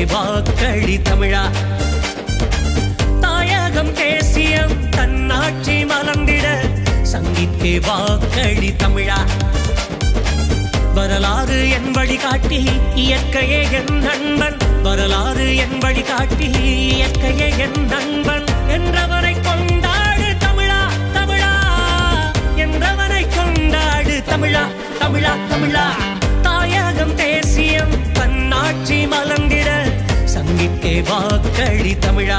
வாக்களி தமிழா தாயகம் தேசியம் தன்னாட்சி மலர்ந்திட சங்கிக்கே வாக்களி தமிழா வரலாறு என் வழிகாட்டி இயற்கையே என் நண்பன் வரலாறு என் வழிகாட்டி இயற்கையே என் நண்பன் என்றவனை கொண்டாடு தமிழா தமிழா என்றவனை கொண்டாடு தமிழா தமிழா தமிழா தாயகம் தேசியம் தன்னாட்சி மலர்ந்திட சங்கிக்கே வாக்களி தமிழா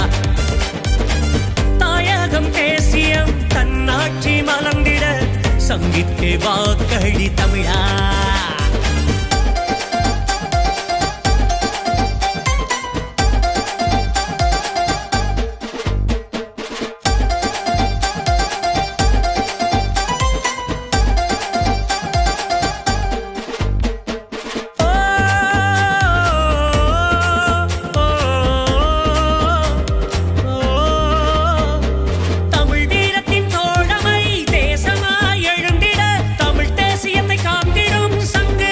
தாயகம் தேசியம் தன்னாட்சி மலர்ந்திட சங்கிற்கே வாக்களி தமிழா ஓ, ஓ, ஓ, தமிழ் வீரத்தின் தோழமை தேசமாய் எழுந்திட தமிழ் தேசியத்தை காத்திடும் சங்கு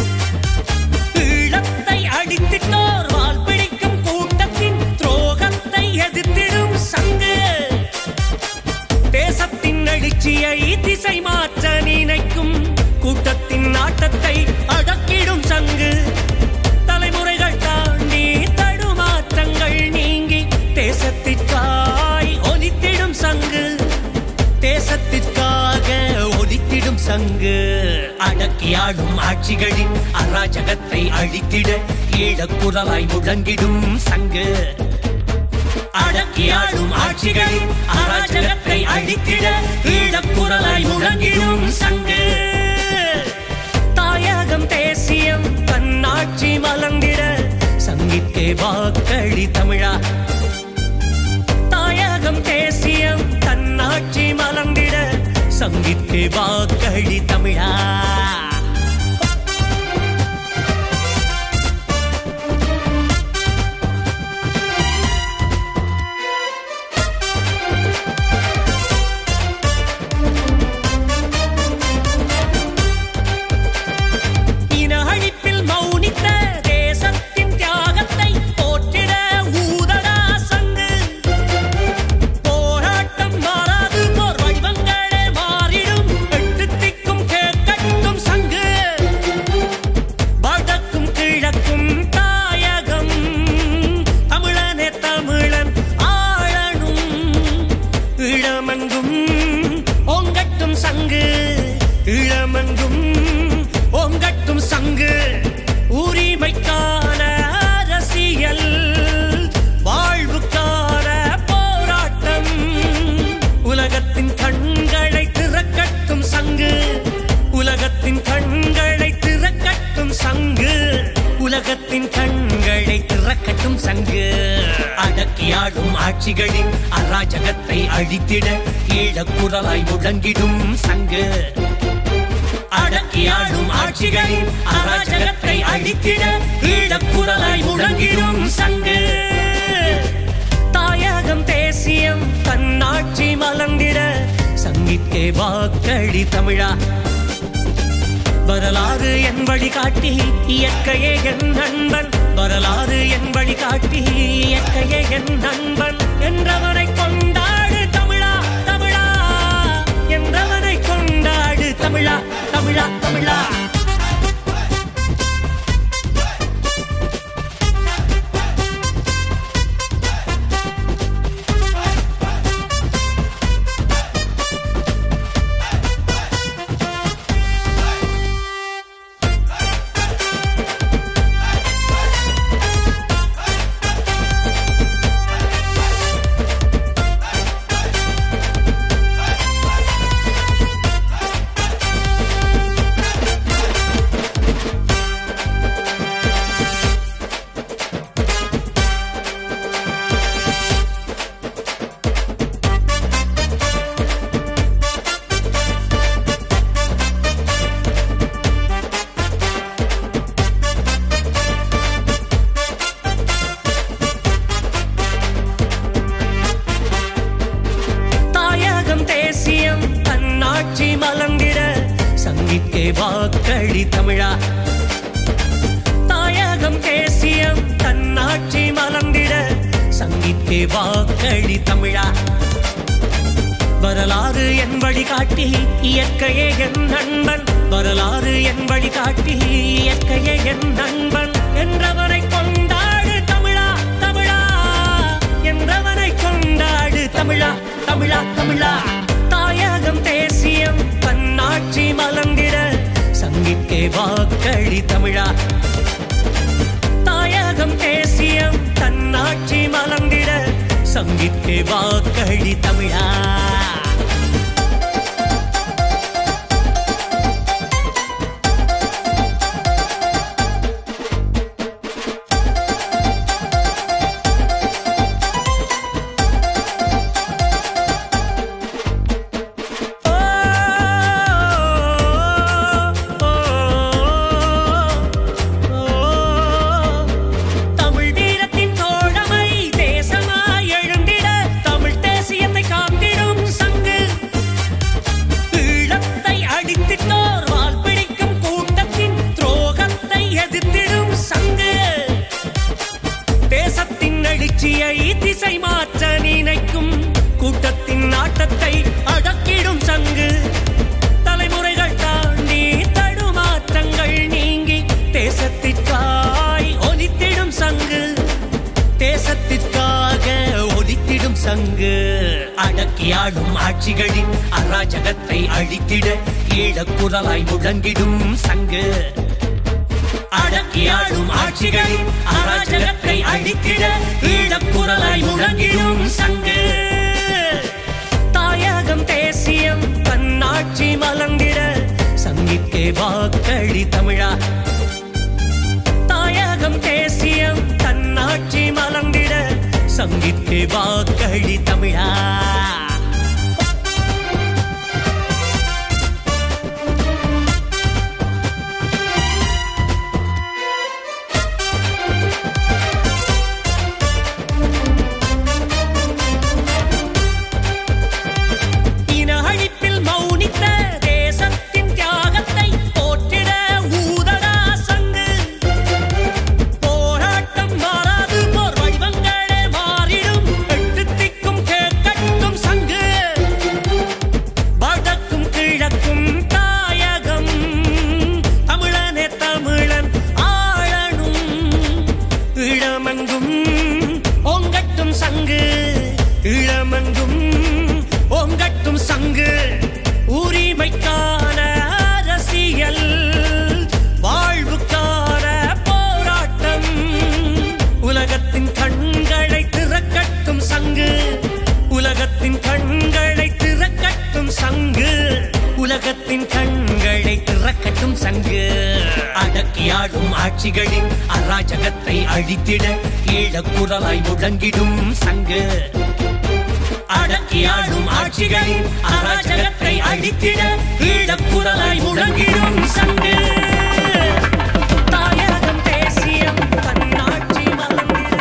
ஈழத்தை அடித்திட்டோர் வால் பிடிக்கும் கூட்டத்தின் துரோகத்தை எதிர்த்திடும் சங்கு தேசத்தின் எழுச்சியை திசை மாற்ற நினைக்கும் கூட்டத்தின் நாட்டத்தை அடக்கிடும் சங்கு தலைமுறைகள் தாண்டி தடுமாற்றங்கள் நீங்கி தேசத்திற்காய் ஒலித்திடும் சங்கு தேசத்திற்காக ஒலித்திடும் சங்கு அடக்கியாடும் ஆட்சிகளின் அராஜகத்தை அழித்திட ஈழக்குரலாய் முழங்கிடும் சங்கு அடக்கியாடும் ஆட்சிகளின் அராஜகத்தை அழித்திட ஈழக்குரலாய் முழங்கிடும் சங்கு தாயகம் தேசியம் தன்னாட்சி மலர்ந்திட சங்கிற்கே வாக்களி தமிழா தாயகம் தேசியம் தன்னாட்சி மலர்ந்திட சங்கிற்கே வாக்களி தமிழா இன அழிப்பில் மௌனித்த தேசத்தின் தியாகத்தை போற்றிட ஊதடா சங்கு போராட்டம் மாறாது போர் வடிவங்களே மாறிடும் எட்டு திக்கும் கேட்கட்டும் சங்கு வடக்கும் கிழக்கும் தாயகம் தமிழனே தமிழன் ஆளனும் இளமங்கும் ஓங்கட்டும் சங்கு இளமங்கும் ஓங்கட்டும் சங்கு உரிமைக்கான அரசியல் வாழ்வுக்கான போராட்டம் உலகத்தின் கண்களை திறக்கட்டும் சங்கு உலகத்தின் கண்களை திறக்கட்டும் சங்கு உலகத்தின் கண்களை திறக்கட்டும் சங்கு அடக்கியாடும் ஆட்சிகளின் அராஜகத்தை அழித்திட ஈழக்குரலாய் முழங்கிடும் சங்கு அடக்கியாடும் ஆட்சிகளின் அராஜகத்தை அழித்திட ஈழக்குரலாய் முழங்கிடும் சங்கு தாயகம் தேசியம் தன்னாட்சி மலர்ந்திட சங்கிற்கே வாக்களி தமிழா வரலாறு என் வழிகாட்டி இயற்கையே என் நண்பன் வரலாறு என் வழிகாட்டி இயற்கையே என் நண்பன் என்றவனை கொண்டாடு தமிழா தமிழா என்றவனை கொண்டாடு தமிழா தமிழா தமிழா வாக்களி தமிழா தாயகம் தேசியம் தன்னா தன்னாட்சி மலர்ந்திட சங்கித்தே வாக்களி தமிழா வரலாறு என் வழிகாட்டி இயற்கையே என் நண்பன் வரலாறு என் வழிகாட்டி இயற்கையே என் நண்பன் என்றவனை கொண்டாடு தமிழா தமிழா என்றவனை கொண்டாடு தமிழா தமிழா தமிழா தாயகம் தேசியம் தன்னாட்சி மலர்ந்திட சங்கிக்கே வாக்களி தமிழா தாயகம் தேசியம் தன்னாட்சி மலர்ந்திட சங்கிக்கே வாக்களி தமிழா தமிழ் வீரத்தின் தோழமை தேசமாய் எழுந்திட தமிழ் தேசியத்தை காத்திடும் சங்கு ஈழத்தை அடித்திட்டோர் வால் பிடிக்கும் கூட்டத்தின் துரோகத்தை எதிர்த்திடும் சங்கு தேசத்தின் எழுச்சியை திசை மாற்ற நினைக்கும் கூட்டத்தின் நாட்டத்தை அடக்கிடும் சங்கு தலைமுறைகள் தாண்டி தடுமாற்றங்கள் நீங்கி தேசத்திற்காய் ஒலித்திடும் சங்கு தேசத்திற்காக ஒலித்திடும் சங்கு அடக்கியாடும் ஆட்சிகளின் அராஜகத்தை அழித்திட ஈழக்குரலாய் முழங்கிடும் சங்கு அடக்கியாடும் ஆட்சிகளின் அராஜகத்தை அழித்திட ஈழக்குரலாய் முழங்கிடும் சங்கு தாயகம் தேசியம் தன்னாட்சி மலர்ந்திட சங்கிக்கே வாக்களி தமிழா தாயகம் தேசியம் தன்னாட்சி மலர்ந்திட சங்கிக்கே வாக்களி தமிழா இன அழிப்பில் மௌனித்த தேசத்தின் தியாகத்தை போற்றிட ஊதடா சங்கு போராட்டம் மாறாது போர் வடிவங்களே மாறிடும் எட்டு திக்கும் கேட்கட்டும் சங்கு வடக்கும் கிழக்கும் தாயகம் தமிழனே தமிழன் ஆளனும் இளமங்கும் ஓங்கட்டும் சங்கு இளமங்கும் ஓங்கட்டும் சங்கு உரிமைக்கான அரசியல் வாழ்வுக்கான போராட்டம் உலகத்தின் கண்களை திறக்கட்டும் சங்கு உலகத்தின் கண்களை திறக்கட்டும் சங்கு உலகத்தின் கண்களை திறக்கட்டும் சங்கு அடக்கியாடும் ஆட்சிகளின் அராஜகத்தை அழித்திட ஈழக்குரலாய் முழங்கிடும் சங்கு அடக்கியாடும் ஆட்சிகளின் அராஜகத்தை அழித்திட ஈழக்குரலாய் முழங்கிடும் சங்கு தாயகம் தேசியம் தன்னாட்சி மலர்ந்திட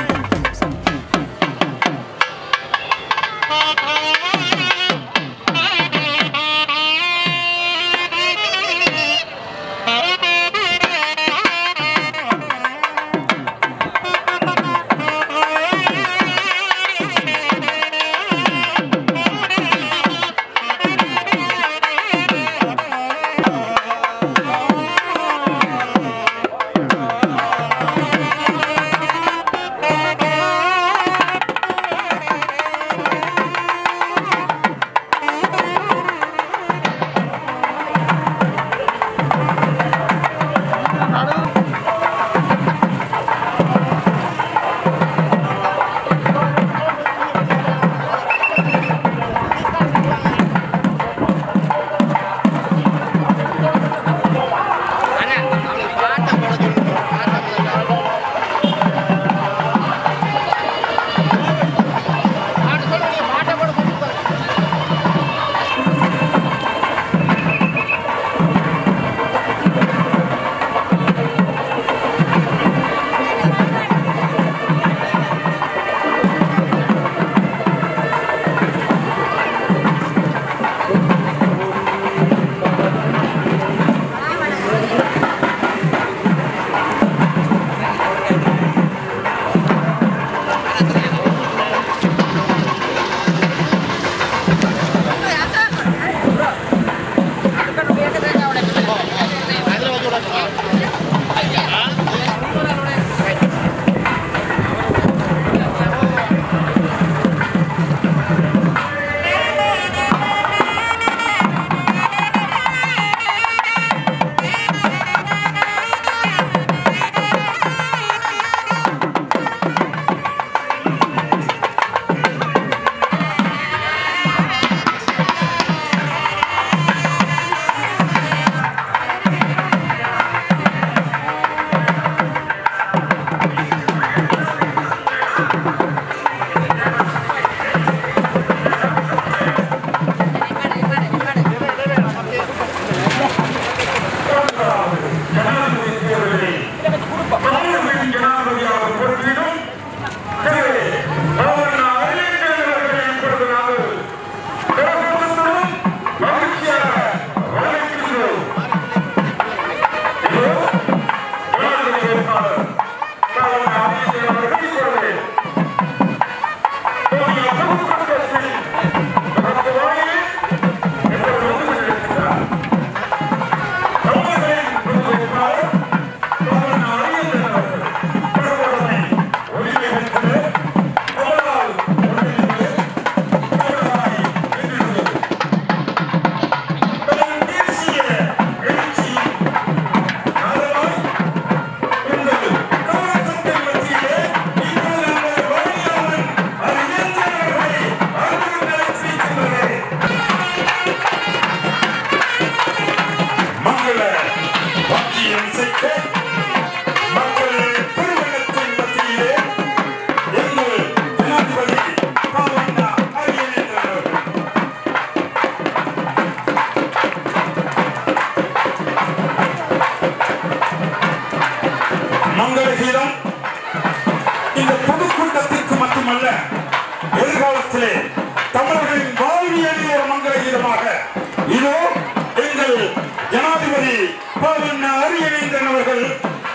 பொதுக்கூட்டத்திற்கு மட்டுமல்ல எதிர்காலத்திலே தமிழர்களின் வாழ்வியலில் ஒரு மங்கள கீதமாக இதோ எங்கள் ஜனாதிபதி பவன் அரியவேந்தன் அவர்கள்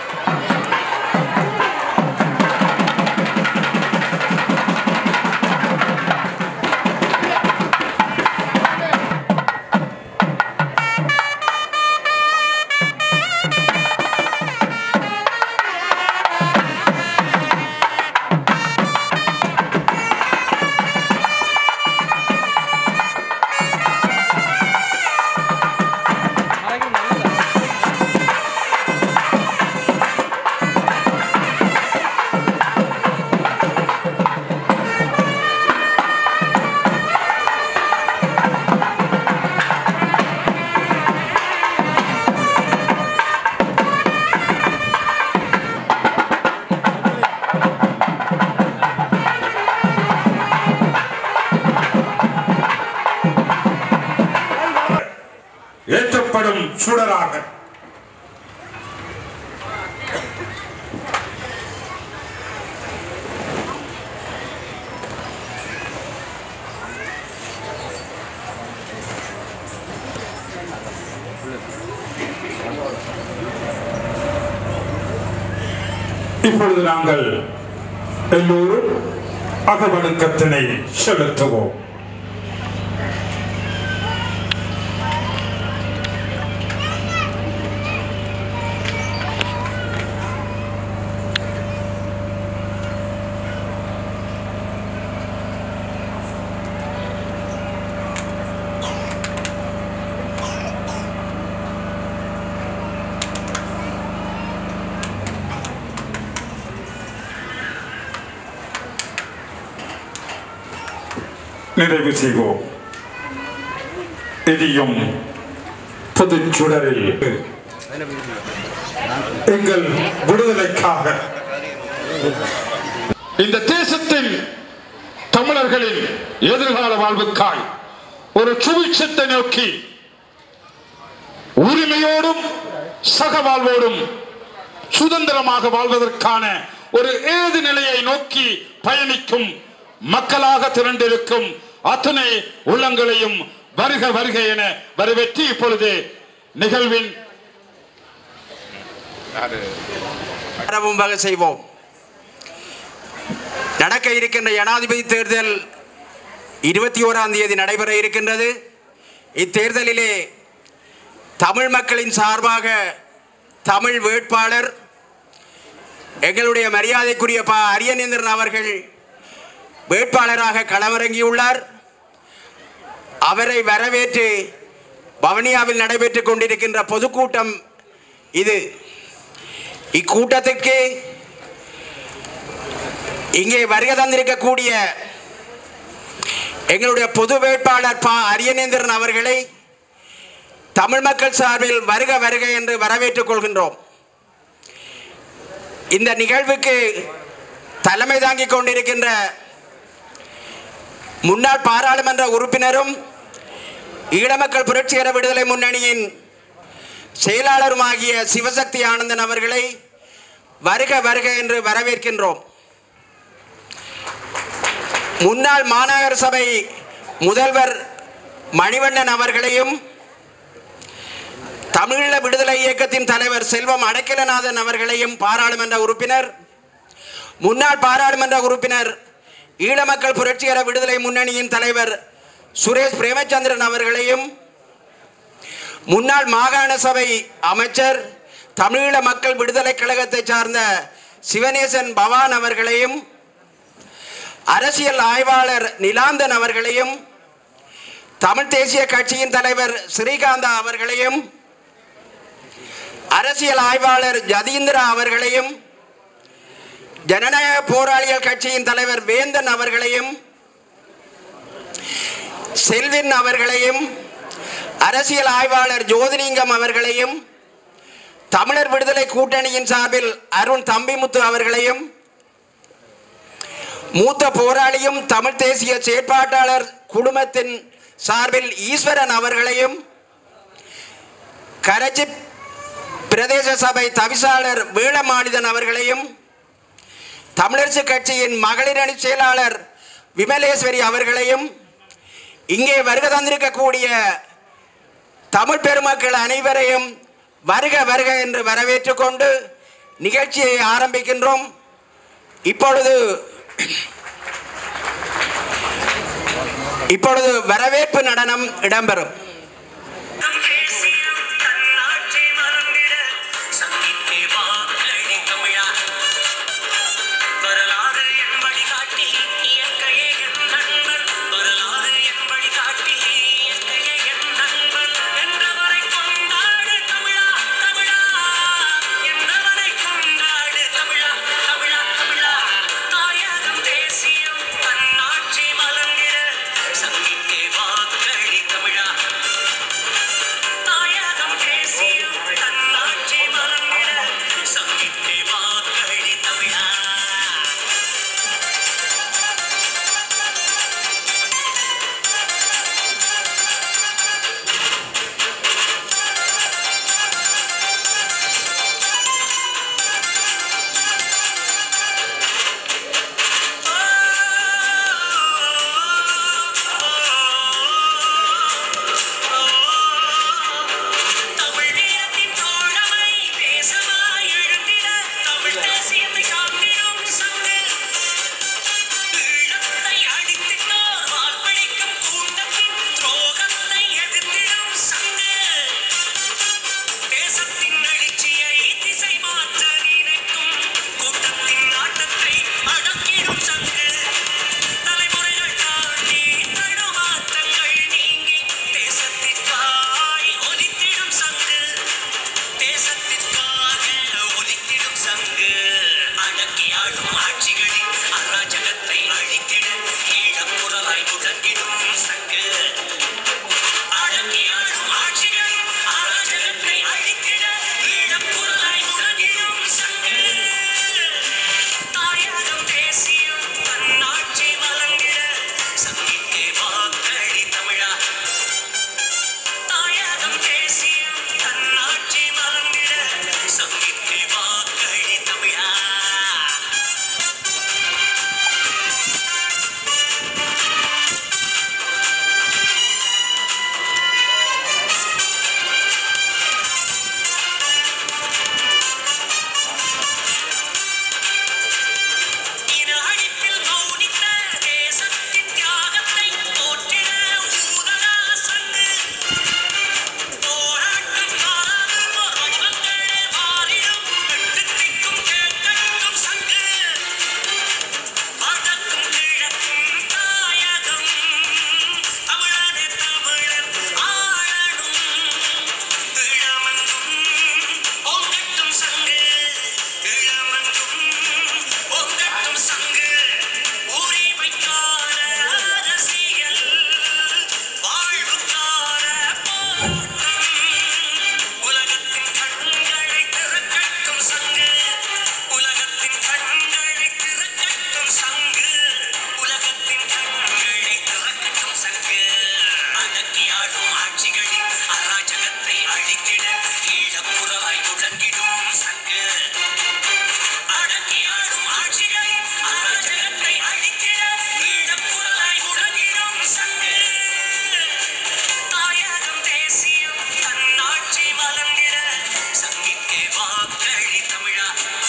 ஏற்றப்படும் சுடராக இப்பொழுது நாங்கள் எல்லோரும் அகவணக்கத்தினை செலுத்துவோம் நிறைவு செய்வோம் இனியும் பொதுச் சுடரில் எங்கள் விடுதலைக்காக இந்த தேசத்தின் தமிழர்களின் எதிர்கால வாழ்வுக்காய் ஒரு சுவிட்சத்தை நோக்கி உரிமையோடும் சக வாழ்வோடும் சுதந்திரமாக வாழ்வதற்கான ஒரு ஏது நிலையை நோக்கி பயணிக்கும் மக்களாக திரண்டிருக்கும் அத்தனை உள்ளங்களையும் வருக வருக என வரவேற்றி இப்பொழுது நிகழ்வின் ஆரம்பம் வகை செய்வோம் நடக்க இருக்கின்ற ஜனாதிபதி தேர்தல் இருபத்தி ஓராம் தேதி நடைபெற இருக்கின்றது இத்தேர்தலிலே தமிழ் மக்களின் சார்பாக தமிழ் வேட்பாளர் எங்களுடைய மரியாதைக்குரிய பா அரியநேந்திரன் அவர்கள் வேட்பாளராக களமிறங்கியுள்ளார் அவரை வரவேற்று பவனியாவில் நடைபெற்றுக் கொண்டிருக்கின்ற பொதுக்கூட்டம் இது இக்கூட்டத்திற்கு இங்கே வருகை தந்திருக்கக்கூடிய எங்களுடைய பொது வேட்பாளர் பா அரியநேந்திரன் அவர்களை தமிழ் மக்கள் சார்பில் வருக வருக என்று வரவேற்றுக் கொள்கின்றோம் இந்த நிகழ்வுக்கு தலைமை தாங்கிக் கொண்டிருக்கின்ற முன்னாள் பாராளுமன்ற உறுப்பினரும் ஈழமக்கள் புரட்சிகர விடுதலை முன்னணியின் செயலாளருமாகிய சிவசக்தி ஆனந்தன் அவர்களை வருக வருக என்று வரவேற்கின்றோம் முன்னாள் மாநகர சபை முதல்வர் மணிவண்ணன் அவர்களையும் தமிழீழ விடுதலை இயக்கத்தின் தலைவர் செல்வம் அடைக்கலநாதன் அவர்களையும் பாராளுமன்ற உறுப்பினர் முன்னாள் பாராளுமன்ற உறுப்பினர் ஈழமக்கள் புரட்சிகர விடுதலை முன்னணியின் தலைவர் சுரேஷ் பிரேமச்சந்திரன் அவர்களையும் முன்னாள் மாகாண சபை அமைச்சர் தமிழீழ மக்கள் விடுதலை கழகத்தை சார்ந்த சிவநேசன் பவான் அவர்களையும் அரசியல் ஆய்வாளர் நிலாந்தன் அவர்களையும் தமிழ் தேசிய கட்சியின் தலைவர் ஸ்ரீகாந்தா அவர்களையும் அரசியல் ஆய்வாளர் ஜதீந்திரா அவர்களையும் ஜனநாயக போராளிகள் கட்சியின் தலைவர் வேந்தன் அவர்களையும் செல்வின் அவர்களையும் அரசியல் ஆய்வாளர் ஜோதிலிங்கம் அவர்களையும் தமிழர் விடுதலை கூட்டணியின் சார்பில் அருண் தம்பிமுத்து அவர்களையும் மூத்த போராளியும் தமிழ் தேசிய செயற்பாட்டாளர் குடும்பத்தின் சார்பில் ஈஸ்வரன் அவர்களையும் கரச்சி பிரதேச சபை தவிசாளர் வேளமானிதன் அவர்களையும் தமிழரசு கட்சியின் மகளிர் அணி செயலாளர் விமலேஸ்வரி அவர்களையும் இங்கே வருகை தந்திருக்கக்கூடிய தமிழ் பெருமக்கள் அனைவரையும் வருக வருக என்று வரவேற்றுக் கொண்டு நிகழ்ச்சியை ஆரம்பிக்கின்றோம் இப்பொழுது இப்பொழுது வரவேற்பு நடனம் இடம்பெறும் தேசியம் தன்னாட்சி மறந்திட சங்கித்தே வாக்களி தமிழா வரலாறு என் வழிகாட்டி இயற்கையே என் நண்பன் வரலாறு என் வழிகாட்டி இயற்கையே என் நண்பன் என்றவரை கொண்டாடு தமிழா தமிழா என்றவரை கொண்டாடு தமிழா தமிழா தமிழா தாயகம் தேசியம் தன்னாட்சி மலர்ந்திட சங்கித்தே வாக்களி தமிழா தாயகம் தேசியம் தன்னாட்சி மலர்ந்திட சங்கித்தே வாக்களி தமிழா தமிழ் வீரத்தின் தோழமை தேசமாய் எழுந்திட தமிழ் தேசியத்தை காத்திடும் சங்கு ஈழத்தை அடித்திட்டோர் வாழ்வழிக்கும் கூட்டத்தின் துரோகத்தை எதிர்த்திடும் சங்கு தேசத்தின் எழுச்சியை திசை மாற்ற நினைக்கும் கூட்டத்தின் நாட்டத்தை அடக்கிடும் சங்கு தலைமுறைகள் தாண்டி தடுமாற்றங்கள் நீங்கி தேசத்திற்காய் ஒலித்திடும் சங்கு தேசத்திற்காக ஒலித்திடும் சங்கு அடக்கி ஆளும் ஆட்சிகளின் அராஜகத்தை அழித்திட ஈழப்புறலாய் முழங்கிடும் சங்கு அடக்கி ஆளும் ஆட்சிகளின் அராஜகத்தை அழித்திட ஈழப்புறலாய் முழங்கிடும் சங்கு தாயகம் தேசியம் தன்னாட்சி மலர்ந்திட சங்கித்தே வாக்களி தமிழா தாயகம் தேசியம் தன்னாட்சி மலர்ந்திட சங்கித்தே வாக்களி தமிழா இன அழிப்பில் மௌனித்த தேசத்தின் தியாகத்தை போற்றிட ஊதலா சங்கு போராட்டம் மாறாது போர் வடிவங்களே மாறிடும் வெட்டுத்திக்கும் கேட்கட்டும் சங்கு வடக்கும் கிழக்கும் தாயகம் தமிழனே தமிழன் ஆளணும் இளமங்கும் பொங்கட்டும் சங்கு இளமங்கும் பொங்கட்டும் சங்கு உரிமைக்கான அரசியல் வாழ்வுக்கான போராட்டம் உலகத்தின் கண்களை திறக்கட்டும் சங்கு உலகத்தின் கண்களை திறக்கட்டும் சங்கு உலகத்தின் கண்களை திறக்கட்டும் சங்கு அடக்கி ஆளும் ஆட்சிகளின் அராஜகத்தை அழித்திட ஈழப்புறவாய் முழங்கிடும் சங்கு அடக்கி ஆளும் ஆட்சிகளின் அராஜகத்தை அழித்திட ஈழப்புறவாய் முழங்கிடும் சங்கு தாயகம் தேசியம் தன்னாட்சி மலர்ந்திட சங்கிக்கே வாக்களி தமிழா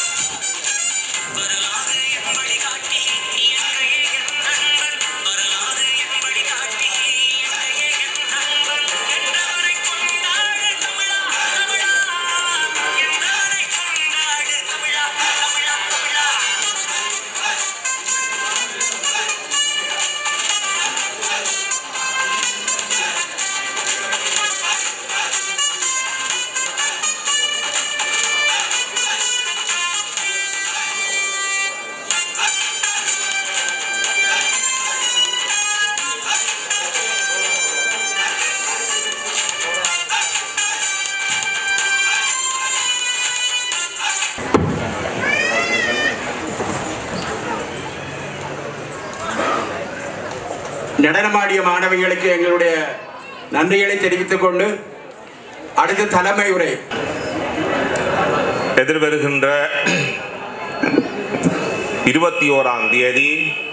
வரலாறு என் வழிகாட்டி இயற்கையே என் நண்பன் வரலாறு என் வழிகாட்டி இயற்கையே என் நண்பன் என்றவரை கொண்டாடு தமிழா தமிழா என்றவரை கொண்டாடு தமிழா தமிழா தமிழா நடனமாடிய மாணவிகளுக்கு எங்களுடைய நன்றிகளை தெரிவித்துக் கொண்டு அடுத்து தலைமை உரை எதிர்வருகின்ற இருபத்தி ஓராம் தேதி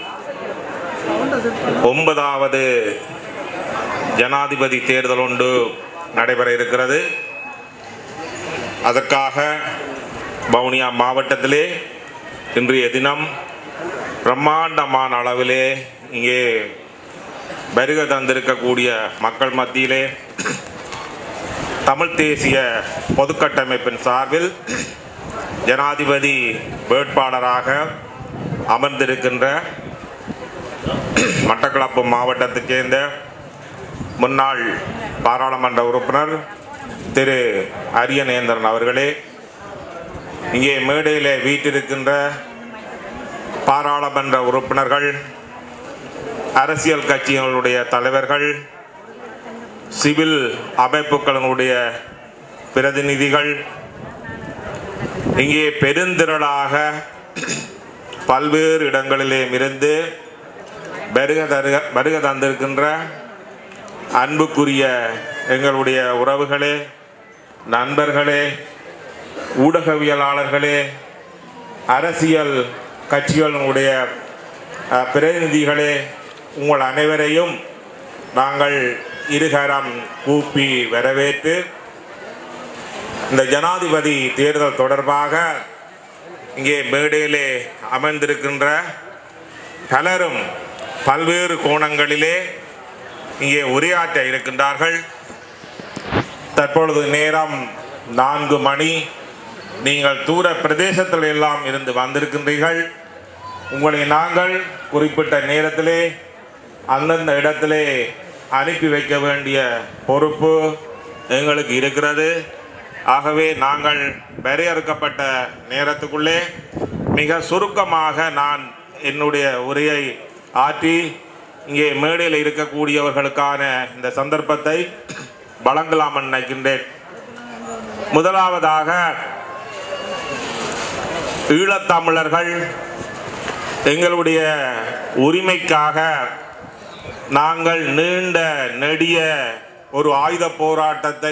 ஒன்பதாவது ஜனாதிபதி தேர்தல் ஒன்று நடைபெற இருக்கிறது அதற்காக வவுனியா மாவட்டத்திலே இன்றைய தினம் பிரம்மாண்டமான அளவிலே இங்கே வருகை தந்திருக்கக்கூடிய மக்கள் மத்தியிலே தமிழ் தேசிய பொதுக்கட்டமைப்பின் சார்பில் ஜனாதிபதி வேட்பாளராக அமர்ந்திருக்கின்ற மட்டக்களப்பு மாவட்டத்தைச் சேர்ந்த முன்னாள் பாராளுமன்ற உறுப்பினர் திரு அரியநேந்திரன் அவர்களே இங்கே மேடையிலே வீட்டிருக்கின்ற பாராளுமன்ற உறுப்பினர்கள் அரசியல் கட்சிகளுடைய தலைவர்கள் சிவில் அமைப்புகளினுடைய பிரதிநிதிகள் இங்கே பெருந்திரளாக பல்வேறு இடங்களிலே இருந்து வருக தருக வருக தந்திருக்கின்ற அன்புக்குரிய எங்களுடைய உறவுகளே நண்பர்களே ஊடகவியலாளர்களே அரசியல் கட்சிகளுடைய அஹ், பிரதிநிதிகளே உங்கள் அனைவரையும் நாங்கள் இருகரம் கூப்பி வரவேற்று இந்த ஜனாதிபதி தேர்தல் தொடர்பாக இங்கே மேடையிலே அமர்ந்திருக்கின்ற பலரும் பல்வேறு கோணங்களிலே இங்கே உரையாற்ற இருக்கின்றார்கள் தற்பொழுது நேரம் நான்கு மணி நீங்கள் தூர பிரதேசத்தில் எல்லாம் இருந்து வந்திருக்கின்றீர்கள் உங்களை நாங்கள் குறிப்பிட்ட நேரத்திலே அந்தந்த இடத்திலே அனுப்பி வைக்க வேண்டிய பொறுப்பு எங்களுக்கு இருக்கிறது ஆகவே நாங்கள் வரையறுக்கப்பட்ட நேரத்துக்குள்ளே மிக சுருக்கமாக நான் என்னுடைய உரையை ஆற்றி இங்கே மேடையில் இருக்கக்கூடியவர்களுக்கான இந்த சந்தர்ப்பத்தை வழங்கலாம் என்று நினைக்கின்றேன் முதலாவதாக ஈழத்தமிழர்கள் எங்களுடைய உரிமைக்காக நாங்கள் நீண்ட நெடிய ஒரு ஆயுத போராட்டத்தை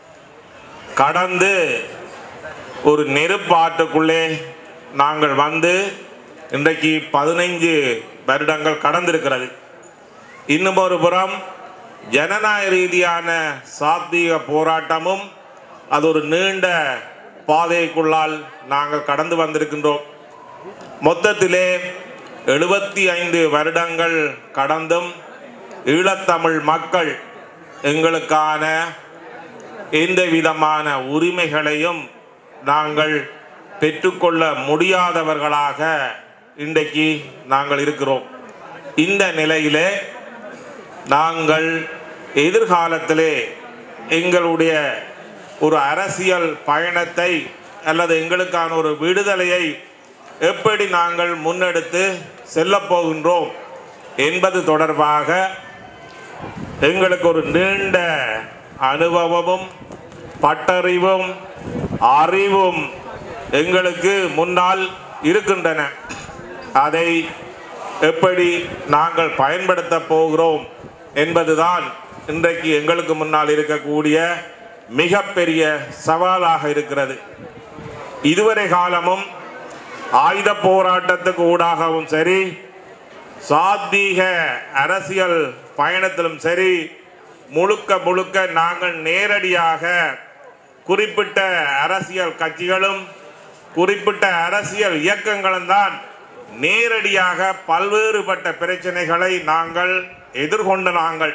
கடந்து ஒரு நெருப்பாட்டுக்குள்ளே நாங்கள் வந்து இன்றைக்கு பதினைஞ்சு வருடங்கள் கடந்திருக்கிறது இன்னும் ஒரு புறம் ஜனநாயக ரீதியான சாத்திய போராட்டமும் அது ஒரு நீண்ட பாதைக்குள்ளால் நாங்கள் கடந்து வந்திருக்கின்றோம் மொத்தத்திலே எழுபத்தி ஐந்து வருடங்கள் கடந்தும் ஈழத்தமிழ் மக்கள் எங்களுக்கான எந்த விதமான உரிமைகளையும் நாங்கள் பெற்றுக்கொள்ள முடியாதவர்களாக இன்றைக்கு நாங்கள் இருக்கிறோம் இந்த நிலையிலே நாங்கள் எதிர்காலத்திலே எங்களுடைய ஒரு அரசியல் பயணத்தை அல்லது எங்களுக்கான ஒரு விடுதலையை எப்படி நாங்கள் முன்னெடுத்து செல்லப் போகின்றோம் என்பது தொடர்பாக எங்களுக்கு ஒரு நீண்ட அனுபவமும் பட்டறிவும் அறிவும் எங்களுக்கு முன்னால் இருக்கின்றன அதை எப்படி நாங்கள் பயன்படுத்த போகிறோம் என்பதுதான் இன்றைக்கு எங்களுக்கு முன்னால் இருக்கக்கூடிய மிகப்பெரிய சவாலாக இருக்கிறது இதுவரை காலமும் ஆயுத போராட்டத்துக்கு ஊடாகவும் சரி சாத்தீக அரசியல் பயணத்திலும் சரி முழுக்க முழுக்க நாங்கள் நேரடியாக குறிப்பிட்ட அரசியல் கட்சிகளும் குறிப்பிட்ட அரசியல் இயக்கங்களும் தான் நேரடியாக பல்வேறுபட்ட பிரச்சனைகளை நாங்கள் எதிர்கொண்ட நாங்கள்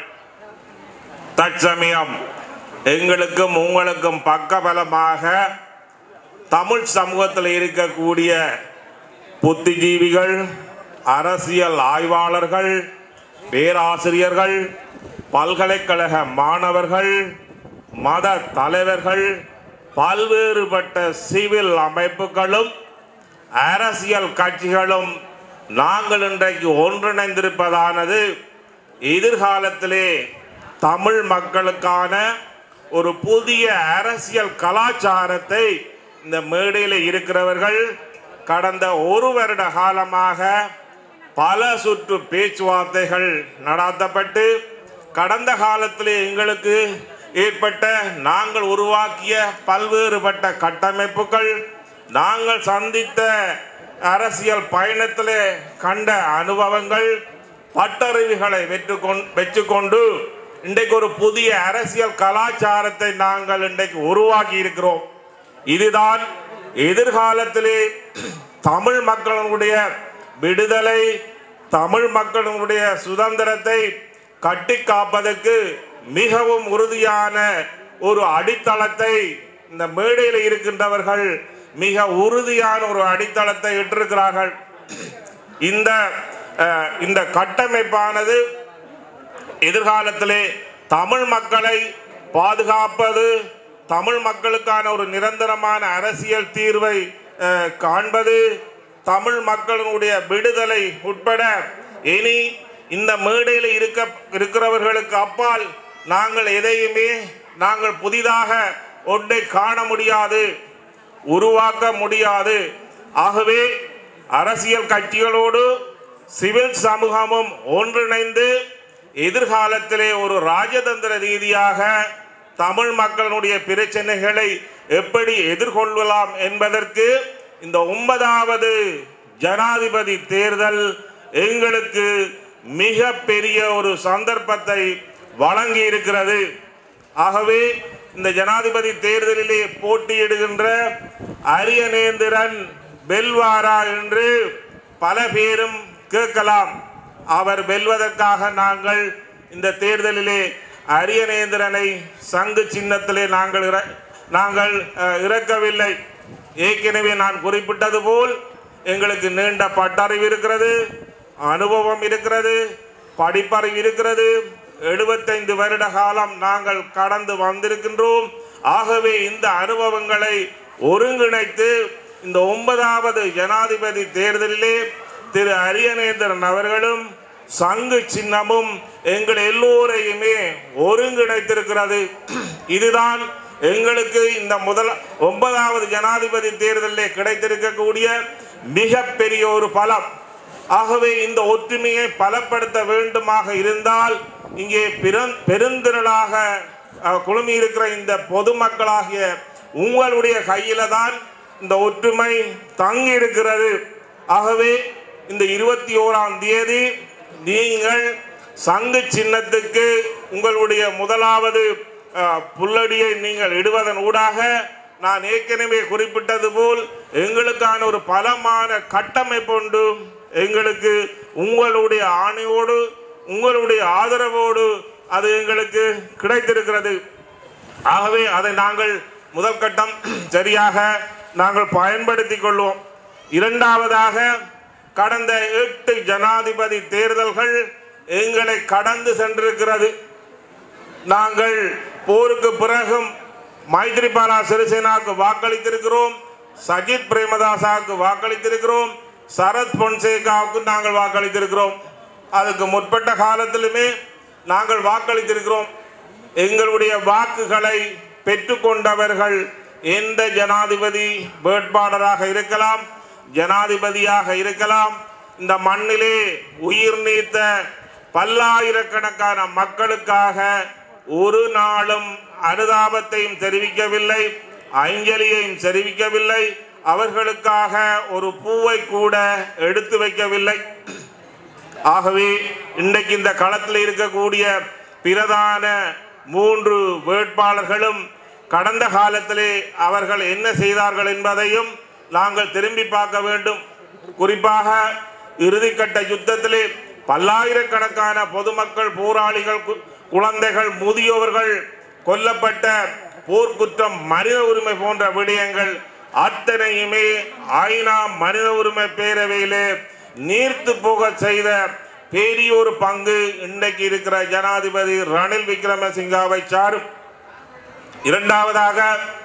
தற்சமயம் எங்களுக்கும் உங்களுக்கும் பக்கபலமாக தமிழ் சமூகத்தில் இருக்கக்கூடிய புத்திஜீவிகள் அரசியல் ஆய்வாளர்கள் பேராசிரியர்கள் பல்கலைக்கழக மாணவர்கள் மத தலைவர்கள் பல்வேறுபட்ட சிவில் அமைப்புகளும் அரசியல் கட்சிகளும் நாங்கள் இன்றைக்கு ஒன்றிணைந்திருப்பதானது எதிர்காலத்திலே தமிழ் மக்களுக்கான ஒரு புதிய அரசியல் கலாச்சாரத்தை இந்த மேடையில் இருக்கிறவர்கள் கடந்த ஒரு வருட காலமாக பல சுற்று பேச்சுவார்த்தைகள் நடாத்தப்பட்டு கடந்த காலத்திலே எங்களுக்கு ஏற்பட்ட நாங்கள் உருவாக்கிய பல்வேறுபட்ட கட்டமைப்புகள் நாங்கள் சந்தித்த அரசியல் பயணத்திலே கண்ட அனுபவங்கள் பட்டறிவுகளை வெற்றுக்கொண் வெற்றுக்கொண்டு இன்றைக்கு ஒரு புதிய அரசியல் கலாச்சாரத்தை நாங்கள் இன்றைக்கு உருவாக்கி இருக்கிறோம் இதுதான் எதிர்காலத்திலே தமிழ் மக்களுடைய விடுதலை தமிழ் மக்களுடைய சுதந்திரத்தை கட்டி காப்பதற்கு மிகவும் உறுதியான ஒரு அடித்தளத்தை இந்த மேடையில் இருக்கின்றவர்கள் மிக உறுதியான ஒரு அடித்தளத்தை இட்டிருக்கிறார்கள் இந்த அஹ், இந்த கட்டமைப்பானது எதிர்காலத்திலே தமிழ் மக்களை பாதுகாப்பது தமிழ் மக்களுக்கான ஒரு நிரந்தரமான அரசியல் தீர்வை அஹ், காண்பது தமிழ் மக்களுடைய விடுதலை உட்பட இனி இந்த மேடையில் இருக்க இருக்கிறவர்களுக்கு அப்பால் நாங்கள் எதையுமே நாங்கள் புதிதாக ஒன்றை காண முடியாது உருவாக்க முடியாது ஆகவே அரசியல் கட்சிகளோடு சிவில் சமூகமும் ஒன்றிணைந்து எதிர்காலத்திலே ஒரு ராஜதந்திர ரீதியாக தமிழ் மக்களுடைய பிரச்சனைகளை எப்படி எதிர்கொள்ளலாம் என்பதற்கு இந்த ஒன்பதாவது ஜனாதிபதி தேர்தல் எங்களுக்கு மிக பெரிய ஒரு சந்தர்ப்பத்தை வழங்கி இருக்கிறது ஆகவே இந்த ஜனாதிபதி தேர்தலிலே போட்டியிடுகின்ற அரியநேந்திரன் வெல்வாரா என்று பல பேரும் கேட்கலாம் அவர் வெல்வதற்காக நாங்கள் இந்த தேர்தலிலே அரியநேந்திரனை சங்கு சின்னத்திலே நாங்கள் இற- நாங்கள் அஹ், இறக்கவில்லை ஏற்கனவே நான் குறிப்பிட்டது போல் எங்களுக்கு நீண்ட பட்டறிவு இருக்கிறது அனுபவம் இருக்கிறது படிப்பறிவு இருக்கிறது எழுபத்தைந்து வருட காலம் நாங்கள் கடந்து வந்திருக்கின்றோம் ஆகவே இந்த அனுபவங்களை ஒருங்கிணைத்து இந்த ஒன்பதாவது ஜனாதிபதி தேர்தலிலே திரு அரியநேந்திரன் அவர்களும் சங்கு சின்னமும் எங்கள் எல்லோரையுமே ஒருங்கிணைத்திருக்கிறது இதுதான் எங்களுக்கு இந்த முதல் ஒன்பதாவது ஜனாதிபதி தேர்தலிலே கிடைத்திருக்கக்கூடிய மிகப்பெரிய ஒரு பலம் ஆகவே இந்த ஒற்றுமையை பலப்படுத்த வேண்டுமாக இருந்தால் இங்கே பெரும் பெருந்திரளாக அஹ், குழுமி இருக்கிற இந்த பொதுமக்களாகிய உங்களுடைய கையில தான் இந்த ஒற்றுமை தங்கி இருக்கிறது ஆகவே இந்த இருபத்தி ஓராம் தேதி நீங்கள் சங்கு சின்னத்துக்கு உங்களுடைய முதலாவது அஹ், புல்லடியை நீங்கள் இடுவதன் ஊடாக நான் ஏற்கனவே குறிப்பிட்டது போல் எங்களுக்கான ஒரு பலமான கட்டமைப்பு உண்டு எங்களுக்கு உங்களுடைய ஆணையோடு உங்களுடைய ஆதரவோடு அது எங்களுக்கு கிடைத்திருக்கிறது ஆகவே அதை நாங்கள் முதல் கட்டம் சரியாக நாங்கள் பயன்படுத்திக் கொள்வோம் இரண்டாவதாக கடந்த எட்டு ஜனாதிபதி தேர்தல்கள் எங்களை கடந்து சென்றிருக்கிறது நாங்கள் போருக்கு பிறகும் மைத்ரிபாலா சிறிசேனாவுக்கு வாக்களித்திருக்கிறோம் சஜித் பிரேமதாசாவுக்கு வாக்களித்திருக்கிறோம் சரத் பொன்சேகாவுக்கு நாங்கள் வாக்களித்திருக்கிறோம் அதுக்கு முற்பட்ட காலத்திலுமே நாங்கள் வாக்களித்திருக்கிறோம் எங்களுடைய வாக்குகளை பெற்றுக்கொண்டவர்கள் எந்த ஜனாதிபதி வேட்பாளராக இருக்கலாம் ஜனாதிபதியாக இருக்கலாம் இந்த மண்ணிலே உயிர் நீத்த பல்லாயிரக்கணக்கான மக்களுக்காக ஒரு நாளும் அனுதாபத்தையும் தெரிவிக்கவில்லை அஞ்சலியையும் தெரிவிக்கவில்லை அவர்களுக்காக ஒரு பூவை கூட எடுத்து வைக்கவில்லை ஆகவே இன்றைக்கு இந்த களத்தில் இருக்கக்கூடிய பிரதான மூன்று வேட்பாளர்களும் கடந்த காலத்திலே அவர்கள் என்ன செய்தார்கள் என்பதையும் நாங்கள் திரும்பி பார்க்க வேண்டும் குறிப்பாக இறுதிக்கட்ட யுத்தத்திலே பல்லாயிரக்கணக்கான பொதுமக்கள் போராளிகள் கு- குழந்தைகள் முதியோர்கள் கொல்லப்பட்ட போர்க்குற்றம் மனித உரிமை போன்ற விடயங்கள் அத்தனையுமே ஐநா மனித உரிமை பேரவையிலே நீர்த்து போக செய்த பெரிய ஒரு பங்கு இன்றைக்கு இருக்கிற ஜனாதிபதி ரணில் விக்ரமசிங்காவை சாரும் இரண்டாவதாக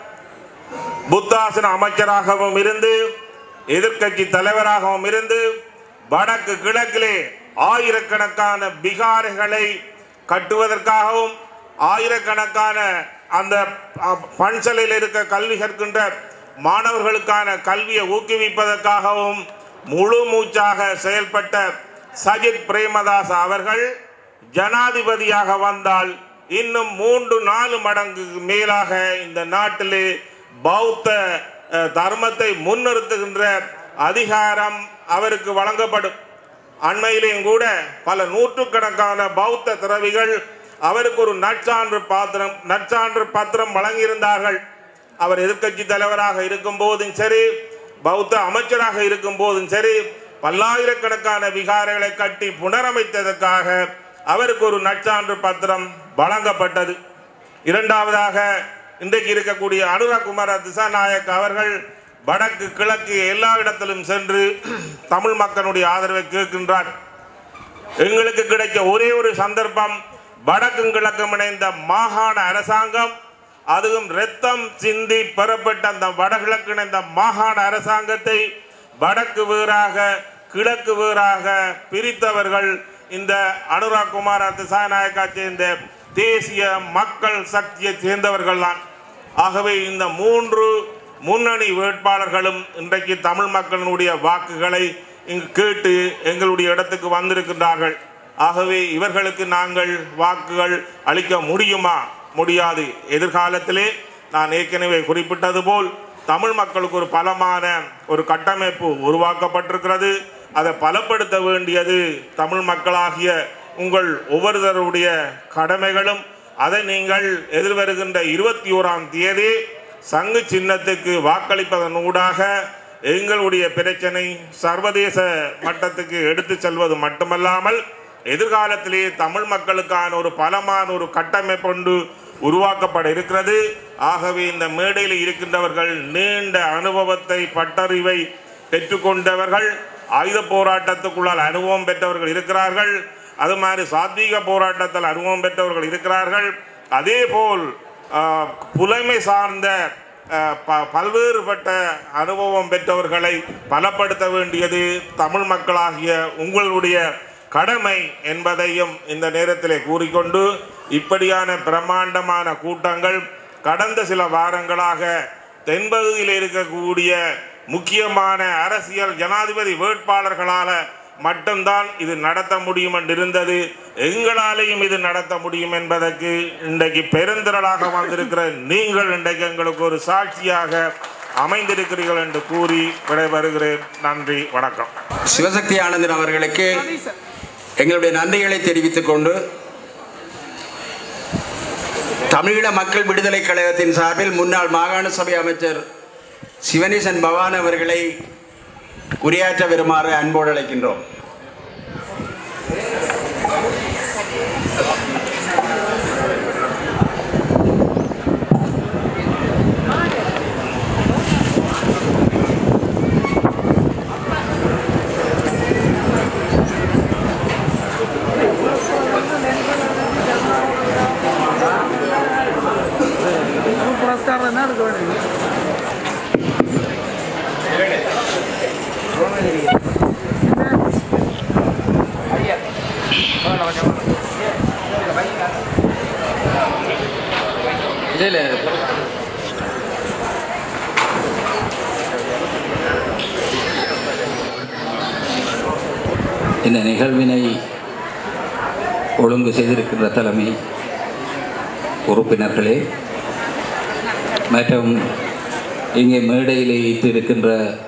புத்தாசன அமைச்சராகவும் இருந்து எதிர்க்கட்சி தலைவராகவும் இருந்து வடக்கு கிழக்கிலே ஆயிரக்கணக்கான பிகாரிகளை கட்டுவதற்காகவும் ஆயிரக்கணக்கான அந்த அ, பன்சலில் இருக்க கல்வி கற்கின்ற மாணவர்களுக்கான கல்வியை ஊக்குவிப்பதற்காகவும் முழு மூச்சாக செயல்பட்ட சஜித் பிரேமதாஸ் அவர்கள் ஜனாதிபதியாக வந்தால் இன்னும் மூன்று நாலு மடங்கு மேலாக இந்த நாட்டிலே பௌத்த அஹ், தர்மத்தை முன்னிறுத்துகின்ற அதிகாரம் அவருக்கு வழங்கப்படும் அண்மையிலேயும் கூட பல நூற்றுக்கணக்கான பௌத்த துறவிகள் அவருக்கு ஒரு நற்சான்று பாத்திரம் நற்சான்று பத்திரம் வழங்கியிருந்தார்கள் அவர் எதிர்க்கட்சி தலைவராக இருக்கும் போதும் சரி பௌத்த அமைச்சராக இருக்கும் போதும் சரி பல்லாயிரக்கணக்கான விகாரைகளை கட்டி புனரமைத்ததற்காக அவருக்கு ஒரு நற்சான்று பத்திரம் வழங்கப்பட்டது இரண்டாவதாக இன்றைக்கு இருக்கக்கூடிய அனுரகுமார திசாநாயக் அவர்கள் வடக்கு கிழக்கு எல்லா இடத்திலும் சென்று தமிழ் மக்களுடைய ஆதரவை கேட்கின்றார் எங்களுக்கு கிடைக்க ஒரே ஒரு சந்தர்ப்பம் வடக்கும் கிழக்கும் இணைந்த மாகாண அரசாங்கம் அதுவும் ரத்தம் சிந்தி பெறப்பட்ட அந்த வடகிழக்கு இணைந்த மாகாண அரசாங்கத்தை வடக்கு வேறாக கிழக்கு வேறாக பிரித்தவர்கள் இந்த அனுராக் குமார் திசாநாயக்கா சேர்ந்த தேசிய மக்கள் சக்தியை சேர்ந்தவர்கள் தான் ஆகவே இந்த மூன்று முன்னணி வேட்பாளர்களும் இன்றைக்கு தமிழ் மக்களினுடைய வாக்குகளை இங்கு கேட்டு எங்களுடைய இடத்துக்கு வந்திருக்கின்றார்கள் ஆகவே இவர்களுக்கு நாங்கள் வாக்குகள் அளிக்க முடியுமா முடியாது எதிர்காலத்திலே நான் ஏற்கனவே குறிப்பிட்டது போல் தமிழ் மக்களுக்கு ஒரு பலமான ஒரு கட்டமைப்பு உருவாக்கப்பட்டிருக்கிறது அதை பலப்படுத்த வேண்டியது தமிழ் மக்களாகிய உங்கள் ஒவ்வொருவருடைய கடமைகளும் அதை நீங்கள் எதிர்வருகின்ற இருபத்தி ஓராம் தேதி சங்கு சின்னத்துக்கு வாக்களிப்பதன் ஊடாக எங்களுடைய பிரச்சனை சர்வதேச மட்டத்துக்கு எடுத்து செல்வது மட்டுமல்லாமல் எதிர்காலத்திலே தமிழ் மக்களுக்கான ஒரு பலமான ஒரு கட்டமைப்பொண்டு உருவாக்கப்பட இருக்கிறது ஆகவே இந்த மேடையில் இருக்கின்றவர்கள் நீண்ட அனுபவத்தை பட்டறிவை பெற்றுக்கொண்டவர்கள் ஆயுத போராட்டத்துக்குள்ளால் அனுபவம் பெற்றவர்கள் இருக்கிறார்கள் அது மாதிரி சாத்வீக போராட்டத்தில் அனுபவம் பெற்றவர்கள் இருக்கிறார்கள் அதே போல் ஆஹ், புலமை சார்ந்த ஆஹ், ப- பல்வேறுபட்ட அனுபவம் பெற்றவர்களை பலப்படுத்த வேண்டியது தமிழ் மக்களாகிய உங்களுடைய கடமை என்பதையும் இந்த நேரத்திலே கூறிக்கொண்டு இப்படியான பிரம்மாண்டமான கூட்டங்கள் கடந்த சில வாரங்களாக தென்பகுதியில் இருக்கக்கூடிய முக்கியமான அரசியல் ஜனாதிபதி வேட்பாளர்களால மட்டும்தான் இது நடத்த முடியும் என்று இருந்தது எங்களாலேயும் இது நடத்த முடியும் என்பதற்கு இன்றைக்கு பெருந்திரளாக வந்திருக்கிற நீங்கள் இன்றைக்கு எங்களுக்கு ஒரு சாட்சியாக அமைந்திருக்கிறீர்கள் என்று கூறி விடைபெறுகிறேன் நன்றி வணக்கம் சிவசக்தி ஆனந்தன் அவர்களுக்கு எங்களுடைய நன்றிகளை தெரிவித்துக் கொண்டு தமிழீழ மக்கள் விடுதலை கழகத்தின் சார்பில் முன்னாள் மாகாண சபை அமைச்சர் சிவனேசன் பவான் அவர்களை உரையாற்ற வருமாறு அன்போடு அழைக்கின்றோம் പുറസ്കാരം തന്നെ എടുക്ക വേണ്ടി இந்த நிகழ்வினை ஒழுங்கு செய்திருக்கின்ற தலைமை உறுப்பினர்களே மற்றும் இங்கே மேடையிலே இருக்கின்ற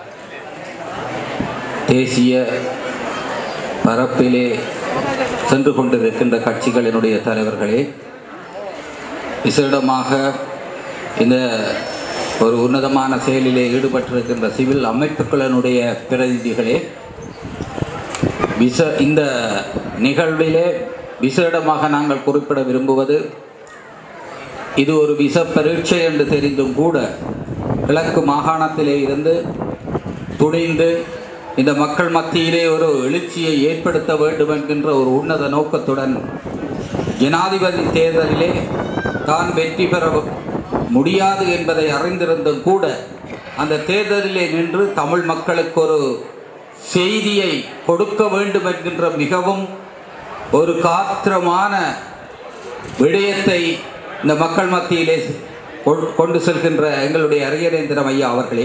தேசிய பரப்பிலே சென்று கொண்டிருக்கின்ற கட்சிகளினுடைய தலைவர்களே விசேடமாக இந்த ஒரு உன்னதமான செயலிலே ஈடுபட்டிருக்கின்ற சிவில் அமைப்புகளினுடைய பிரதிநிதிகளே விச இந்த நிகழ்விலே விசேடமாக நாங்கள் குறிப்பிட விரும்புவது இது ஒரு விச பரீட்சை என்று தெரிந்தும் கூட கிழக்கு மாகாணத்திலே இருந்து துணிந்து இந்த மக்கள் மத்தியிலே ஒரு எழுச்சியை ஏற்படுத்த வேண்டும் என்கின்ற ஒரு உன்னத நோக்கத்துடன் ஜனாதிபதி தேர்தலிலே தான் வெற்றி பெற முடியாது என்பதை அறிந்திருந்தும் கூட அந்த தேர்தலிலே நின்று தமிழ் மக்களுக்கு ஒரு செய்தியை கொடுக்க வேண்டும் என்கின்ற மிகவும் ஒரு காத்திரமான விடயத்தை இந்த மக்கள் மத்தியிலே கொ- கொண்டு செல்கின்ற எங்களுடைய அரியரேந்திரம் ஐயா அவர்களே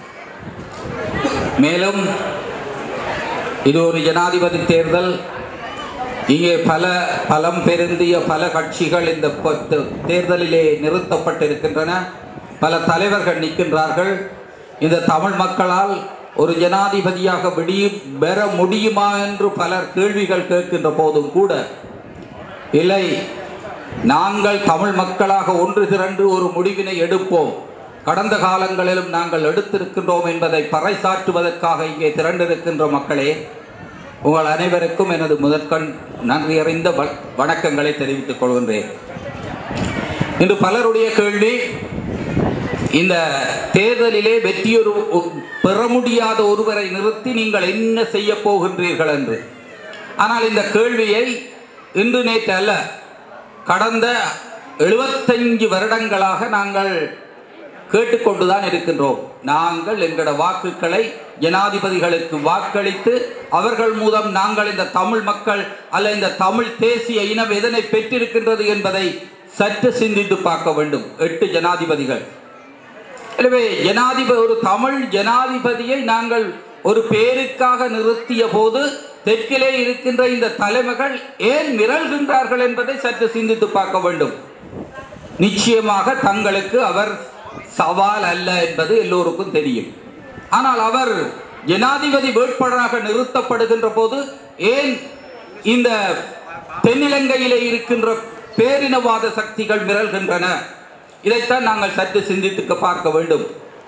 மேலும் இது ஒரு ஜனாதிபதி தேர்தல் இங்கே பல பலம் பெருந்திய பல கட்சிகள் இந்த ப- தே- தேர்தலிலே நிறுத்தப்பட்டிருக்கின்றன பல தலைவர்கள் நிற்கின்றார்கள் இந்த தமிழ் மக்களால் ஒரு ஜனாதிபதியாக விடியும் பெற முடியுமா என்று பலர் கேள்விகள் கேட்கின்ற போதும் கூட இல்லை நாங்கள் தமிழ் மக்களாக ஒன்று திரண்டு ஒரு முடிவினை எடுப்போம் கடந்த காலங்களிலும் நாங்கள் எடுத்திருக்கின்றோம் என்பதை பறைசாற்றுவதற்காக இங்கே திரண்டிருக்கின்ற மக்களே உங்கள் அனைவருக்கும் எனது முதற்கண் நன்றி அறிந்த வ- வணக்கங்களை தெரிவித்துக் கொள்கின்றேன் இன்று பலருடைய கேள்வி இந்த தேர்தலிலே வெற்றியொரு பெற முடியாத ஒருவரை நிறுத்தி நீங்கள் என்ன செய்ய போகின்றீர்கள் என்று ஆனால் இந்த கேள்வியை இன்று நேற்று அல்ல கடந்த எழுபத்தஞ்சு வருடங்களாக நாங்கள் கேட்டுக்கொண்டுதான் இருக்கின்றோம் நாங்கள் எங்களோட வாக்குகளை ஜனாதிபதிகளுக்கு வாக்களித்து அவர்கள் மூலம் நாங்கள் இந்த தமிழ் மக்கள் அல்ல இந்த தமிழ் தேசிய இனம் எதனை பெற்றிருக்கின்றது என்பதை சற்று சிந்தித்து பார்க்க வேண்டும் எட்டு ஜனாதிபதிகள் எனவே ஜனாதிபதி ஒரு தமிழ் ஜனாதிபதியை நாங்கள் ஒரு பேருக்காக நிறுத்திய போது தெற்கிலே இருக்கின்ற இந்த தலைமைகள் ஏன் மிரள்கின்றார்கள் என்பதை சற்று சிந்தித்து பார்க்க வேண்டும் நிச்சயமாக தங்களுக்கு அவர் சவால் அல்ல என்பது எல்லோருக்கும் தெரியும் ஆனால் அவர் ஜனாதிபதி வேட்பாளராக நிறுத்தப்படுகின்ற போது ஏன் இந்த தென்னிலங்கையிலே இருக்கின்ற பேரினவாத சக்திகள் மிரள்கின்றன இதைத்தான் நாங்கள் சற்று சிந்தித்து பார்க்க வேண்டும்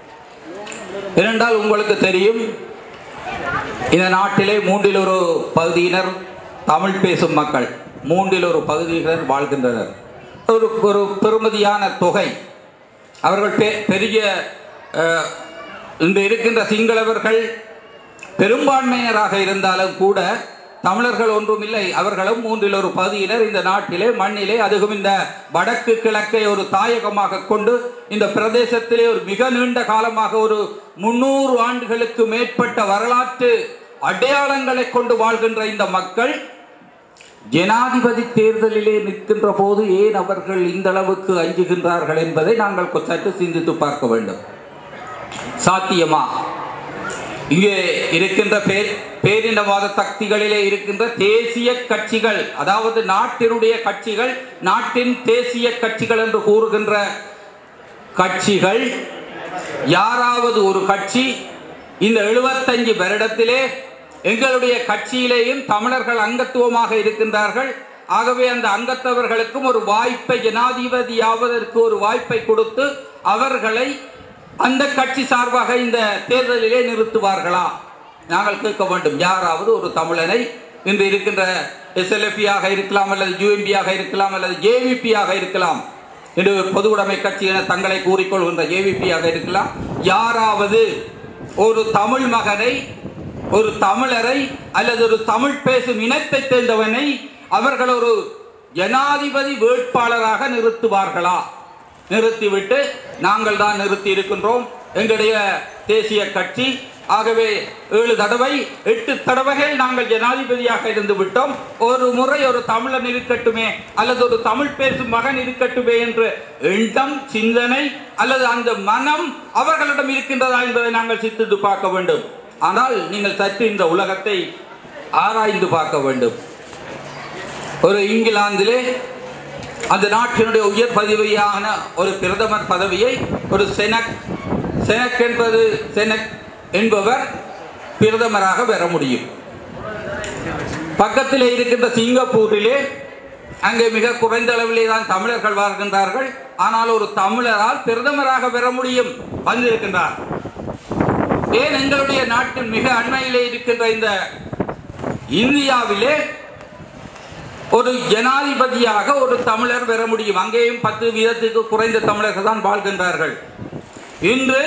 ஏனென்றால் உங்களுக்கு தெரியும் இந்த நாட்டிலே மூன்றில் ஒரு பகுதியினர் தமிழ் பேசும் மக்கள் மூன்றில் ஒரு பகுதியினர் வாழ்கின்றனர் ஒரு ஒரு பெருமதியான தொகை அவர்கள் பெ- பெரிய அஹ், இன்று இருக்கின்ற சிங்களவர்கள் பெரும்பான்மையினராக இருந்தாலும் கூட தமிழர்கள் ஒன்றுமில்லை அவர்களும் மூன்றில் ஒரு பகுதியினர் இந்த நாட்டிலே மண்ணிலே அதுவும் இந்த வடக்கு கிழக்கை ஒரு தாயகமாக கொண்டு இந்த பிரதேசத்திலே ஒரு மிக நீண்ட காலமாக ஒரு முன்னூறு ஆண்டுகளுக்கு மேற்பட்ட வரலாற்று அடையாளங்களை கொண்டு வாழ்கின்ற இந்த மக்கள் ஜனாதிபதி தேர்தலிலே நிற்கின்ற போது ஏன் அவர்கள் இந்த அளவுக்கு அஞ்சுகின்றார்கள் என்பதை நாங்கள் கொ- சற்று சிந்தித்து பார்க்க வேண்டும் சாத்தியமா இங்கே இருக்கின்ற பேர் பேரினவாத சக்திகளிலே இருக்கின்ற தேசிய கட்சிகள் அதாவது நாட்டினுடைய கட்சிகள் நாட்டின் தேசிய கட்சிகள் என்று கூறுகின்ற கட்சிகள் யாராவது ஒரு கட்சி இந்த எழுபத்தஞ்சு வருடத்திலே எங்களுடைய கட்சியிலேயும் தமிழர்கள் அங்கத்துவமாக இருக்கின்றார்கள் ஆகவே அந்த அங்கத்தவர்களுக்கும் ஒரு வாய்ப்பை ஜனாதிபதி ஆவதற்கு ஒரு வாய்ப்பை கொடுத்து அவர்களை அந்த கட்சி சார்பாக இந்த தேர்தலிலே நிறுத்துவார்களா நாங்கள் கேட்க வேண்டும் யாராவது ஒரு தமிழனை இன்று இருக்கின்ற எஸ்எல்எஃபியாக இருக்கலாம் அல்லது யூஎம்பியாக இருக்கலாம் அல்லது ஜேவிபியாக இருக்கலாம் என்று பொது உடைமை கட்சி என தங்களை கூறிக்கொள்கின்ற ஜேவிபியாக இருக்கலாம் யாராவது ஒரு தமிழ் மகனை ஒரு தமிழரை அல்லது ஒரு தமிழ் பேசும் இனத்தை சேர்ந்தவனை அவர்கள் ஒரு ஜனாதிபதி வேட்பாளராக நிறுத்துவார்களா நிறுத்திவிட்டு நாங்கள் தான் நிறுத்தி இருக்கின்றோம் எங்களுடைய தேசிய கட்சி ஆகவே ஏழு தடவை எட்டு தடவைகள் நாங்கள் ஜனாதிபதியாக இருந்து விட்டோம் ஒரு முறை ஒரு தமிழன் இருக்கட்டுமே அல்லது ஒரு தமிழ் பேசும் மகன் இருக்கட்டுமே என்று எண்ணம் சிந்தனை அல்லது அந்த மனம் அவர்களிடம் இருக்கின்றதா என்பதை நாங்கள் சிந்தித்து பார்க்க வேண்டும் ஆனால் நீங்கள் சற்று இந்த உலகத்தை ஆராய்ந்து பார்க்க வேண்டும் ஒரு இங்கிலாந்திலே அந்த நாட்டினுடைய உயர் பதவியான ஒரு பிரதமர் பதவியை ஒரு செனக் செனக் என்பது செனக் என்பவர் பிரதமராக பெற முடியும் பக்கத்தில் இருக்கின்ற சிங்கப்பூரிலே அங்கே மிக குறைந்த அளவிலே தான் தமிழர்கள் வாழ்கின்றார்கள் ஆனால் ஒரு தமிழரால் பிரதமராக பெற முடியும் வந்திருக்கின்றார் ஏன் எங்களுடைய நாட்டின் மிக அண்மையிலே இருக்கின்ற இந்த இந்தியாவிலே ஒரு ஜனாதிபதியாக ஒரு தமிழர் பெற முடியும் அங்கேயும் பத்து வீதத்துக்கு குறைந்த தமிழர்கள் தான் வாழ்கின்றார்கள் இன்று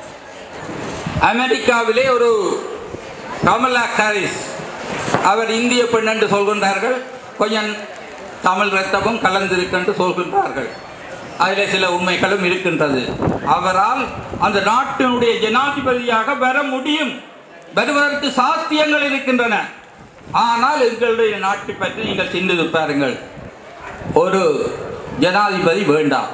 அமெரிக்காவிலே ஒரு கமலா ஹாரிஸ் அவர் இந்திய பெண் என்று சொல்கின்றார்கள் கொஞ்சம் தமிழ் ரத்தமும் கலந்திருக்கென்று சொல்கின்றார்கள் அதில் சில உண்மைகளும் இருக்கின்றது அவரால் அந்த நாட்டினுடைய ஜனாதிபதியாக வர முடியும் வருவதற்கு சாத்தியங்கள் இருக்கின்றன ஆனால் எங்களுடைய நாட்டை பற்றி நீங்கள் சிந்தித்து பாருங்கள் ஒரு ஜனாதிபதி வேண்டாம்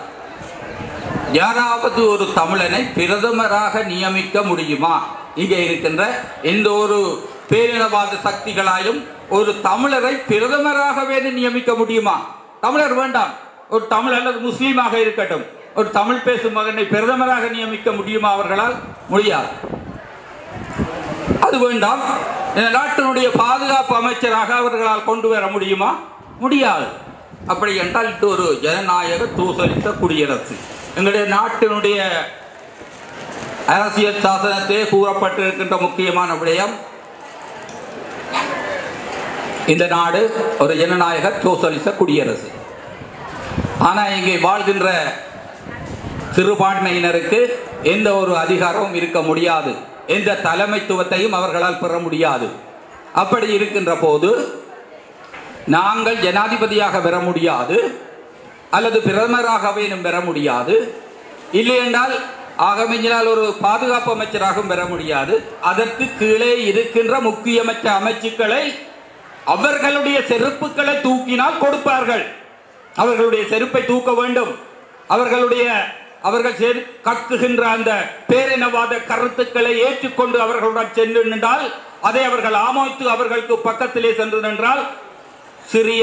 யாராவது ஒரு தமிழனை பிரதமராக நியமிக்க முடியுமா இங்கே இருக்கின்ற எந்த ஒரு பேரினவாத சக்திகளாலும் ஒரு தமிழரை பிரதமராகவே நியமிக்க முடியுமா தமிழர் வேண்டாம் ஒரு தமிழ் அல்லது முஸ்லீமாக இருக்கட்டும் ஒரு தமிழ் பேசும் மகனை பிரதமராக நியமிக்க முடியுமா அவர்களால் முடியாது அது வேண்டாம் இந்த நாட்டினுடைய பாதுகாப்பு அமைச்சராக அவர்களால் கொண்டு வர முடியுமா முடியாது அப்படி என்றால் இது ஒரு ஜனநாயக தூசலித்த குடியரசு எங்களுடைய நாட்டினுடைய அரசியல் சாசனத்திலே கூறப்பட்டிருக்கின்ற முக்கியமான விடயம் இந்த நாடு ஒரு ஜனநாயக சோசலிச குடியரசு ஆனால் இங்கே வாழ்கின்ற சிறுபான்மையினருக்கு எந்த ஒரு அதிகாரமும் இருக்க முடியாது எந்த தலைமைத்துவத்தையும் அவர்களால் பெற முடியாது அப்படி இருக்கின்ற போது நாங்கள் ஜனாதிபதியாக பெற முடியாது அல்லது பிரதமராகவேனும் பெற முடியாது இல்லையென்றால் ஆகமிஞ்சினால் ஒரு பாதுகாப்பு அமைச்சராகவும் பெற முடியாது அதற்கு கீழே இருக்கின்ற முக்கியமற்ற அமைச்சுக்களை அவர்களுடைய செருப்புக்களை தூக்கினால் கொடுப்பார்கள் அவர்களுடைய செருப்பை தூக்க வேண்டும் அவர்களுடைய அவர்கள் செரு- கக்குகின்ற அந்த பேரினவாத கருத்துக்களை ஏற்றுக்கொண்டு அவர்களுடன் சென்று நின்றால் அதை அவர்கள் ஆமோதித்து அவர்களுக்கு பக்கத்திலே சென்று நின்றால் சிறிய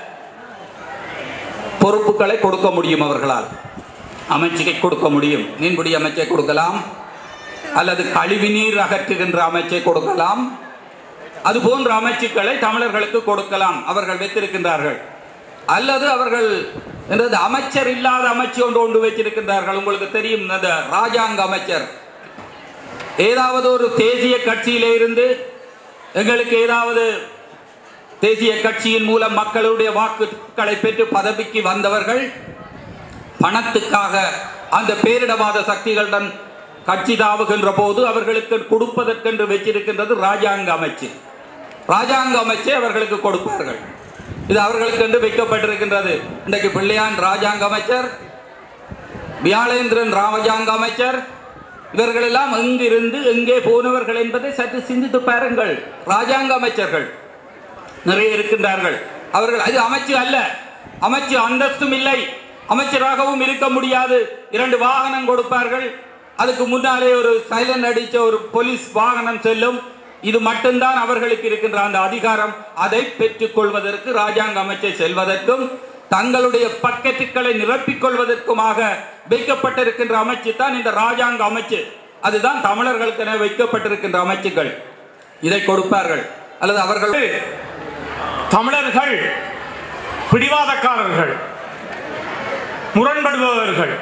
பொறுப்புகளை கொடுக்க முடியும் அவர்களால் அமைச்சுக்கை கொடுக்க முடியும் மீன்பிடி அமைச்சை கொடுக்கலாம் அல்லது கழிவுநீர் அகற்றுகின்ற அமைச்சை கொடுக்கலாம் அது போன்ற அமைச்சுக்களை தமிழர்களுக்கு கொடுக்கலாம் அவர்கள் வைத்திருக்கின்றார்கள் அல்லது அவர்கள் என்னது அமைச்சர் இல்லாத அமைச்சு ஒன்று ஒன்று வச்சிருக்கின்றார்கள் உங்களுக்கு தெரியும் அந்த ராஜாங்க அமைச்சர் ஏதாவது ஒரு தேசிய கட்சியிலே இருந்து எங்களுக்கு ஏதாவது தேசிய கட்சியின் மூலம் மக்களுடைய வாக்குகளை பெற்று பதவிக்கு வந்தவர்கள் பணத்துக்காக அந்த பேரிடவாத சக்திகளுடன் கட்சி தாவுகின்ற போது அவர்களுக்கு கொடுப்பதற்கென்று வச்சிருக்கின்றது ராஜாங்க அமைச்சு ராஜாங்க அமைச்சை அவர்களுக்கு கொடுப்பார்கள் இது அவர்களுக்கென்று வைக்கப்பட்டிருக்கின்றது இன்றைக்கு பிள்ளையான் ராஜாங்க அமைச்சர் வியாழேந்திரன் ராஜாங்க அமைச்சர் இவர்கள் எல்லாம் எங்கிருந்து எங்கே போனவர்கள் என்பதை சற்று சிந்தித்து பாருங்கள் ராஜாங்க அமைச்சர்கள் நிறைய இருக்கின்றார்கள் அவர்கள் அது அமைச்சு அல்ல அமைச்சு அந்தஸ்தும் இல்லை அமைச்சராகவும் இருக்க முடியாது இரண்டு வாகனம் கொடுப்பார்கள் அதுக்கு முன்னாலே ஒரு சைலண்ட் அடிச்ச ஒரு போலீஸ் வாகனம் செல்லும் இது மட்டும்தான் அவர்களுக்கு இருக்கின்ற அந்த அதிகாரம் அதை பெற்றுக் கொள்வதற்கு ராஜாங்க அமைச்சர் செல்வதற்கும் தங்களுடைய பக்கெட்டுகளை நிரப்பிக் கொள்வதற்குமாக வைக்கப்பட்டிருக்கின்ற அமைச்சு தான் இந்த ராஜாங்க அமைச்சு அதுதான் தமிழர்களுக்கென வைக்கப்பட்டிருக்கின்ற அமைச்சுகள் இதை கொடுப்பார்கள் அல்லது அவர்கள் தமிழர்கள் பிடிவாதக்காரர்கள் முரண்படுபவர்கள்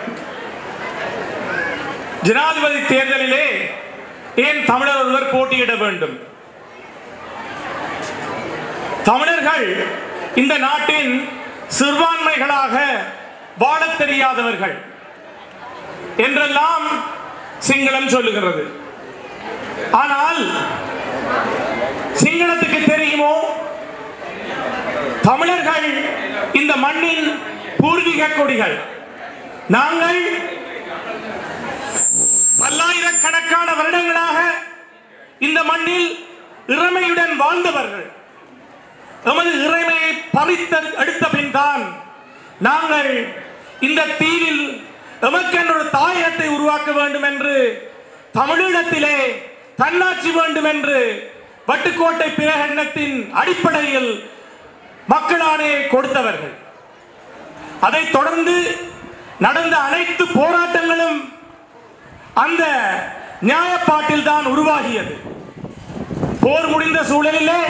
ஜனாதிபதி தேர்தலிலே ஏன் தமிழர் ஒருவர் போட்டியிட வேண்டும் தமிழர்கள் இந்த நாட்டின் சிறுபான்மைகளாக வாழத் தெரியாதவர்கள் என்றெல்லாம் சிங்களம் சொல்லுகிறது ஆனால் சிங்களத்துக்கு தெரியுமோ தமிழர்கள் இந்த மண்ணின் பூர்வீக கொடிகள் நாங்கள் பல்லாயிரக்கணக்கான வருடங்களாக இந்த மண்ணில் இறைமையுடன் வாழ்ந்தவர்கள் எமது இறைமையை பறித்த எடுத்த பின் தான் நாங்கள் இந்த தீவில் எமக்கென்ற ஒரு தாயகத்தை உருவாக்க வேண்டும் என்று தமிழீழத்திலே தன்னாட்சி வேண்டும் என்று வட்டுக்கோட்டை பிரகடனத்தின் அடிப்படையில் மக்களானே கொடுத்தவர்கள் அதைத் தொடர்ந்து நடந்த அனைத்து போராட்டங்களும் அந்த நியாயப்பாட்டில் தான் உருவாகியது போர் முடிந்த சூழலிலே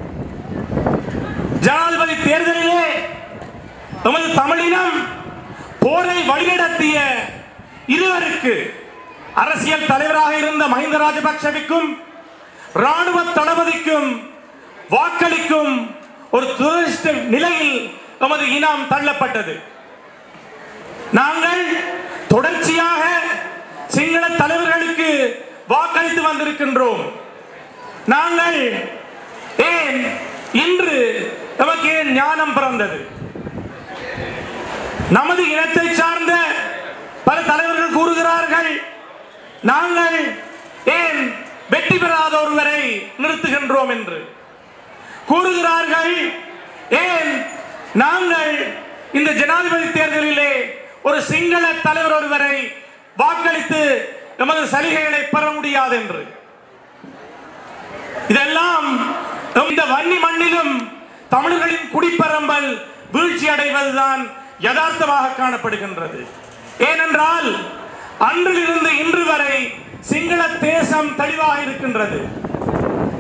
ஜனாதிபதி தேர்தலிலே நமது தமிழினம் போரை வழிநடத்திய இருவருக்கு அரசியல் தலைவராக இருந்த மஹிந்த ராஜபக்சவிற்கும் ராணுவ தளபதிக்கும் வாக்களிக்கும் ஒரு துரதிருஷ்ட நிலையில் நமது இனம் தள்ளப்பட்டது நாங்கள் தொடர்ச்சியாக சிங்கள தலைவர்களுக்கு வாக்களித்து வந்திருக்கின்றோம் நாங்கள் ஏன் இன்று நமக்கு ஏன் ஞானம் பிறந்தது நமது இனத்தை சார்ந்த பல தலைவர்கள் கூறுகிறார்கள் நாங்கள் ஏன் வெற்றி பெறாத ஒருவரை நிறுத்துகின்றோம் என்று கூறுகிறார்கள் ஏன் நாங்கள் இந்த ஜனாதிபதி தேர்தலிலே ஒரு சிங்கள தலைவர் ஒருவரை வாக்களித்து எமது சலுகைகளை பெற முடியாது என்று இதெல்லாம் இந்த வன்னி மண்ணிலும் தமிழர்களின் குடிப்பரம்பல் வீழ்ச்சி அடைவதுதான் யதார்த்தமாக காணப்படுகின்றது ஏனென்றால் அன்றிலிருந்து இன்று வரை சிங்கள தேசம் தெளிவாக இருக்கின்றது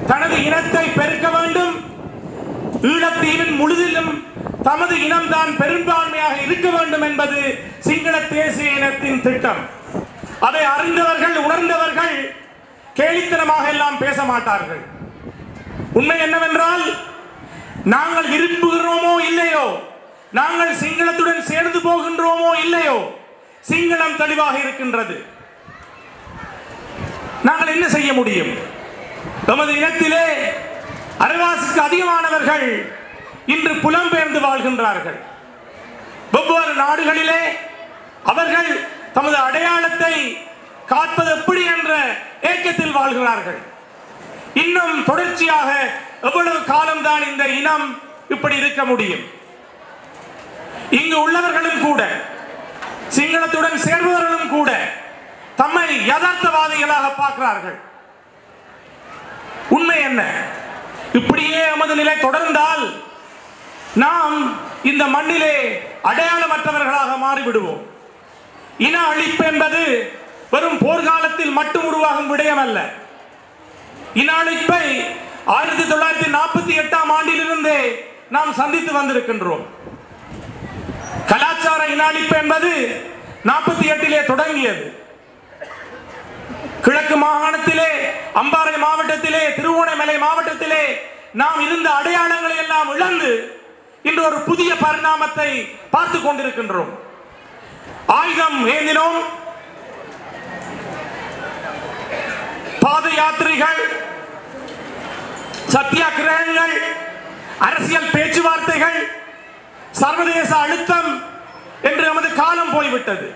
தனது இனத்தை பெருக்க வேண்டும் ஈழத்தீவின் முழுதிலும் தமது இனம்தான் பெரும்பான்மையாக இருக்க வேண்டும் என்பது சிங்கள தேசிய இனத்தின் திட்டம் அதை அறிந்தவர்கள் உணர்ந்தவர்கள் கேலித்தனமாக எல்லாம் பேச மாட்டார்கள் உண்மை என்னவென்றால் நாங்கள் விரும்புகிறோமோ இல்லையோ நாங்கள் சிங்களத்துடன் சேர்ந்து போகின்றோமோ இல்லையோ சிங்களம் தெளிவாக இருக்கின்றது நாங்கள் என்ன செய்ய முடியும் நமது இனத்திலே அரைவாசிக்கு அதிகமானவர்கள் இன்று புலம்பெயர்ந்து வாழ்கின்றார்கள் வெவ்வேறு நாடுகளிலே அவர்கள் தமது அடையாளத்தை காப்பது எப்படி என்ற ஏக்கத்தில் வாழ்கிறார்கள் இன்னும் தொடர்ச்சியாக எவ்வளவு காலம்தான் இந்த இனம் இப்படி இருக்க முடியும் இங்கு உள்ளவர்களும் கூட சிங்களத்துடன் சேர்பவர்களும் கூட தம்மை யதார்த்தவாதிகளாக பார்க்கிறார்கள் உண்மை என்ன இப்படியே எமது நிலை தொடர்ந்தால் நாம் இந்த மண்ணிலே அடையாளமற்றவர்களாக மாறிவிடுவோம் இன அழிப்பு என்பது வெறும் போர்க்காலத்தில் மட்டும் உருவாகும் விடயம் அல்ல இன அழிப்பை ஆயிரத்தி தொள்ளாயிரத்தி நாற்பத்தி எட்டாம் ஆண்டிலிருந்தே நாம் சந்தித்து வந்திருக்கின்றோம் கலாச்சார இன அழிப்பு என்பது நாற்பத்தி எட்டிலே தொடங்கியது கிழக்கு மாகாணத்திலே அம்பாறை மாவட்டத்திலே திருவோணமலை மாவட்டத்திலே நாம் இருந்த அடையாளங்களை எல்லாம் இழந்து இன்று ஒரு புதிய பரிணாமத்தை பார்த்து கொண்டிருக்கின்றோம் ஆயுதம் ஏந்தினோம் பாத யாத்திரைகள் சத்தியாகிரகங்கள் அரசியல் பேச்சுவார்த்தைகள் சர்வதேச அழுத்தம் என்று நமது காலம் போய்விட்டது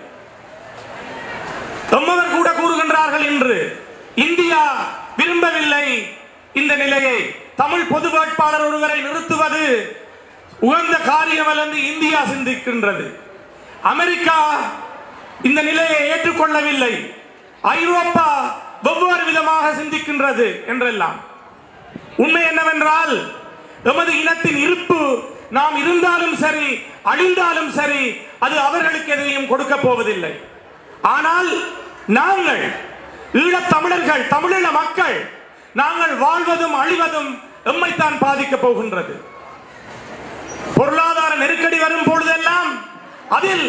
எம்மவர் கூட கூறுகின்றார்கள் என்று இந்தியா விரும்பவில்லை இந்த நிலையை தமிழ் பொது வேட்பாளர் ஒருவரை நிறுத்துவது உகந்த காரியம் அல்ல என்று இந்தியா சிந்திக்கின்றது அமெரிக்கா இந்த நிலையை ஏற்றுக்கொள்ளவில்லை ஐரோப்பா வெவ்வேறு விதமாக சிந்திக்கின்றது என்றெல்லாம் உண்மை என்னவென்றால் எமது இனத்தின் இருப்பு நாம் இருந்தாலும் சரி அழிந்தாலும் சரி அது அவர்களுக்கு எதையும் கொடுக்க போவதில்லை ஆனால் நாங்கள் ஈழத் தமிழர்கள் தமிழீழ மக்கள் நாங்கள் வாழ்வதும் அழிவதும் எம்மைத்தான் பாதிக்கப் போகின்றது பொருளாதார நெருக்கடி வரும் பொழுதெல்லாம் அதில்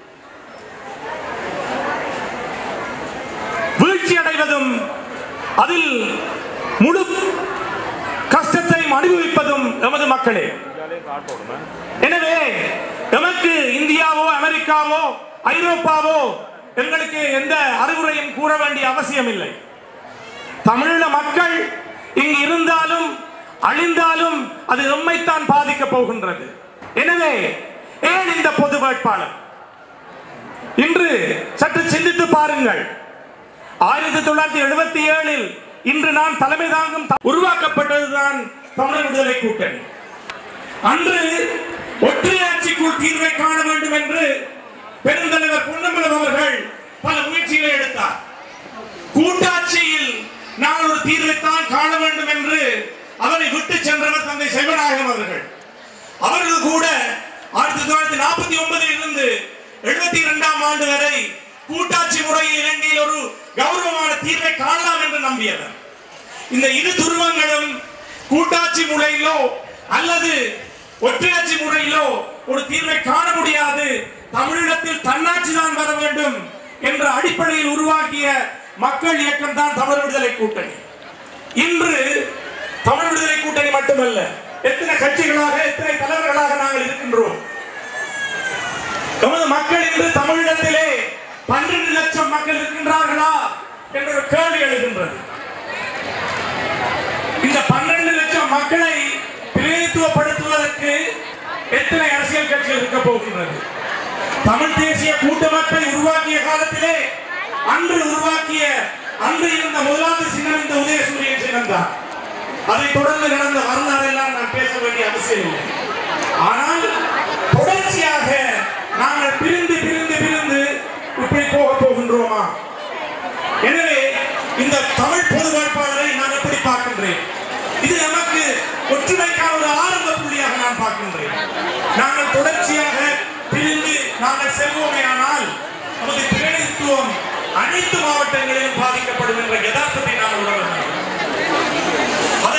வீழ்ச்சி அடைவதும் அதில் முழு கஷ்டத்தையும் அனுபவிப்பதும் எமது மக்களே எனவே எமக்கு இந்தியாவோ அமெரிக்காவோ ஐரோப்பாவோ எங்களுக்கு எந்த அறிவுரையும் கூற வேண்டிய அவசியம் இல்லை தமிழீழ மக்கள் இங்கு இருந்தாலும் அழிந்தாலும் அது எம்மைத்தான் பாதிக்க போகின்றது எனவே ஏன் இந்த பொது வேட்பாளர் இன்று சற்று சிந்தித்து பாருங்கள் ஆயிரத்தி தொள்ளாயிரத்தி எழுபத்தி ஏழில் இன்று நான் தலைமை தாங்கும் த- உருவாக்கப்பட்டதுதான் தமிழர் விடுதலை கூட்டணி அன்று ஒற்றையாட்சிக்குள் தீர்வை காண வேண்டும் என்று பெருந்தலைவர் பொன்னம்பலம் அவர்கள் பல முயற்சிகளை எடுத்தார் கூட்டாட்சியில் நான் ஒரு தீர்வைத்தான் காண வேண்டும் என்று அவரை விட்டு சென்றவர் தந்தை செல்வநாயகம் அவர்கள் அவர்கள் கூட ஆயிரத்தி தொள்ளாயிரத்தி நாற்பத்தி ஒன்பதில் இருந்து எழுபத்தி இரண்டாம் ஆண்டு வரை கூட்டாட்சி முறையில் இலங்கையில் ஒரு கௌரவமான தீர்வை காணலாம் என்று நம்பியவர் இந்த இரு துருவங்களும் கூட்டாட்சி முறையிலோ அல்லது ஒற்றையாட்சி முறையிலோ ஒரு தீர்வை காண முடியாது தமிழீழத்தில் தன்னாட்சி தான் வர வேண்டும் என்ற அடிப்படையில் உருவாக்கிய மக்கள் இயக்கம் தான் தமிழர் விடுதலை கூட்டணி இன்று தமிழ் விடுதலை கூட்டணி மட்டுமல்ல எத்தனை கட்சிகளாக எத்தனை தலைவர்களாக நாங்கள் இருக்கின்றோம் நமது மக்கள் இன்று தமிழிடத்திலே பன்னிரண்டு லட்சம் மக்கள் இருக்கின்றார்களா என்ற ஒரு கேள்வி எழுகின்றது இந்த பன்னிரண்டு லட்சம் மக்களை பிரதித்துவப்படுத்துவதற்கு எத்தனை அரசியல் கட்சிகள் இருக்க போகின்றது தமிழ் தேசிய கூட்டமைப்பை உருவாக்கிய காலத்திலே அன்று உருவாக்கிய அன்று இருந்த முதலாவது சின்னம் இந்த உதயசூரியன் சின்னம் தான் அதை தொடர்ந்து நடந்த வரலாறு எல்லாம் நான் பேச வேண்டிய அவசியம் இல்லை ஆனால் தொடர்ச்சியாக நாங்கள் பிரிந்து பிரிந்து பிரிந்து இப்படி போக போகின்றோமா எனவே இந்த தமிழ் பொது வேட்பாளரை நான் எப்படி பார்க்கின்றேன் இது நமக்கு ஒற்றுமைக்கான ஒரு ஆரம்ப புள்ளியாக நான் பார்க்கின்றேன் நாங்கள் தொடர்ச்சியாக பிரிந்து நாங்கள் செல்வோமே ஆனால் நமது பிரதிநிதித்துவம் அனைத்து மாவட்டங்களிலும் பாதிக்கப்படும் என்ற யதார்த்தத்தை நாம் உணர வேண்டும் அதை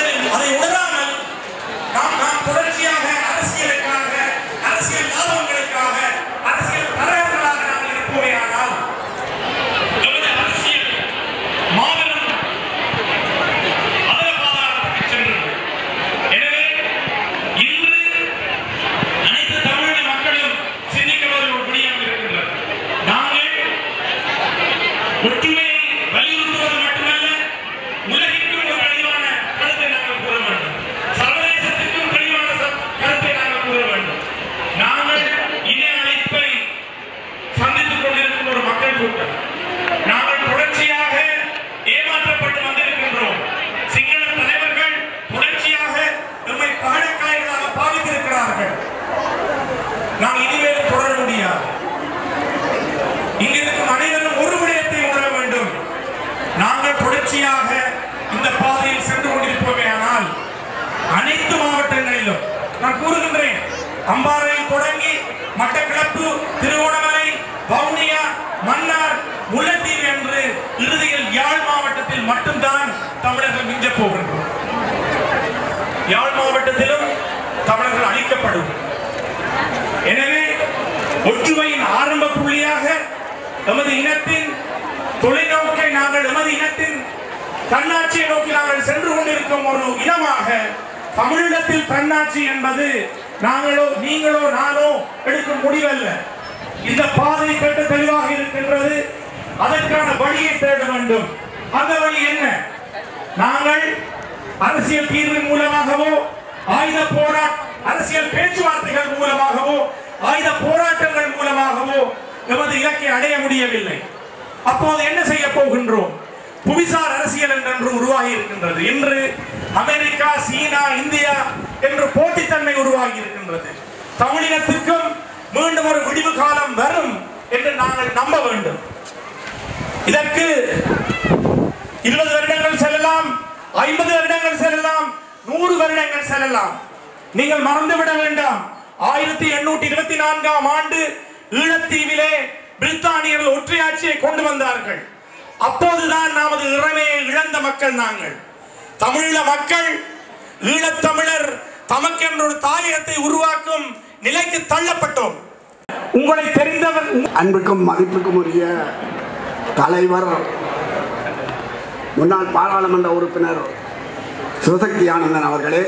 கூறுகின்றேன் அம்பாறையில் தொடங்கி மட்டக்களப்பு திருவோணமலை வவுனியா மன்னார் முல்லைத்தீவு என்று இறுதியில் யாழ் மாவட்டத்தில் மட்டும்தான் தமிழர்கள் மிஞ்சப் போகின்றோம் யாழ் மாவட்டத்திலும் தமிழர்கள் அழிக்கப்படும் எனவே ஒற்றுமையின் ஆரம்ப புள்ளியாக எமது இனத்தின் தொலைநோக்கை நாங்கள் எமது இனத்தின் தன்னாட்சியை நோக்கி நாங்கள் சென்று கொண்டிருக்கும் ஒரு இனமாக தமிழினத்தில் தன்னாட்சி என்பது நாங்களோ நீங்களோ நானோ எடுக்கும் முடிவல்ல இந்த பாதை கட்ட தெளிவாக இருக்கின்றது அதற்கான வழியை தேட வேண்டும் அந்த வழி என்ன நாங்கள் அரசியல் தீர்வின் மூலமாகவோ ஆயுத போரா அரசியல் பேச்சுவார்த்தைகள் மூலமாகவோ ஆயுத போராட்டங்கள் மூலமாகவோ எமது இலக்கை அடைய முடியவில்லை அப்போது என்ன செய்ய போகின்றோம் புவிசார் அரசியல் என்றொன்று உருவாகி இருக்கின்றது இன்று அமெரிக்கா சீனா இந்தியா என்று போட்டித்தன்மை உருவாகி இருக்கின்றது தமிழினத்துக்கும் மீண்டும் ஒரு விடிவு காலம் வரும் என்று நாங்கள் நம்ப வேண்டும் இதற்கு இருபது வருடங்கள் செல்லலாம் ஐம்பது வருடங்கள் செல்லலாம் நூறு வருடங்கள் செல்லலாம் நீங்கள் மறந்துவிட வேண்டாம் ஆயிரத்தி எண்ணூற்றி இருபத்தி நான்காம் ஆண்டு ஈழத்தீவிலே பிரித்தானியர்கள் ஒற்றையாட்சியை கொண்டு வந்தார்கள் அப்போதுதான் நமது இறமையை இழந்த மக்கள் நாங்கள் தமிழீழ மக்கள் ஈழத்தமிழர் தமக்கென்ற ஒரு தாயகத்தை உருவாக்கும் நிலைக்கு தள்ளப்பட்டோம் உங்களை தெரிந்தவர் அன்புக்கும் மதிப்புக்கும் உரிய தலைவர் முன்னாள் பாராளுமன்ற உறுப்பினர் சிவசக்தி ஆனந்தன் அவர்களே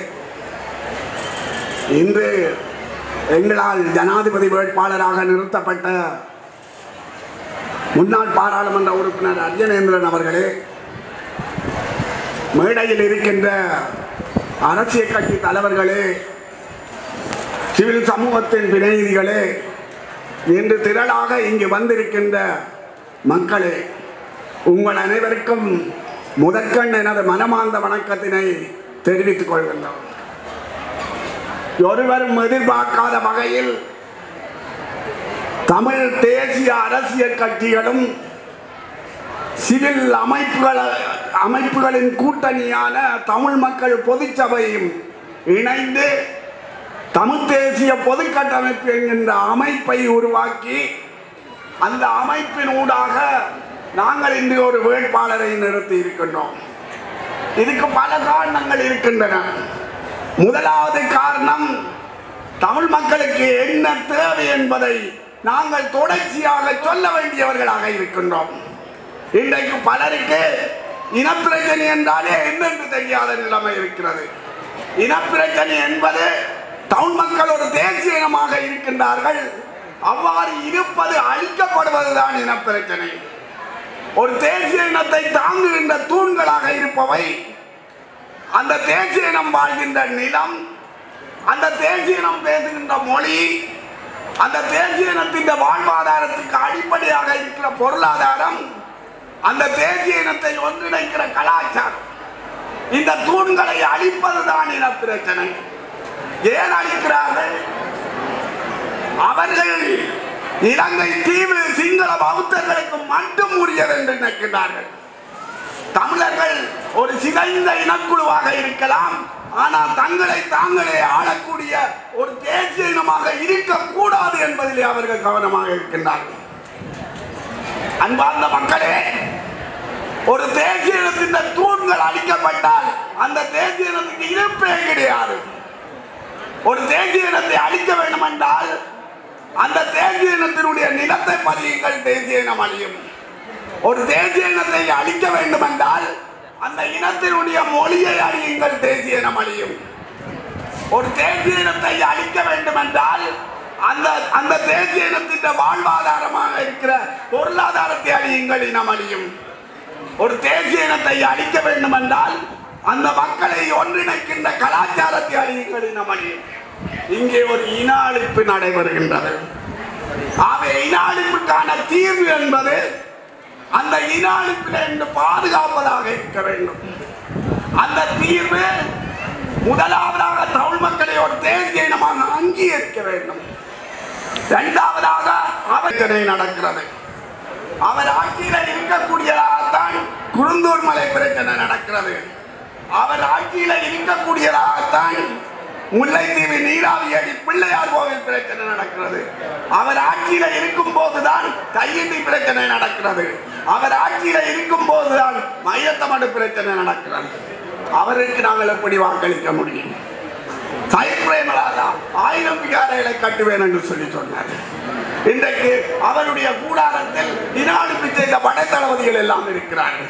இன்று எங்களால் ஜனாதிபதி வேட்பாளராக நிறுத்தப்பட்ட முன்னாள் பாராளுமன்ற உறுப்பினர் அர்ஜனேந்திரன் அவர்களே மேடையில் இருக்கின்ற அரசியல் கட்சி தலைவர்களே சிவில் சமூகத்தின் பிரதிநிதிகளே இன்று திரளாக இங்கு வந்திருக்கின்ற மக்களே உங்கள் அனைவருக்கும் முதற்கண் எனது மனமார்ந்த வணக்கத்தினை தெரிவித்துக் கொள்கின்றோம் ஒருவரும் எதிர்பார்க்காத வகையில் தமிழ் தேசிய அரசியல் கட்சிகளும் சிவில் அமைப்புகள் அமைப்புகளின் கூட்டணியான தமிழ் மக்கள் பொதுச்சபையும் இணைந்து தமிழ் தேசிய பொது கட்டமைப்பு என்கின்ற அமைப்பை உருவாக்கி அந்த அமைப்பின் ஊடாக நாங்கள் இன்று ஒரு வேட்பாளரை நிறுத்தி இருக்கின்றோம் இதுக்கு பல காரணங்கள் இருக்கின்றன முதலாவது காரணம் தமிழ் மக்களுக்கு என்ன தேவை என்பதை நாங்கள் தொடர்ச்சியாக சொல்ல வேண்டியவர்களாக இருக்கின்றோம் இன்றைக்கு பலருக்கு இனப்பிரச்சனை என்றாலே என்னென்று தெரியாத நிலைமை இருக்கிறது இனப்பிரச்சனை என்பது தமிழ் மக்கள் ஒரு தேசிய இனமாக இருக்கின்றார்கள் அவ்வாறு இருப்பது அழிக்கப்படுவதுதான் இனப்பிரச்சனை ஒரு தேசிய இனத்தை தாங்குகின்ற தூண்களாக இருப்பவை அந்த தேசிய இனம் வாழ்கின்ற நிலம் அந்த தேசிய இனம் பேசுகின்ற மொழி அந்த தேசிய இனத்தின் வாழ்வாதாரத்துக்கு அடிப்படையாக இருக்கிற பொருளாதாரம் அந்த தேசிய இனத்தை ஒன்றிணைக்கிற கலாச்சாரம் இந்த தூண்களை அழிப்பதுதான் இன பிரச்சனை ஏன் அழிக்கிறார்கள் அவர்கள் இலங்கை தீவு சிங்கள பௌத்தர்களுக்கு மட்டும் உரியது என்று நினைக்கிறார்கள் தமிழர்கள் ஒரு சிதைந்த இனக்குழுவாக இருக்கலாம் ஆனால் தங்களை தாங்களே ஆளக்கூடிய ஒரு தேசிய இனமாக இருக்கக்கூடாது என்பதிலே அவர்கள் கவனமாக இருக்கின்றார்கள் அன்பார்ந்த மக்களே ஒரு தேசிய இனத்தின் தூண்கள் அழிக்கப்பட்டால் அந்த தேசிய இனத்துக்கு இருப்பே கிடையாது ஒரு தேசிய இனத்தை அழிக்க வேண்டும் என்றால் அந்த தேசிய இனத்தினுடைய நிலத்தை பதியுங்கள் தேசிய இனம் அழியும் ஒரு தேசிய இனத்தை அழிக்க வேண்டும் என்றால் அந்த இனத்தினுடைய மொழியை அழியுங்கள் தேசிய இனம் அழியும் ஒரு தேசிய இனத்தை அழிக்க வேண்டும் என்றால் அந்த அந்த தேசிய இனத்தின் வாழ்வாதாரமாக இருக்கிற பொருளாதாரத்தை அழியுங்கள் இனம் அழியும் ஒரு தேசிய இனத்தை அழிக்க வேண்டும் என்றால் அந்த மக்களை ஒன்றிணைக்கின்ற கலாச்சாரத்தை அழியுங்கள் இனம் அழியும் இங்கே ஒரு இன அழிப்பு நடைபெறுகின்றது ஆகவே இன அழிப்புக்கான தீர்வு என்பது அந்த இன அழிப்பில் இருந்து பாதுகாப்பதாக இருக்க வேண்டும் அந்த தீர்வு முதலாவதாக தமிழ் மக்களை ஒரு தேசிய இனமாக அங்கீகரிக்க வேண்டும் இரண்டாவதாக அவச்சனை நடக்கிறது அவர் ஆட்சியில இருக்கக்கூடியதாகத்தான் குருந்தூர் மலை பிரச்சனை நடக்கிறது அவர் ஆட்சியில இருக்கக்கூடியதாகத்தான் முல்லைத்தீவு நீராவியடி பிள்ளையார் கோவில் பிரச்சனை நடக்கிறது அவர் ஆட்சியில இருக்கும் போதுதான் கையெண்டி பிரச்சனை நடக்கிறது அவர் ஆட்சியில இருக்கும் போதுதான் மையத்தமடு பிரச்சனை நடக்கிறது அவருக்கு நாங்கள் எப்படி வாக்களிக்க முடியும் சயித் பிரேமலாதா ஆயிரம் விகாரைகளை கட்டுவேன் என்று சொல்லி சொன்னார் இன்றைக்கு அவருடைய கூடாரத்தில் இனாடுப்பு செய்த படைத்தளபதிகள் எல்லாம் இருக்கிறார்கள்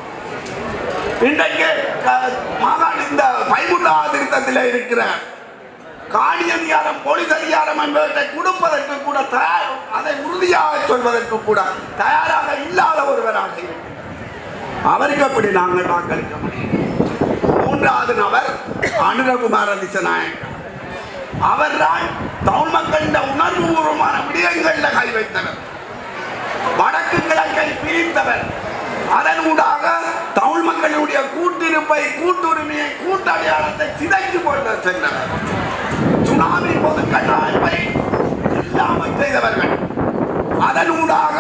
இன்றைக்கு க- மாகாண இந்த பைமுல்லா திருத்தத்தில் இருக்கிற காணி அதிகாரம் போலீஸ் அதிகாரம் என்பவற்றை கொடுப்பதற்கு கூட தயார் அதை உறுதியாக சொல்வதற்கு கூட தயாராக இல்லாத ஒருவராக இருக்கிறார். அவருக்கு அப்படி நாங்கள் வாக்களிக்க முடியும் மூன்றாவது நபர் அனுரகுமார திசநாயக்கர் அவர்தான் தமிழ் மக்களின் உணர்வுபூர்வமான விடயங்களில் கை வைத்தவர் வடக்கு கிழக்கை பிரித்தவர் அதன் ஊடாக தமிழ் மக்களுடைய கூட்டிருப்பை கூட்டுரிமையை கூட்டடையாளத்தை சிதைத்து கொண்டு சென்றவர் சுனாமி பொது கட்டமைப்பை இல்லாமல் செய்தவர்கள் அதன் ஊடாக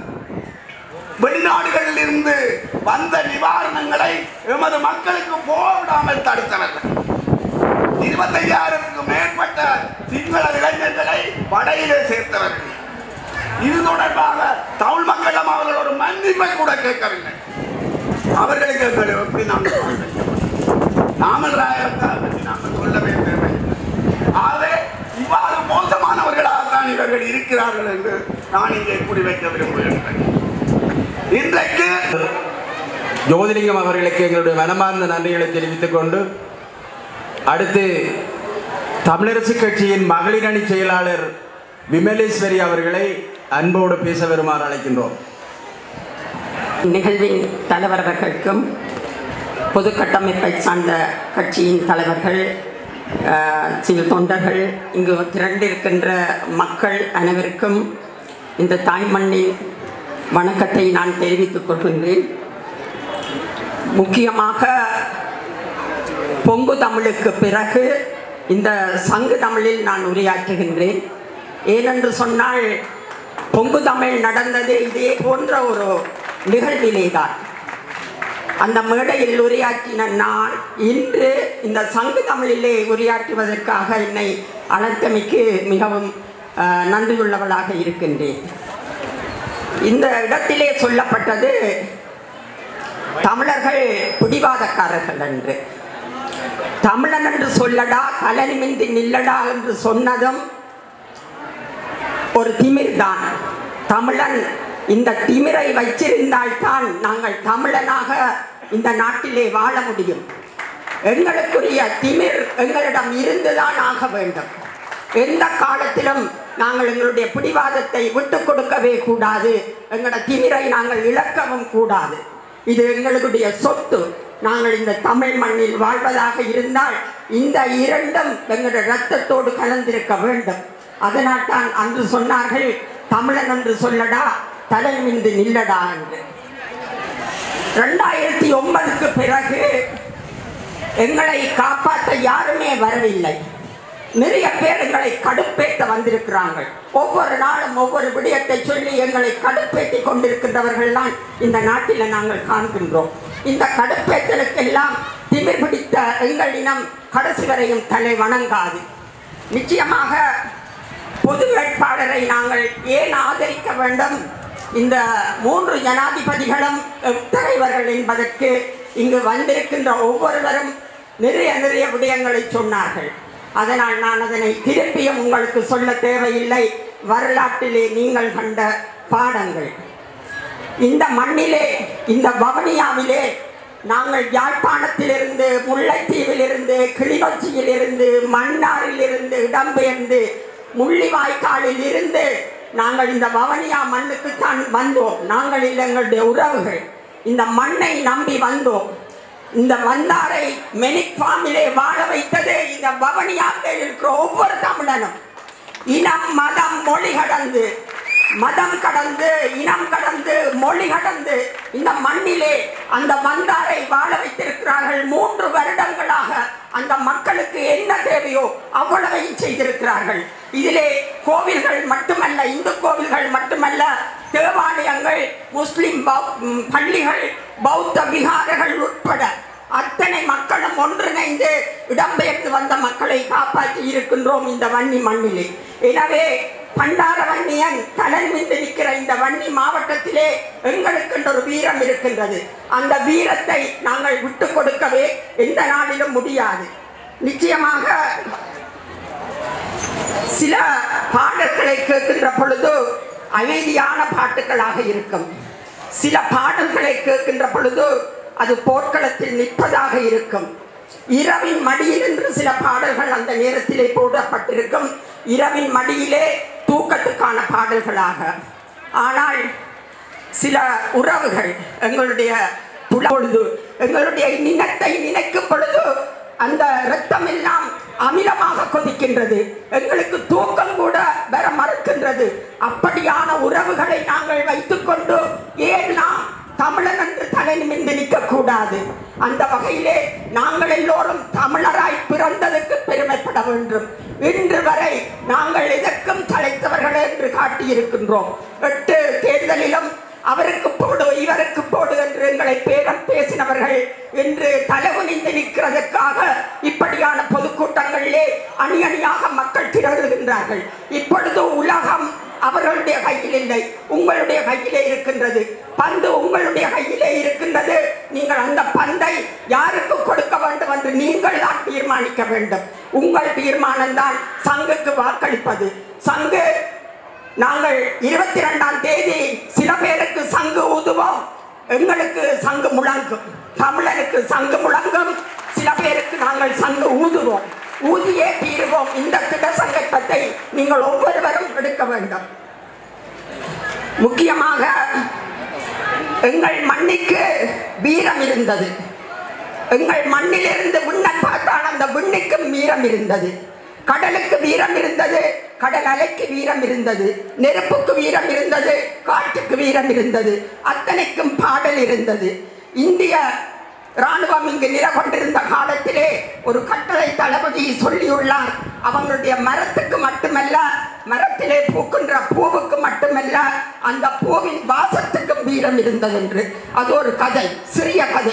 வெளிநாடுகளில் இருந்து வந்த நிவாரணங்களை எமது மக்களுக்கு போடாமல் தடுத்தவர்கள் இருபத்தையாயிரத்துக்கு மேற்பட்ட சிங்கள இளைஞர்களை படையிலே சேர்த்தவர்கள் இது தொடர்பாக தமிழ் மக்களிடம் அவர்கள் ஒரு மன்னிப்பை கூட கேட்கவில்லை அவர்களுக்கு எங்களை எப்படி நாங்கள் வாக்களிக்க முடியும்? நாமல் ராயத்தை பற்றி நாங்கள் சொல்லவே தேவையில்லை ஆகவே இவ்வாறு மோசமானவர்களாகத்தான் இவர்கள் இருக்கிறார்கள் என்று நான் இங்கே குறிவைக்க விரும்புகின்றேன் இன்றைக்கு ஜோதிலிங்கம் அவர்களுக்கு எங்களுடைய மனமார்ந்த நன்றிகளை தெரிவித்துக் கொண்டு அடுத்து தமிழரசு கட்சியின் மகளிர் அணி செயலாளர் விமலேஸ்வரி அவர்களை அன்போடு பேச வருமாறு அழைக்கின்றோம் நிகழ்வின் தலைவர்களுக்கும் பொது கட்டமைப்பை சார்ந்த கட்சியின் தலைவர்கள் அஹ், சிவில் தொண்டர்கள் இங்கு திரண்டிருக்கின்ற மக்கள் அனைவருக்கும் இந்த தாய்மண்ணின் வணக்கத்தை நான் தெரிவித்துக் கொள்கின்றேன் முக்கியமாக பொங்கு தமிழுக்கு பிறகு இந்த சங்கு தமிழில் நான் உரையாற்றுகின்றேன் ஏனென்று சொன்னால் பொங்கு தமிழ் நடந்தது இதே போன்ற ஒரு நிகழ்விலே தான் அந்த மேடையில் உரையாற்றின நான் இன்று இந்த சங்கு தமிழிலே உரையாற்றுவதற்காக என்னை அழைத்தமைக்கு மிகவும் அஹ், நன்றியுள்ளவளாக இருக்கின்றேன் இந்த இடத்திலே சொல்லப்பட்டது தமிழர்கள் பிடிவாதக்காரர்கள் என்று தமிழன் என்று சொல்லடா கலனிமின்றி நில்லடா என்று சொன்னதும் ஒரு திமிர்தான் தமிழன் இந்த திமிரை வைச்சிருந்தால்தான் நாங்கள் தமிழனாக இந்த நாட்டிலே வாழ முடியும் எங்களுக்குரிய திமிர் எங்களிடம் இருந்துதான் ஆக வேண்டும் எந்த காலத்திலும் நாங்கள் எங்களுடைய பிடிவாதத்தை விட்டு கொடுக்கவே கூடாது எங்களோட திமிரை நாங்கள் இழக்கவும் கூடாது இது எங்களுடைய சொத்து நாங்கள் இந்த தமிழ் மண்ணில் வாழ்வதாக இருந்தால் இந்த இரண்டும் எங்களுடைய ரத்தத்தோடு கலந்திருக்க வேண்டும் அதனால் தான் அன்று சொன்னார்கள் தமிழன் என்று சொல்லடா தலை மிந்து நில்லடா என்று ரெண்டாயிரத்தி ஒன்பதுக்கு பிறகு எங்களை காப்பாற்ற யாருமே வரவில்லை நிறைய பேர் எங்களை கடுப்பேற்ற வந்திருக்கிறார்கள் ஒவ்வொரு நாளும் ஒவ்வொரு விடயத்தை சொல்லி எங்களை கடுப்பேற்றி கொண்டிருக்கின்றவர்கள் தான் இந்த நாட்டில் நாங்கள் காண்கின்றோம் இந்த கடுப்பேற்றலுக்கெல்லாம் திமிர் பிடித்த எங்கள் இனம் கடைசி வரையும் தலை வணங்காது நிச்சயமாக பொது வேட்பாளரை நாங்கள் ஏன் ஆதரிக்க வேண்டும் இந்த மூன்று ஜனாதிபதிகளும் தலைவர்கள் என்பதற்கு இங்கு வந்திருக்கின்ற ஒவ்வொருவரும் நிறைய நிறைய விடயங்களை சொன்னார்கள் அதனால் நான் அதனை திருப்பியும் உங்களுக்கு சொல்ல தேவையில்லை வரலாற்றிலே நீங்கள் கண்ட பாடங்கள் இந்த மண்ணிலே இந்த பவனியாவிலே நாங்கள் யாழ்ப்பாணத்திலிருந்து முல்லைத்தீவிலிருந்து கிளிநொச்சியிலிருந்து மன்னாரிலிருந்து இடம்பெயர்ந்து முள்ளிவாய்க்காலில் இருந்து நாங்கள் இந்த பவனியா மண்ணுக்குத்தான் வந்தோம் நாங்கள் இல்லை எங்களுடைய உறவுகள் இந்த மண்ணை நம்பி வந்தோம் இந்த வந்தாரை மெனிக் ஃபார்மிலே வாழ வைத்தது இந்த பவனியாவில் இருக்கிற ஒவ்வொரு தமிழனும் இனம் மதம் மொழி கடந்து மதம் கடந்து இனம் கடந்து மொழி கடந்து இந்த மண்ணிலே அந்த வந்தாரை வாழ வைத்திருக்கிறார்கள் மூன்று வருடங்களாக அந்த மக்களுக்கு என்ன தேவையோ அவ்வளவையும் செய்திருக்கிறார்கள் இதிலே கோவில்கள் மட்டுமல்ல இந்து கோவில்கள் மட்டுமல்ல தேவாலயங்கள் முஸ்லிம் பௌ- ம், பள்ளிகள் பௌத்த விகாரங்கள் உட்பட அத்தனை மக்களும் ஒன்றிணைந்து இடம்பெயர்ந்து வந்த மக்களை காப்பாற்றி இருக்கின்றோம் இந்த வன்னி மண்ணிலே எனவே பண்டார வன்னியன் கலன் மின்று நிற்கிற இந்த வன்னி மாவட்டத்திலே எங்களுக்கு ஒரு வீரம் இருக்கின்றது அந்த வீரத்தை நாங்கள் விட்டு கொடுக்கவே எந்த நாளிலும் முடியாது நிச்சயமாக சில பாடல்களை கேட்கின்ற பொழுது அமைதியான பாட்டுகளாக இருக்கும் சில பாடல்களை கேட்கின்ற பொழுது அது போர்க்களத்தில் நிற்பதாக இருக்கும் இரவின் மடியில் என்று சில பாடல்கள் அந்த நேரத்திலே போடப்பட்டிருக்கும் இரவின் மடியிலே தூக்கத்துக்கான பாடல்களாக ஆனால் சில உறவுகள் எங்களுடைய புல- பொழுது எங்களுடைய நினத்தை நினைக்கும் பொழுது அந்த இரத்தம் எல்லாம் அமிலமாக கொதிக்கின்றது எங்களுக்கு தூக்கம் கூட வர மறுக்கின்றது அப்படியான உறவுகளை நாங்கள் வைத்துக்கொண்டு ஏன் நாம் தமிழன் என்று தலை நிமிர்ந்து நிற்க கூடாது அந்த வகையிலே நாங்கள் எல்லோரும் தமிழராய் பிறந்ததுக்கு பெருமைப்பட வேண்டும் இன்று வரை நாங்கள் எதற்கும் தலைத்தவர்கள் என்று காட்டியிருக்கின்றோம் எட்டு தேர்தலிலும் அவருக்கு போடு இவருக்கு போடு என்று எங்களை பேரம் பேசினவர்கள் என்று தலைகுனிந்து நிற்கிறதற்காக இப்படியான பொதுக்கூட்டங்களிலே அணி அணியாக மக்கள் திரளுகின்றார்கள் இப்பொழுது உலகம் அவர்களுடைய கையில் இல்லை உங்களுடைய கையிலே இருக்கின்றது பந்து உங்களுடைய கையிலே இருக்கின்றது நீங்கள் அந்த பந்தை யாருக்கு கொடுக்க வேண்டும் என்று நீங்கள் தான் தீர்மானிக்க வேண்டும் உங்கள் தீர்மானம் தான் சங்குக்கு வாக்களிப்பது சங்கு நாங்கள் இருபத்தி ரெண்டாம் தேதி சில பேருக்கு சங்கு ஊதுவோம் எங்களுக்கு சங்கு முழங்கும் தமிழனுக்கு சங்கு முழங்கும் சில பேருக்கு நாங்கள் சங்கு ஊதுவோம் ஊதியே தீருவோம் இந்த திட சங்கல்பத்தை நீங்கள் ஒவ்வொருவரும் எடுக்க வேண்டும் முக்கியமாக எங்கள் மண்ணிற்கு வீரம் இருந்தது எங்கள் மண்ணிலிருந்து விண்ணை பார்த்தால் அந்த விண்ணுக்கும் வீரம் இருந்தது கடலுக்கு வீரம் இருந்தது கடல் அலைக்கு வீரம் இருந்தது நெருப்புக்கு வீரம் இருந்தது காட்டுக்கு வீரம் இருந்தது அத்தனைக்கும் பாடல் இருந்தது இந்திய ராணுவம் இங்கு நிலகொண்டிருந்த காலத்திலே ஒரு கட்டளை தளபதி சொல்லியுள்ளார் அவங்களுடைய மரத்துக்கு மட்டுமல்ல மரத்திலே பூக்கின்ற பூவுக்கு மட்டுமல்ல அந்த பூவின் வாசத்துக்கும் வீரம் இருந்தது என்று அது ஒரு கதை சிறிய கதை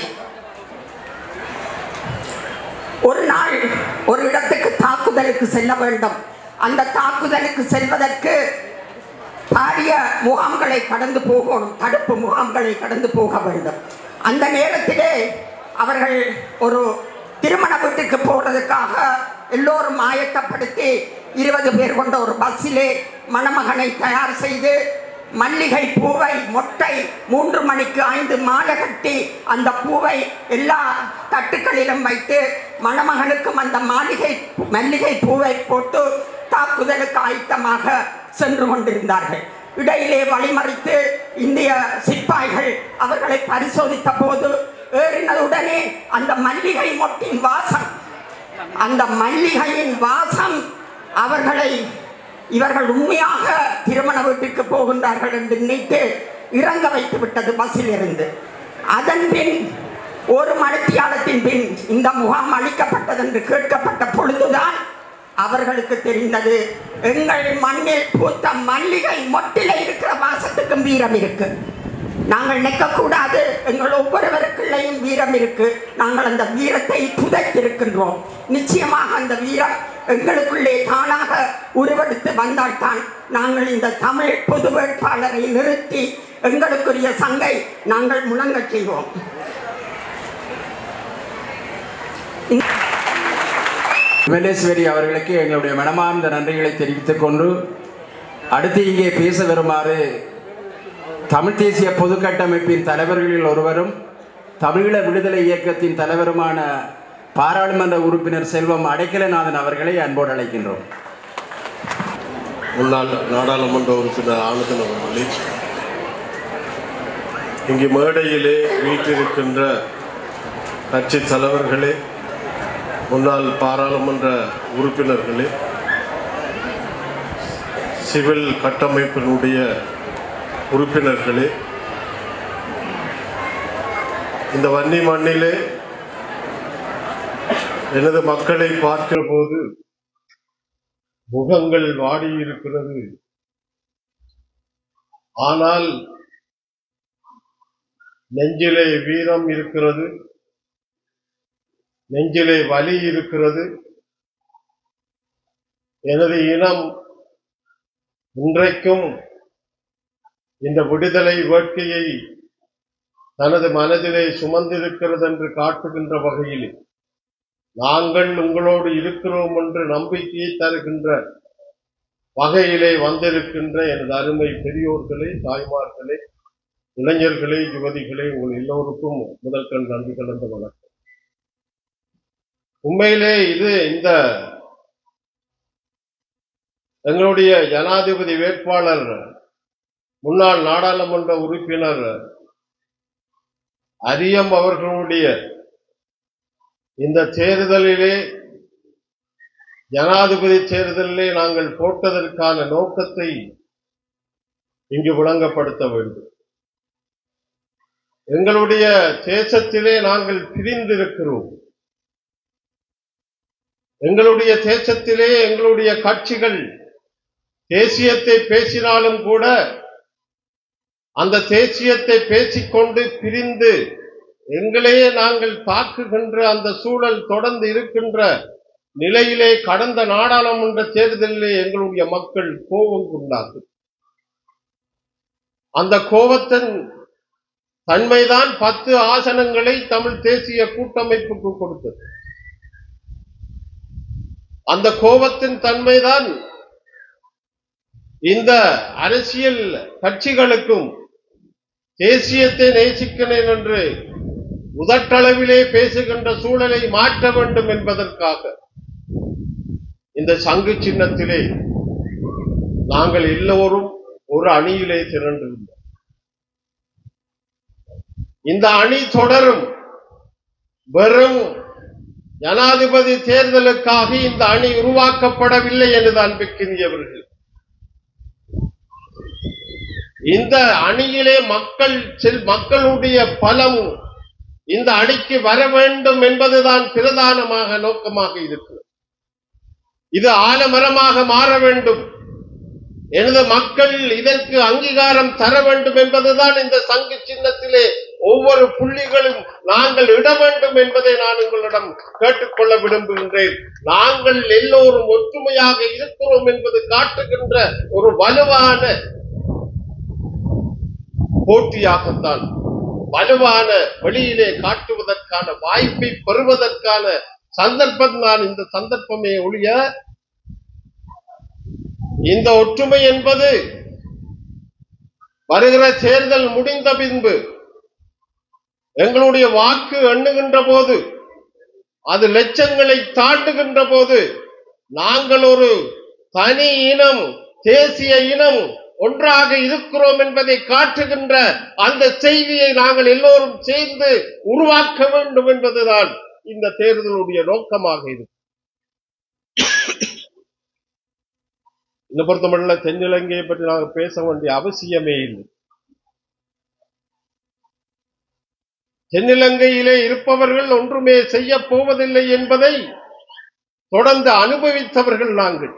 ஒரு நாள் ஒரு இடத்துக்கு தாக்குதலுக்கு செல்ல வேண்டும் அந்த தாக்குதலுக்கு செல்வதற்கு பாரிய முகாம்களை கடந்து போகணும் தடுப்பு முகாம்களை கடந்து போக வேண்டும் அந்த நேரத்திலே அவர்கள் ஒரு திருமண வீட்டுக்கு போறதுக்காக எல்லோரும் ஆயத்தப்படுத்தி இருபது பேர் கொண்ட ஒரு பஸ்ஸிலே மணமகனை தயார் செய்து மல்லிகை பூவை மொட்டை மூன்று மணிக்கு ஐந்து மாலை கட்டி அந்த பூவை எல்லா தட்டுக்களிலும் வைத்து மணமகனுக்கும் அந்த மாளிகை மல்லிகை பூவை போட்டு தாக்குதலுக்கு ஆயத்தமாக சென்று கொண்டிருந்தார்கள் இடையிலே வழிமறித்து இந்திய சிப்பாய்கள் அவர்களை பரிசோதித்த போது ஏறினதுடனே அந்த மல்லிகை மொட்டின் வாசம் அந்த மல்லிகையின் வாசம் அவர்களை இவர்கள் உண்மையாக திருமண வீட்டிற்கு போகின்றார்கள் என்று நினைத்து இறங்க வைத்து விட்டது பஸ்ஸில் இருந்து அதன் பின் ஒரு மணித்தியாலத்தின் பின் இந்த முகாம் அளிக்கப்பட்டது என்று கேட்கப்பட்ட பொழுதுதான் அவர்களுக்கு தெரிந்தது எங்கள் மண்ணில் பூத்த மல்லிகை மொட்டில இருக்கிற வாசத்துக்கும் வீரம் இருக்கு நாங்கள் நிற்கக்கூடாது எங்கள் ஒவ்வொருவருக்குள்ளேயும் வீரம் இருக்கு நாங்கள் அந்த வீரத்தை புதைத்திருக்கின்றோம் நிச்சயமாக அந்த வீரம் எங்களுக்குள்ளே தானாக உருவெடுத்து வந்தால்தான் நாங்கள் இந்த தமிழ் பொது வேட்பாளரை நிறுத்தி எங்களுக்குரிய சங்கை நாங்கள் முழங்கச் செய்வோம் விமலேஸ்வரி அவர்களுக்கு எங்களுடைய மனமார்ந்த நன்றிகளை தெரிவித்துக் கொண்டு அடுத்து இங்கே பேச வருமாறு தமிழ் தேசிய பொதுக்கட்டமைப்பின் தலைவர்களில் ஒருவரும் தமிழீழ விடுதலை இயக்கத்தின் தலைவருமான பாராளுமன்ற உறுப்பினர் செல்வம் அடைக்கலநாதன் அவர்களை அன்போடு அழைக்கின்றோம் முன்னாள் நாடாளுமன்ற உறுப்பினர் ஆனந்தன் அவர்களே இங்கு மேடையிலே வீட்டிருக்கின்ற கட்சி தலைவர்களே முன்னாள் பாராளுமன்ற உறுப்பினர்களே சிவில் கட்டமைப்பினுடைய உறுப்பினர்களே இந்த வன்னி மண்ணிலே எனது மக்களை பார்க்கிற போது முகங்கள் வாடி இருக்கிறது ஆனால் நெஞ்சிலே வீரம் இருக்கிறது நெஞ்சிலே வலி இருக்கிறது எனது இனம் இன்றைக்கும் இந்த விடுதலை வேட்கையை தனது மனதிலே சுமந்திருக்கிறது என்று காட்டுகின்ற வகையில் நாங்கள் உங்களோடு இருக்கிறோம் என்று நம்பிக்கையை தருகின்ற வகையிலே வந்திருக்கின்ற எனது அருமை பெரியோர்களே தாய்மார்களே இளைஞர்களே யுவதிகளே உங்கள் எல்லோருக்கும் முதற்கண் நன்றி கலந்த வணக்கம் உண்மையிலே இது இந்த எங்களுடைய ஜனாதிபதி வேட்பாளர் முன்னாள் நாடாளுமன்ற உறுப்பினர் அரியம் அவர்களுடைய இந்த தேர்தலிலே ஜனாதிபதி தேர்தலிலே நாங்கள் போட்டதற்கான நோக்கத்தை இங்கு விளங்கப்படுத்த வேண்டும் எங்களுடைய தேசத்திலே நாங்கள் பிரிந்திருக்கிறோம் எங்களுடைய தேசத்திலே எங்களுடைய கட்சிகள் தேசியத்தை பேசினாலும் கூட அந்த தேசியத்தை பேசிக்கொண்டு பிரிந்து எங்களையே நாங்கள் தாக்குகின்ற அந்த சூழல் தொடர்ந்து இருக்கின்ற நிலையிலே கடந்த நாடாளுமன்ற தேர்தலிலே எங்களுடைய மக்கள் கோபம் கொண்டார்கள் அந்த கோபத்தின் தன்மைதான் பத்து ஆசனங்களை தமிழ் தேசிய கூட்டமைப்புக்கு கொடுத்தது அந்த கோபத்தின் தன்மைதான் இந்த அரசியல் கட்சிகளுக்கும் தேசியத்தை நேசிக்கிறேன் என்று உதட்டளவிலே பேசுகின்ற சூழலை மாற்ற வேண்டும் என்பதற்காக இந்த சங்கு சின்னத்திலே நாங்கள் எல்லோரும் ஒரு அணியிலே திரண்டிருந்தோம் இந்த அணி தொடரும் வெறும் ஜனாதிபதி தேர்தலுக்காக இந்த அணி உருவாக்கப்படவில்லை என்று அன்பிக்கின்றவர்கள் இந்த அணியிலே மக்கள் செல் மக்களுடைய பலம் இந்த அணிக்கு வர வேண்டும் என்பதுதான் பிரதானமாக நோக்கமாக இருக்கிறது இது ஆலமரமாக மாற வேண்டும் எனது மக்கள் இதற்கு அங்கீகாரம் தர வேண்டும் என்பதுதான் இந்த சங்கு சின்னத்திலே ஒவ்வொரு புள்ளிகளும் நாங்கள் இட வேண்டும் என்பதை நான் உங்களிடம் கேட்டுக்கொள்ள விரும்புகின்றேன் நாங்கள் எல்லோரும் ஒற்றுமையாக இருக்கிறோம் என்பது காட்டுகின்ற ஒரு வலுவான போட்டியாகத்தான் வலுவான வெளியிலே காட்டுவதற்கான வாய்ப்பை பெறுவதற்கான சந்தர்ப்பம் நான் இந்த சந்தர்ப்பமே ஒழிய இந்த ஒற்றுமை என்பது வருகிற தேர்தல் முடிந்த பின்பு எங்களுடைய வாக்கு எண்ணுகின்ற போது அது லட்சங்களை தாண்டுகின்ற போது நாங்கள் ஒரு தனி இனம் தேசிய இனம் ஒன்றாக இருக்கிறோம் என்பதை காட்டுகின்ற அந்த செய்தியை நாங்கள் எல்லோரும் சேர்ந்து உருவாக்க வேண்டும் என்பதுதான் இந்த தேர்தலுடைய நோக்கமாக இருக்கு இந்த பொறுத்தமல்ல தென்னிலங்கையை பற்றி நாங்கள் பேச வேண்டிய அவசியமே இல்லை தென்னிலங்கையிலே இருப்பவர்கள் ஒன்றுமே செய்ய போவதில்லை என்பதை தொடர்ந்து அனுபவித்தவர்கள் நாங்கள்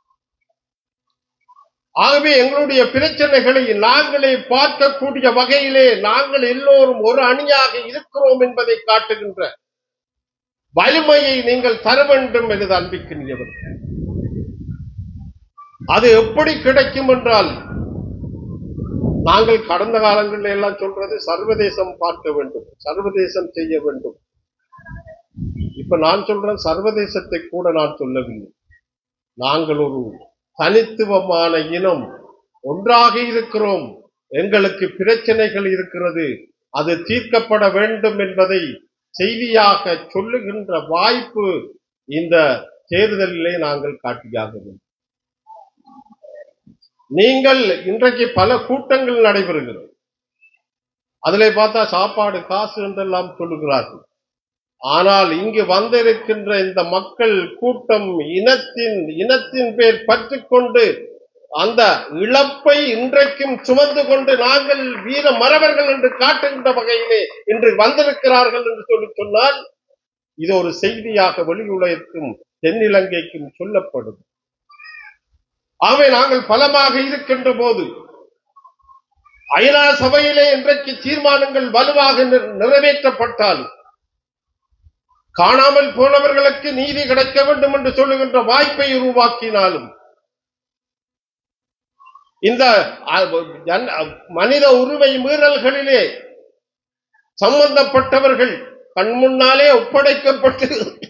ஆகவே எங்களுடைய பிரச்சனைகளை நாங்களே பார்க்கக்கூடிய வகையிலே நாங்கள் எல்லோரும் ஒரு அணியாக இருக்கிறோம் என்பதை காட்டுகின்ற வலிமையை நீங்கள் தர வேண்டும் என்று அன்பிக்கின்றவர்கள் அது எப்படி கிடைக்கும் என்றால் நாங்கள் கடந்த காலங்களில் எல்லாம் சொல்றது சர்வதேசம் பார்க்க வேண்டும் சர்வதேசம் செய்ய வேண்டும் இப்ப நான் சொல்றேன் சர்வதேசத்தை கூட நான் சொல்லவில்லை நாங்கள் ஒரு தனித்துவமான இனம் ஒன்றாக இருக்கிறோம் எங்களுக்கு பிரச்சனைகள் இருக்கிறது அது தீர்க்கப்பட வேண்டும் என்பதை செய்தியாக சொல்லுகின்ற வாய்ப்பு இந்த தேர்தலிலே நாங்கள் காட்டியாக வேண்டும் நீங்கள் இன்றைக்கு பல கூட்டங்கள் நடைபெறுகிறது அதிலே பார்த்தா சாப்பாடு காசு என்றெல்லாம் சொல்லுகிறார்கள் ஆனால் இங்கு வந்திருக்கின்ற இந்த மக்கள் கூட்டம் இனத்தின் இனத்தின் பேர் பற்றிக்கொண்டு அந்த இழப்பை இன்றைக்கும் சுமந்து கொண்டு நாங்கள் வீர மறவர்கள் என்று காட்டுகின்ற வகையிலே இன்று வந்திருக்கிறார்கள் என்று சொல்லி சொன்னால் இது ஒரு செய்தியாக வெளியுலகிற்கும் தென்னிலங்கைக்கும் சொல்லப்படும் ஆகவே நாங்கள் பலமாக இருக்கின்ற போது ஐநா சபையிலே இன்றைக்கு தீர்மானங்கள் வலுவாக நிற- நிறைவேற்றப்பட்டால் காணாமல் போனவர்களுக்கு நீதி கிடைக்க வேண்டும் என்று சொல்லுகின்ற வாய்ப்பை உருவாக்கினாலும் இந்த அ- ஜன்- மனித உரிமை மீறல்களிலே சம்பந்தப்பட்டவர்கள் கண் முன்னாலே ஒப்படைக்கப்பட்டு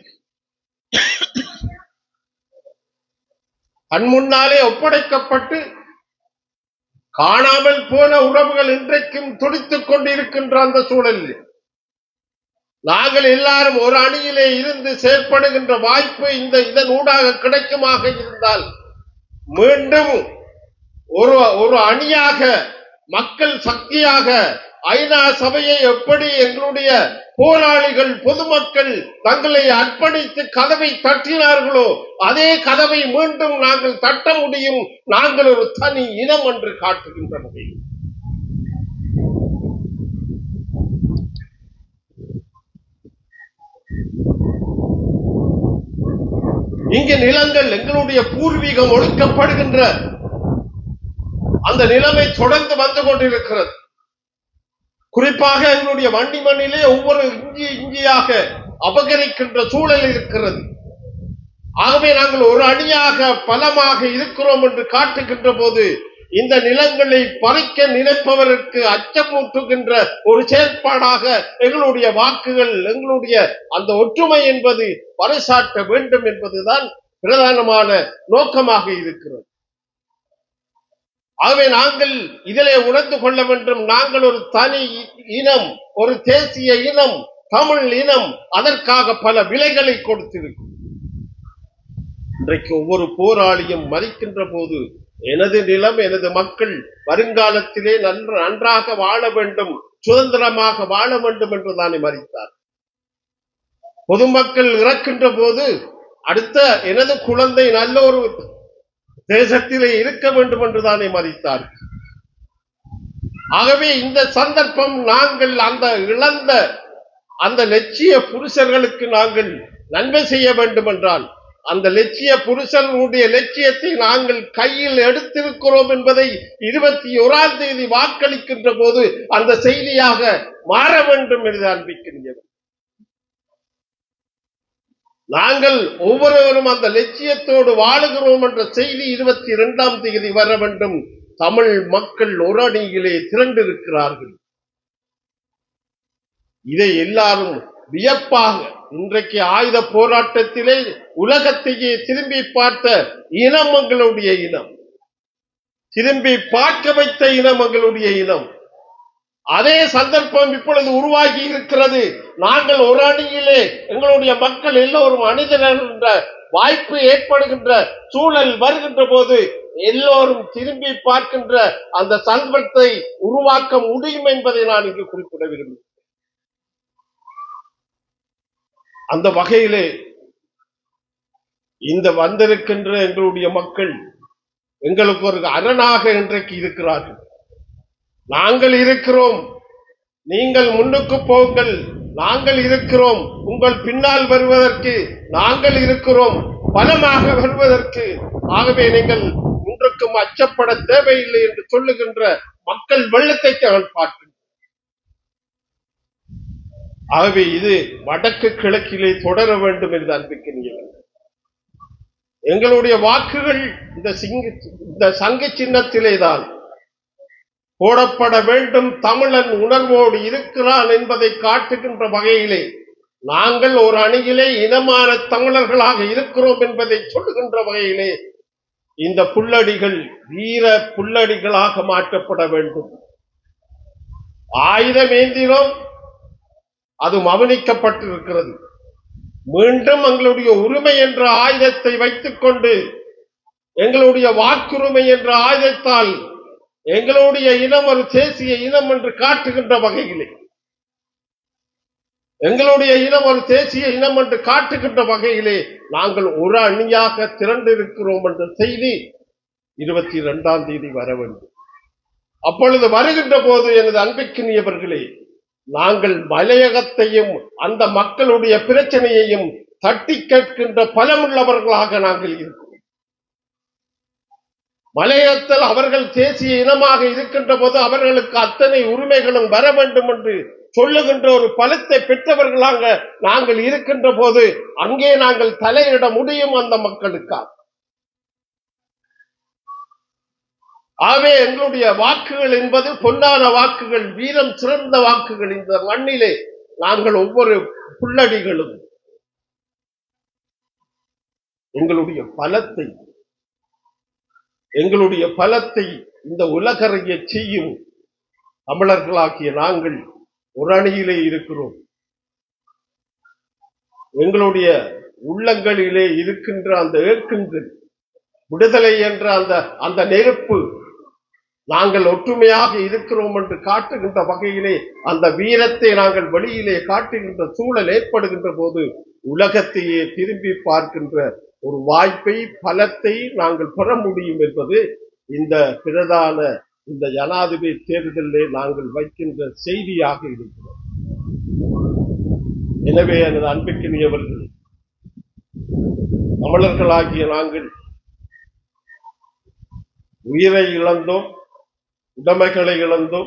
கண் முன்னாலே ஒப்படைக்கப்பட்டு காணாமல் போன உறவுகள் இன்றைக்கும் துடித்துக் கொண்டிருக்கின்ற அந்த சூழலில் நாங்கள் எல்லாரும் ஒரு அணியிலே இருந்து செயற்படுகின்ற வாய்ப்பு இந்த இதன் ஊடாக கிடைக்குமாக இருந்தால் மீண்டும் ஒரு ஒரு அணியாக மக்கள் சக்தியாக ஐநா சபையை எப்படி எங்களுடைய போராளிகள் பொதுமக்கள் தங்களை அர்ப்பணித்து கதவை தட்டினார்களோ அதே கதவை மீண்டும் நாங்கள் தட்ட முடியும் நாங்கள் ஒரு தனி இனம் என்று காட்டுகின்ற வகையில் இங்கு நிலங்கள் எங்களுடைய பூர்வீகம் ஒடுக்கப்படுகின்ற அந்த நிலைமை தொடர்ந்து வந்து கொண்டிருக்கிறது குறிப்பாக எங்களுடைய வண்டி மண்ணிலே ஒவ்வொரு இஞ்சி இஞ்சியாக அபகரிக்கின்ற சூழல் இருக்கிறது ஆகவே நாங்கள் ஒரு அணியாக பலமாக இருக்கிறோம் என்று காட்டுகின்ற போது இந்த நிலங்களை பறிக்க நினைப்பவருக்கு அச்சமூட்டுகின்ற ஒரு செயற்பாடாக எங்களுடைய வாக்குகள் எங்களுடைய அந்த ஒற்றுமை என்பது பறைசாட்ட வேண்டும் என்பதுதான் பிரதானமான நோக்கமாக இருக்கிறது ஆகவே நாங்கள் இதிலே உணர்ந்து கொள்ள வேண்டும் நாங்கள் ஒரு தனி இனம் ஒரு தேசிய இனம் தமிழ் இனம் அதற்காக பல விலைகளை கொடுத்திருக்கும் இன்றைக்கு ஒவ்வொரு போராளியும் மறிக்கின்ற போது எனது நிலம் எனது மக்கள் வருங்காலத்திலே நன்ற நன்றாக வாழ வேண்டும் சுதந்திரமாக வாழ வேண்டும் என்று தானே மறித்தார் பொதுமக்கள் இறக்கின்ற போது அடுத்த எனது குழந்தை நல்ல ஒரு தேசத்திலே இருக்க வேண்டும் என்று தானே மறித்தார் ஆகவே இந்த சந்தர்ப்பம் நாங்கள் அந்த இழந்த அந்த லட்சிய புருஷர்களுக்கு நாங்கள் நன்மை செய்ய வேண்டும் என்றால் அந்த லட்சிய புருஷனுடைய லட்சியத்தை நாங்கள் கையில் எடுத்திருக்கிறோம் என்பதை இருபத்தி ஓராம் தேதி வாக்களிக்கின்ற போது அந்த செய்தியாக மாற வேண்டும் என்று அன்பிக்கின்றனர் நாங்கள் ஒவ்வொருவரும் அந்த லட்சியத்தோடு வாழுகிறோம் என்ற செய்தி இருபத்தி இரண்டாம் தேதி வர வேண்டும் தமிழ் மக்கள் ஒரு அணியிலே திரண்டிருக்கிறார்கள் இதை எல்லாரும் வியப்பாக இன்றைக்கு ஆயுத போராட்டத்திலே உலகத்தையே திரும்பி பார்த்த இனம் எங்களுடைய இனம் திரும்பி பார்க்க வைத்த இனம் எங்களுடைய இனம் அதே சந்தர்ப்பம் இப்பொழுது உருவாகி இருக்கிறது நாங்கள் ஒரு அணியிலே எங்களுடைய மக்கள் எல்லோரும் அணிதிரள் என்ற வாய்ப்பு ஏற்படுகின்ற சூழல் வருகின்ற போது எல்லோரும் திரும்பி பார்க்கின்ற அந்த சந்தர்ப்பத்தை உருவாக்க முடியும் என்பதை நான் இங்கு குறிப்பிட விரும்புகிறேன் அந்த வகையிலே இந்த வந்திருக்கின்ற எங்களுடைய மக்கள் எங்களுக்கு ஒரு அரணாக இன்றைக்கு இருக்கிறார்கள் நாங்கள் இருக்கிறோம் நீங்கள் முன்னுக்கு போங்கள் நாங்கள் இருக்கிறோம் உங்கள் பின்னால் வருவதற்கு நாங்கள் இருக்கிறோம் பலமாக வருவதற்கு ஆகவே நீங்கள் ஒன்றுக்கும் அச்சப்பட தேவையில்லை என்று சொல்லுகின்ற மக்கள் வெள்ளத்தை நான் பார்க்கிறேன் ஆகவே இது வடக்கு கிழக்கிலே தொடர வேண்டும் என்று அன்பிக்கிறீர்கள் எங்களுடைய வாக்குகள் இந்த சிங்க இந்த சங்க சின்னத்திலே தான் போடப்பட வேண்டும் தமிழன் உணர்வோடு இருக்கிறான் என்பதை காட்டுகின்ற வகையிலே நாங்கள் ஒரு அணியிலே இனமான தமிழர்களாக இருக்கிறோம் என்பதை சொல்லுகின்ற வகையிலே இந்த புல்லடிகள் வீர புல்லடிகளாக மாற்றப்பட வேண்டும் ஆயுதம் ஏந்தினோம் அது மவனிக்கப்பட்டிருக்கிறது மீண்டும் எங்களுடைய உரிமை என்ற ஆயுதத்தை வைத்துக் கொண்டு எங்களுடைய வாக்குரிமை என்ற ஆயுதத்தால் எங்களுடைய இனம் ஒரு தேசிய இனம் என்று காட்டுகின்ற வகையிலே எங்களுடைய இனம் ஒரு தேசிய இனம் என்று காட்டுகின்ற வகையிலே நாங்கள் ஒரு அணியாக திரண்டிருக்கிறோம் என்ற செய்தி இருபத்தி இரண்டாம் தேதி வர வேண்டும் அப்பொழுது வருகின்ற போது எனது அன்பிற்கினியவர்களே நாங்கள் மலையகத்தையும் அந்த மக்களுடைய பிரச்சனையையும் தட்டி கேட்கின்ற பலமுள்ளவர்களாக நாங்கள் இருக்கிறோம் மலையகத்தில் அவர்கள் தேசிய இனமாக இருக்கின்ற போது அவர்களுக்கு அத்தனை உரிமைகளும் வர வேண்டும் என்று சொல்லுகின்ற ஒரு பலத்தை பெற்றவர்களாக நாங்கள் இருக்கின்ற போது அங்கே நாங்கள் தலையிட முடியும் அந்த மக்களுக்காக ஆகவே எங்களுடைய வாக்குகள் என்பது பொன்னான வாக்குகள் வீரம் சிறந்த வாக்குகள் இந்த மண்ணிலே நாங்கள் ஒவ்வொரு புள்ளடிகளும் எங்களுடைய பலத்தை எங்களுடைய பலத்தை இந்த உலகறிய செய்யும் தமிழர்களாகிய நாங்கள் ஒரு அணியிலே இருக்கிறோம் எங்களுடைய உள்ளங்களிலே இருக்கின்ற அந்த ஏற்கின்ற விடுதலை என்ற அந்த அந்த நெருப்பு நாங்கள் ஒற்றுமையாக இருக்கிறோம் என்று காட்டுகின்ற வகையிலே அந்த வீரத்தை நாங்கள் வெளியிலே காட்டுகின்ற சூழல் ஏற்படுகின்ற போது உலகத்தையே திரும்பி பார்க்கின்ற ஒரு வாய்ப்பை பலத்தை நாங்கள் பெற முடியும் என்பது இந்த பிரதான இந்த ஜனாதிபதி தேர்தலிலே நாங்கள் வைக்கின்ற செய்தியாக இருக்கிறோம் எனவே எனது அன்புக்கினியவர்கள் தமிழர்களாகிய நாங்கள் உயிரை இழந்தோம் உடைமைகளை இழந்தோம்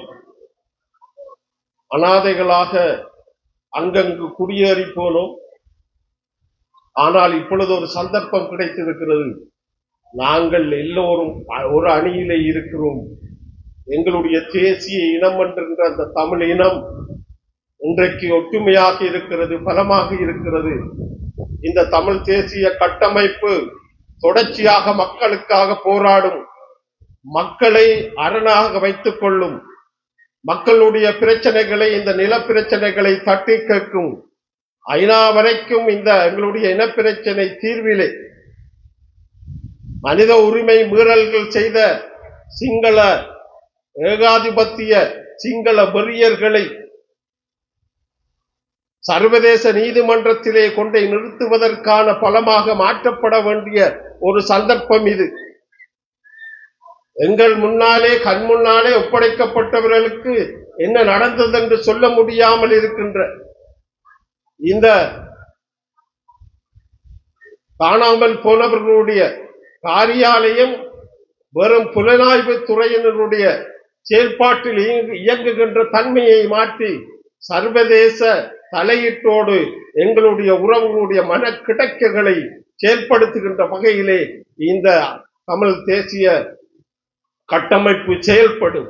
அனாதைகளாக அங்கங்கு குடியேறி போனோம் ஆனால் இப்பொழுது ஒரு சந்தர்ப்பம் கிடைத்திருக்கிறது நாங்கள் எல்லோரும் ஒரு அணியிலே இருக்கிறோம் எங்களுடைய தேசிய இனம் என்கின்ற அந்த தமிழ் இனம் இன்றைக்கு ஒற்றுமையாக இருக்கிறது பலமாக இருக்கிறது இந்த தமிழ் தேசிய கட்டமைப்பு தொடர்ச்சியாக மக்களுக்காக போராடும் மக்களை அரணாக வைத்துக் கொள்ளும் மக்களுடைய பிரச்சனைகளை இந்த நில பிரச்சனைகளை தட்டி கேட்கும் ஐநா வரைக்கும் இந்த எங்களுடைய இனப்பிரச்சனை தீர்விலே மனித உரிமை மீறல்கள் செய்த சிங்கள ஏகாதிபத்திய சிங்கள வெறியர்களை சர்வதேச நீதிமன்றத்திலே கொண்டை நிறுத்துவதற்கான பலமாக மாற்றப்பட வேண்டிய ஒரு சந்தர்ப்பம் இது எங்கள் முன்னாலே கண் முன்னாலே ஒப்படைக்கப்பட்டவர்களுக்கு என்ன நடந்தது என்று சொல்ல முடியாமல் இருக்கின்ற இந்த காணாமல் போனவர்களுடைய காரியாலயம் வெறும் புலனாய்வு துறையினருடைய செயல்பாட்டில் இயங்கு- இயங்குகின்ற தன்மையை மாற்றி சர்வதேச தலையீட்டோடு எங்களுடைய உறவுகளுடைய மன கிடக்கைகளை செயல்படுத்துகின்ற வகையிலே இந்த தமிழ் தேசிய கட்டமைப்பு செயல்படும்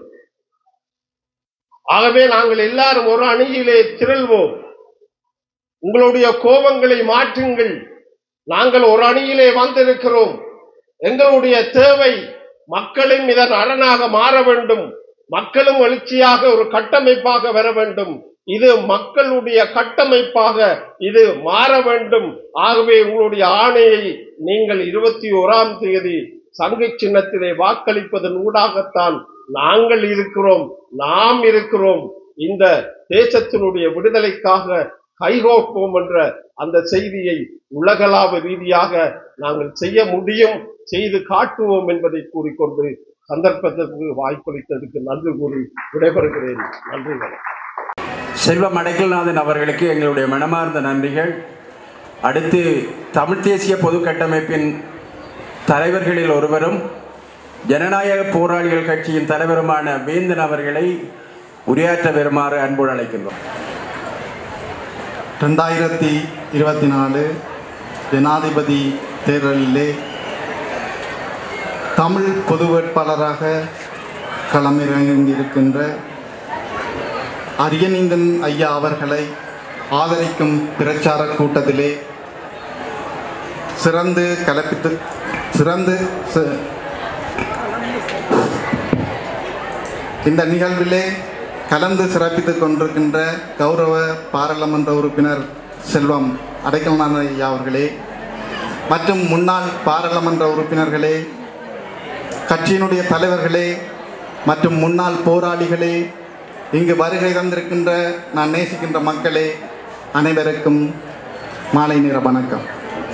ஆகவே நாங்கள் எல்லாரும் ஒரு அணியிலே திரள்வோம் உங்களுடைய கோபங்களை மாற்றுங்கள் நாங்கள் ஒரு அணியிலே வந்திருக்கிறோம் எங்களுடைய தேவை மக்களும் இதன் அரணாக மாற வேண்டும் மக்களும் எழுச்சியாக ஒரு கட்டமைப்பாக வர வேண்டும் இது மக்களுடைய கட்டமைப்பாக இது மாற வேண்டும் ஆகவே உங்களுடைய ஆணையை நீங்கள் இருபத்தி ஓராம் தேதி சங்கை சின்னத்திலே வாக்களிப்பதன் ஊடாகத்தான் நாங்கள் இருக்கிறோம் நாம் இருக்கிறோம் இந்த தேசத்தினுடைய விடுதலைக்காக கைகோப்போம் என்ற அந்த செய்தியை உலகளாவ ரீதியாக நாங்கள் செய்ய முடியும் செய்து காட்டுவோம் என்பதை கூறிக்கொண்டு சந்தர்ப்பத்திற்கு வாய்ப்பளித்ததற்கு நன்றி கூறி விடைபெறுகிறேன் நன்றி வணக்கம் செல்வம் அடைக்கல்நாதன் அவர்களுக்கு எங்களுடைய மனமார்ந்த நன்றிகள் அடுத்து தமிழ் தேசிய பொது கட்டமைப்பின் தலைவர்களில் ஒருவரும் ஜனநாயக போராளிகள் கட்சியின் தலைவருமான வேந்தன் அவர்களை உரையாற்ற வருமாறு அன்போடு அழைக்கின்றோம் ரெண்டாயிரத்தி இருபத்தி நாலு ஜனாதிபதி தேர்தலிலே தமிழ் பொது வேட்பாளராக களமிறங்கியிருக்கின்ற அரியநீந்தன் ஐயா அவர்களை ஆதரிக்கும் பிரச்சார கூட்டத்திலே சிறந்து கலப்பித்து சிறந்து சி- இந்த நிகழ்விலே கலந்து சிறப்பித்துக் கொண்டிருக்கின்ற கௌரவ பாராளுமன்ற உறுப்பினர் செல்வம் அடைக்கலநாதன் ஐயா அவர்களே மற்றும் முன்னாள் பாராளுமன்ற உறுப்பினர்களே கட்சியினுடைய தலைவர்களே மற்றும் முன்னாள் போராளிகளே இங்கு வருகை தந்திருக்கின்ற நான் நேசிக்கின்ற மக்களே அனைவருக்கும் மாலை நேர வணக்கம்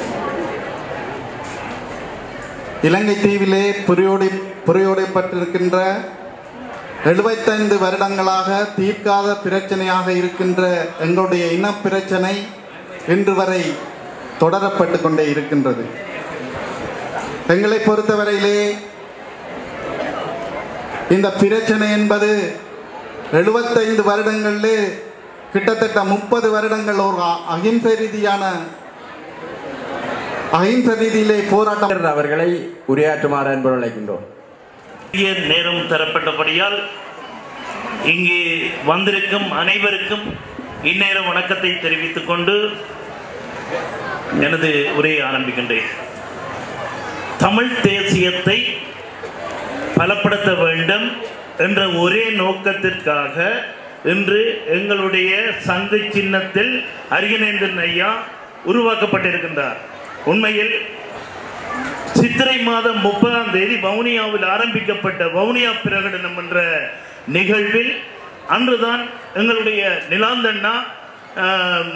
இலங்கை தீவிலே புரியோடி புரியோடைப்பட்டிருக்கின்ற எழுபத்தைந்து வருடங்களாக தீர்க்காத பிரச்சனையாக இருக்கின்ற எங்களுடைய இனப்பிரச்சனை இன்று வரை தொடரப்பட்டு கொண்டே இருக்கின்றது எங்களை பொறுத்தவரையிலே இந்த பிரச்சனை என்பது எழுபத்தைந்து வருடங்களிலே கிட்டத்தட்ட முப்பது வருடங்கள் ஒரு அ- அகிம்சை ரீதியான அகிம்சை ரீதியிலே போராட்டம் அவர்களை உரையாற்றுமாறு அன்பு அழைக்கின்றோம் பெரிய நேரம் தரப்பட்டபடியால் இங்கே வந்திருக்கும் அனைவருக்கும் இந்நேரம் வணக்கத்தை தெரிவித்துக் கொண்டு எனது உரையை ஆரம்பிக்கின்றேன் தமிழ் தேசியத்தை பலப்படுத்த வேண்டும் என்ற ஒரே நோக்கத்திற்காக இன்று எங்களுடைய சங்கு சின்னத்தில் அரியநேந்திரன் ஐயா உருவாக்கப்பட்டிருக்கின்றார் உண்மையில் சித்திரை மாதம் முப்பதாம் தேதி வவுனியாவில் ஆரம்பிக்கப்பட்ட வவுனியா பிரகடனம் என்ற நிகழ்வில் அன்றுதான் எங்களுடைய நிலாந்தண்ணா ஆம்,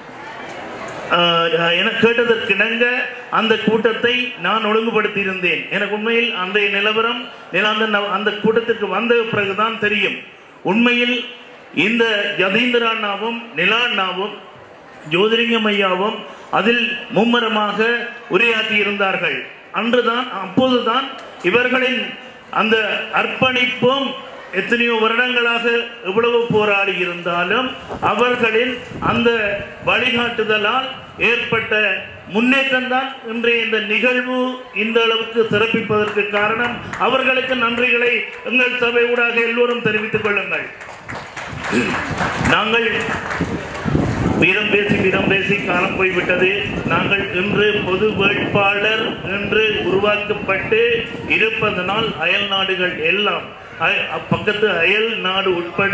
ஆஹ், என கேட்டதற்கிணங்க அந்த கூட்டத்தை நான் ஒழுங்குபடுத்தி இருந்தேன் எனக்கு உண்மையில் அன்றைய நிலவரம் நிலாந்தண்ணா அந்த கூட்டத்திற்கு வந்த பிறகுதான் தெரியும் உண்மையில் இந்த யதீந்திர அண்ணாவும் நிலா அண்ணாவும் ஜோதிலிங்கம் ஐயாவும் அதில் மும்மரமாக உரையாற்றி இருந்தார்கள் அன்றுதான் அப்போதுதான் இவர்களின் அந்த அர்ப்பணிப்பும் எத்தனையோ வருடங்களாக எவ்வளவு போராடி இருந்தாலும் அவர்களின் அந்த வழிகாட்டுதலால் ஏற்பட்ட முன்னேற்றம் தான் இன்றைய இந்த நிகழ்வு இந்த அளவுக்கு சிறப்பிப்பதற்கு காரணம் அவர்களுக்கு நன்றிகளை எங்கள் சபை ஊடாக எல்லோரும் தெரிவித்துக் கொள்ளுங்கள் நாங்கள் வீரம் பேசி வீரம் பேசி காலம் போய்விட்டது நாங்கள் இன்று பொது வேட்பாளர் என்று உருவாக்கப்பட்டு இருப்பதனால் அயல் நாடுகள் எல்லாம் அய- பக்கத்து அயல் நாடு உட்பட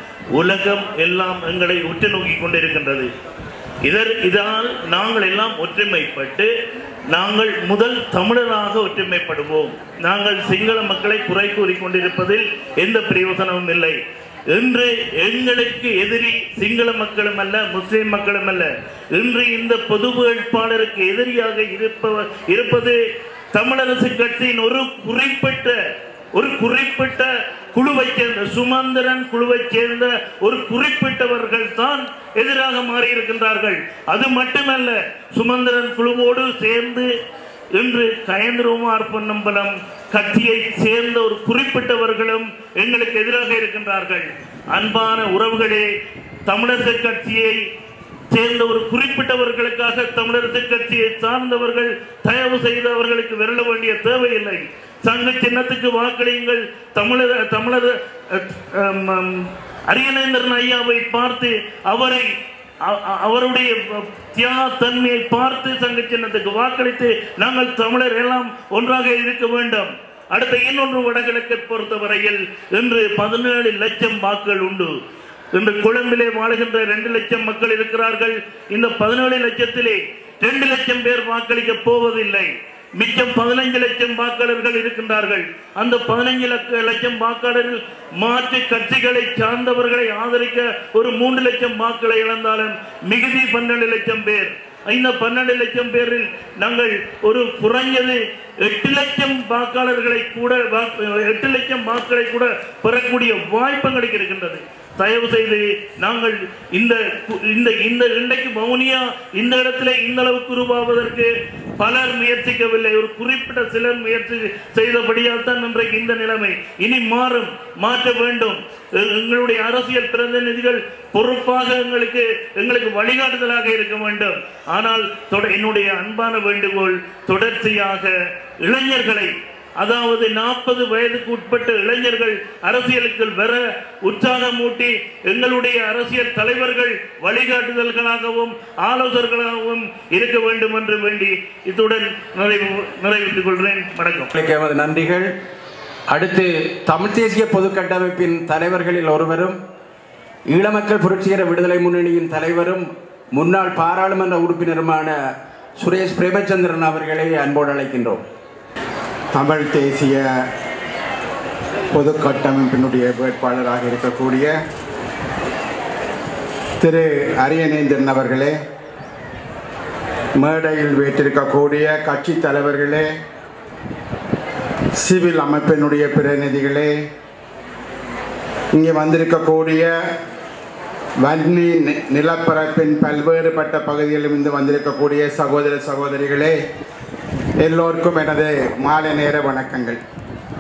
உலகம் எல்லாம் எங்களை உற்று நோக்கி கொண்டிருக்கின்றது இதர் இதனால் நாங்கள் எல்லாம் ஒற்றுமைப்பட்டு நாங்கள் முதல் தமிழராக ஒற்றுமைப்படுவோம் நாங்கள் சிங்கள மக்களை குறை கூறி கொண்டிருப்பதில் எந்த பிரயோசனமும் இல்லை இன்று எங்களுக்கு எதிரி சிங்கள மக்களும் அல்ல முஸ்லிம் மக்களும் அல்ல இன்று இந்த பொது வேட்பாளருக்கு எதிரியாக இருப்பவர் இருப்பது தமிழரசு கட்சியின் ஒரு குறிப்பிட்ட ஒரு குறிப்பிட்ட குழுவை சேர்ந்த சுமந்திரன் குழுவைச் சேர்ந்த ஒரு குறிப்பிட்டவர்கள் தான் எதிராக மாறியிருக்கின்றார்கள் அது மட்டுமல்ல சுமந்திரன் குழுவோடு சேர்ந்து இன்று கயந்திரகுமார் பொன்னம்பலம் கட்சியை சேர்ந்த ஒரு குறிப்பிட்டவர்களும் எங்களுக்கு எதிராக இருக்கின்றார்கள் அன்பான உறவுகளே தமிழரசு கட்சியை சேர்ந்த ஒரு குறிப்பிட்டவர்களுக்காக தமிழரசு கட்சியை சார்ந்தவர்கள் தயவு செய்து அவர்களுக்கு விரல வேண்டிய தேவையில்லை சங்க சின்னத்துக்கு வாக்களியுங்கள் தமிழர் தமிழர் அஹ், அம், அம், அரியநேந்திரன் ஐயாவை பார்த்து அவரை அ- அ- அவருடைய தியாக தன்மையை பார்த்து சங்க சின்னத்துக்கு வாக்களித்து நாங்கள் தமிழர் எல்லாம் ஒன்றாக இருக்க வேண்டும் அடுத்த இன்னொன்று வடகிழக்கை பொறுத்தவரையில் இன்று பதினேழு லட்சம் வாக்குகள் உண்டு இன்று கொழும்பிலே வாழுகின்ற ரெண்டு லட்சம் மக்கள் இருக்கிறார்கள் இந்த பதினேழு லட்சத்திலே ரெண்டு லட்சம் பேர் வாக்களிக்க போவதில்லை மிச்சம் பதினைஞ்சு லட்சம் வாக்காளர்கள் இருக்கின்றார்கள் அந்த பதினைஞ்சு லட்ச- லட்சம் வாக்காளர்கள் மாற்று கட்சிகளை சார்ந்தவர்களை ஆதரிக்க ஒரு மூன்று லட்சம் வாக்களை இழந்தாலும் மிகுதி பன்னெண்டு லட்சம் பேர் இந்த பன்னெண்டு லட்சம் பேரில் நாங்கள் ஒரு குறைஞ்சது எட்டு லட்சம் வாக்காளர்களை கூட வாக்கு- எட்டு லட்சம் வாக்களை கூட பெறக்கூடிய வாய்ப்பு எங்களுக்கு இருக்கின்றது தயவு செய்து நாங்கள் இந்த கு- இந்த இந்த இன்றைக்கு மௌனியா இந்த இடத்துல இந்த அளவுக்கு உருவாவதற்கு பலர் முயற்சிக்கவில்லை ஒரு குறிப்பிட்ட சிலர் முயற்சி செய்தபடியால் தான் இன்றைக்கு இந்த நிலைமை இனி மாறும் மாற்ற வேண்டும் எ- எங்களுடைய அரசியல் பிரதிநிதிகள் பொறுப்பாக எங்களுக்கு எங்களுக்கு வழிகாட்டுதலாக இருக்க வேண்டும் ஆனால் தொட- என்னுடைய அன்பான வேண்டுகோள் தொடர்ச்சியாக இளைஞர்களை அதாவது நாற்பது வயதுக்கு உட்பட்ட இளைஞர்கள் அரசியலுக்கு வர உற்சாகமூட்டி எங்களுடைய அரசியல் தலைவர்கள் வழிகாட்டுதல்களாகவும் ஆலோசகர்களாகவும் இருக்க வேண்டும் என்று வேண்டி இத்துடன் நிறைவு நிறைவேற்றிக் கொள்கிறேன் வணக்கம் உங்களுக்கு எமது நன்றிகள் அடுத்து தமிழ் தேசிய பொது கட்டமைப்பின் தலைவர்களில் ஒருவரும் ஈழமக்கள் புரட்சிகர விடுதலை முன்னணியின் தலைவரும் முன்னாள் பாராளுமன்ற உறுப்பினருமான சுரேஷ் பிரேமச்சந்திரன் அவர்களை அன்போடு அழைக்கின்றோம் தமிழ் தேசிய பொது கட்டமைப்பினுடைய வேட்பாளராக இருக்கக்கூடிய திரு அரியநேந்திரன் அவர்களே மேடையில் வீட்டிருக்கக்கூடிய கட்சி தலைவர்களே சிவில் அமைப்பினுடைய பிரதிநிதிகளே இங்கே வந்திருக்கக்கூடிய வன்னி நி- நிலப்பரப்பின் பல்வேறுபட்ட பகுதிகளிலும் இருந்து வந்திருக்கக்கூடிய சகோதர சகோதரிகளே எல்லோருக்கும் எனது மாலை நேர வணக்கங்கள்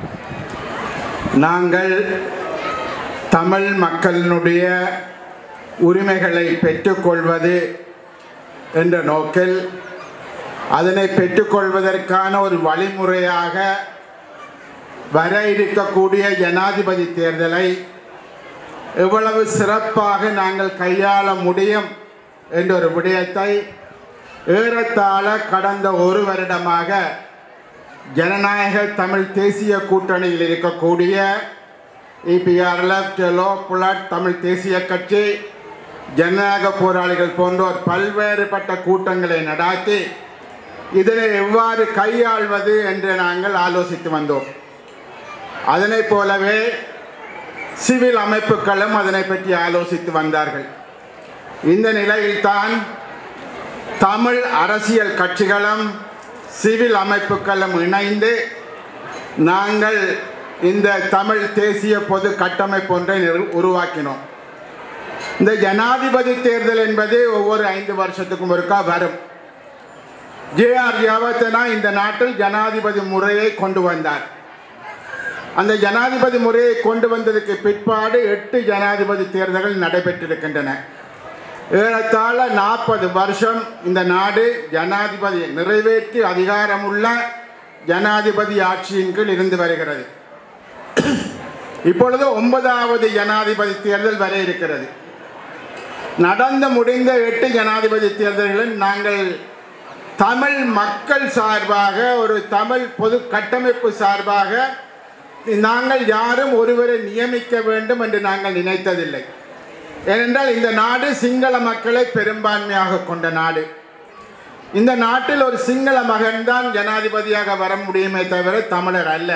நாங்கள் தமிழ் மக்களினுடைய உரிமைகளை பெற்றுக்கொள்வது என்ற நோக்கில் அதனை பெற்றுக்கொள்வதற்கான ஒரு வழிமுறையாக வர இருக்கக்கூடிய ஜனாதிபதி தேர்தலை எவ்வளவு சிறப்பாக நாங்கள் கையாள முடியும் என்ற ஒரு விடயத்தை ஏறத்தாழ கடந்த ஒரு வருடமாக ஜனநாயக தமிழ் தேசிய கூட்டணியில் இருக்கக்கூடிய இபிஆர்எல்எஃப் டெலோ புலட் தமிழ் தேசிய கட்சி ஜனநாயக போராளிகள் போன்றோர் பல்வேறுபட்ட கூட்டங்களை நடாத்தி இதனை எவ்வாறு கையாள்வது என்று நாங்கள் ஆலோசித்து வந்தோம் அதனைப் போலவே சிவில் அமைப்புகளும் அதனை பற்றி ஆலோசித்து வந்தார்கள் இந்த நிலையில்தான் தமிழ் அரசியல் கட்சிகளும் சிவில் அமைப்புகளும் இணைந்து நாங்கள் இந்த தமிழ் தேசிய பொது கட்டமைப்பு ஒன்றை நிறு- உருவாக்கினோம் இந்த ஜனாதிபதி தேர்தல் என்பது ஒவ்வொரு ஐந்து வருஷத்துக்கும் ஒருக்கா வரும் ஜேஆர் யாவத்தனா இந்த நாட்டில் ஜனாதிபதி முறையை கொண்டு வந்தார் அந்த ஜனாதிபதி முறையை கொண்டு வந்ததுக்கு பிற்பாடு எட்டு ஜனாதிபதி தேர்தல்கள் நடைபெற்றிருக்கின்றன ஏறத்தாழ நாற்பது வருஷம் இந்த நாடு ஜனாதிபதி நிறைவேற்றி அதிகாரமுள்ள ஜனாதிபதி ஆட்சியின் கீழ் இருந்து வருகிறது இப்பொழுது ஒன்பதாவது ஜனாதிபதி தேர்தல் வர இருக்கிறது நடந்து முடிந்த எட்டு ஜனாதிபதி தேர்தல்களில் நாங்கள் தமிழ் மக்கள் சார்பாக ஒரு தமிழ் பொது கட்டமைப்பு சார்பாக நாங்கள் யாரும் ஒருவரை நியமிக்க வேண்டும் என்று நாங்கள் நினைத்ததில்லை ஏனென்றால் இந்த நாடு சிங்கள மக்களை பெரும்பான்மையாக கொண்ட நாடு இந்த நாட்டில் ஒரு சிங்கள மகன்தான் ஜனாதிபதியாக வர முடியுமே தவிர தமிழர் அல்ல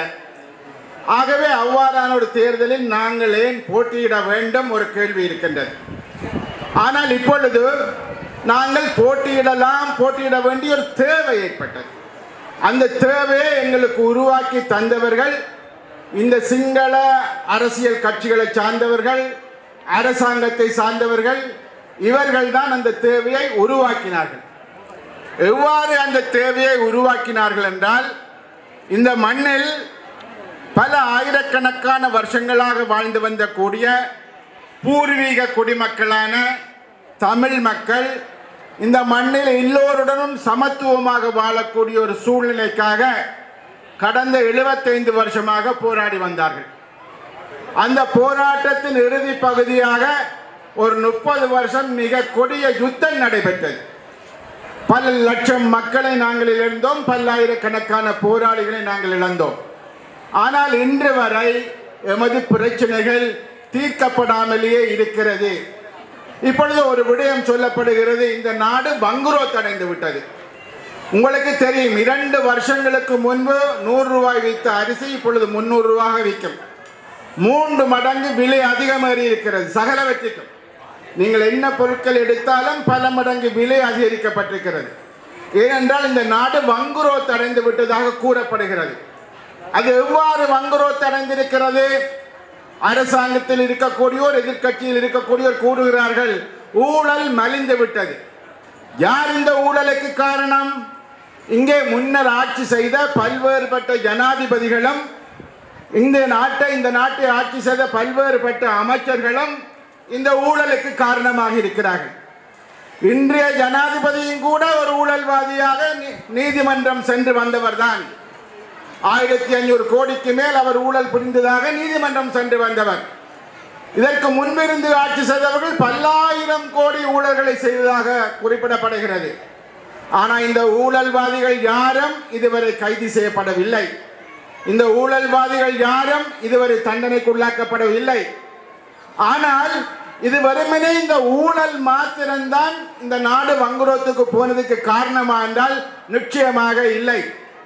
ஆகவே அவ்வாறான ஒரு தேர்தலில் நாங்கள் ஏன் போட்டியிட வேண்டும் ஒரு கேள்வி இருக்கின்றது ஆனால் இப்பொழுது நாங்கள் போட்டியிடலாம் போட்டியிட வேண்டிய ஒரு தேவை ஏற்பட்டது அந்த தேவையை எங்களுக்கு உருவாக்கி தந்தவர்கள் இந்த சிங்கள அரசியல் கட்சிகளை சார்ந்தவர்கள் அரசாங்கத்தை சார்ந்தவர்கள் இவர்கள் தான் அந்த தேவையை உருவாக்கினார்கள் எவ்வாறு அந்த தேவையை உருவாக்கினார்கள் என்றால் இந்த மண்ணில் பல ஆயிரக்கணக்கான வருஷங்களாக வாழ்ந்து வந்த கூடிய பூர்வீக குடிமக்களான தமிழ் மக்கள் இந்த மண்ணில் எல்லோருடனும் சமத்துவமாக வாழக்கூடிய ஒரு சூழ்நிலைக்காக கடந்த 75 வருஷமாக போராடி வந்தார்கள் அந்த போராட்டத்தின் இறுதி பகுதியாக ஒரு முப்பது வருஷம் மிக கொடிய யுத்தம் நடைபெற்றது பல லட்சம் மக்களை நாங்கள் இழந்தோம் பல்லாயிரக்கணக்கான போராளிகளை நாங்கள் இழந்தோம் ஆனால் இன்று வரை எமது பிரச்சனைகள் தீர்க்கப்படாமலேயே இருக்கிறது இப்பொழுது ஒரு விடயம் சொல்லப்படுகிறது இந்த நாடு பங்குரோத் அடைந்து விட்டது உங்களுக்கு தெரியும் இரண்டு வருஷங்களுக்கு முன்பு நூறு ரூபாய் வித்த அரிசி இப்பொழுது முன்னூறு ரூபாக விற்கும் மூன்று மடங்கு விலை அதிகமாகி இருக்கிறது சகலவற்றிற்கும் நீங்கள் என்ன பொருட்கள் எடுத்தாலும் பல மடங்கு விலை அதிகரிக்கப்பட்டிருக்கிறது ஏனென்றால் இந்த நாடு வங்குரோத் அடைந்து விட்டதாக கூறப்படுகிறது அது எவ்வாறு வங்குரோத் அடைந்திருக்கிறது அரசாங்கத்தில் இருக்கக்கூடியோர் எதிர்க்கட்சியில் இருக்கக்கூடியோர் கூறுகிறார்கள் ஊழல் மலிந்து விட்டது யார் இந்த ஊழலுக்கு காரணம் இங்கே முன்னர் ஆட்சி செய்த பல்வேறுபட்ட ஜனாதிபதிகளும் இந்த நாட்டை இந்த நாட்டை ஆட்சி செய்த பல்வேறுபட்ட அமைச்சர்களும் இந்த ஊழலுக்கு காரணமாக இருக்கிறார்கள் இன்றைய ஜனாதிபதியும் கூட ஒரு ஊழல்வாதியாக நீ- நீதிமன்றம் சென்று வந்தவர்தான் ஆயிரத்தி ஐநூறு கோடிக்கு மேல் அவர் ஊழல் புரிந்ததாக நீதிமன்றம் சென்று வந்தவர் இதற்கு முன்பிருந்து ஆட்சி செய்தவர்கள் பல்லாயிரம் கோடி ஊழல்களை செய்ததாக குறிப்பிடப்படுகிறது ஆனால் இந்த ஊழல்வாதிகள் யாரும் இதுவரை கைது செய்யப்படவில்லை இந்த ஊழல்வாதிகள் யாரும் இதுவரை தண்டனைக்குள்ளாக்கப்படவில்லை ஆனால் இது வெறுமனே இந்த ஊழல் மாத்திரம்தான் இந்த நாடு வங்குரோத்துக்கு போனதுக்கு காரணமா என்றால் நிச்சயமாக இல்லை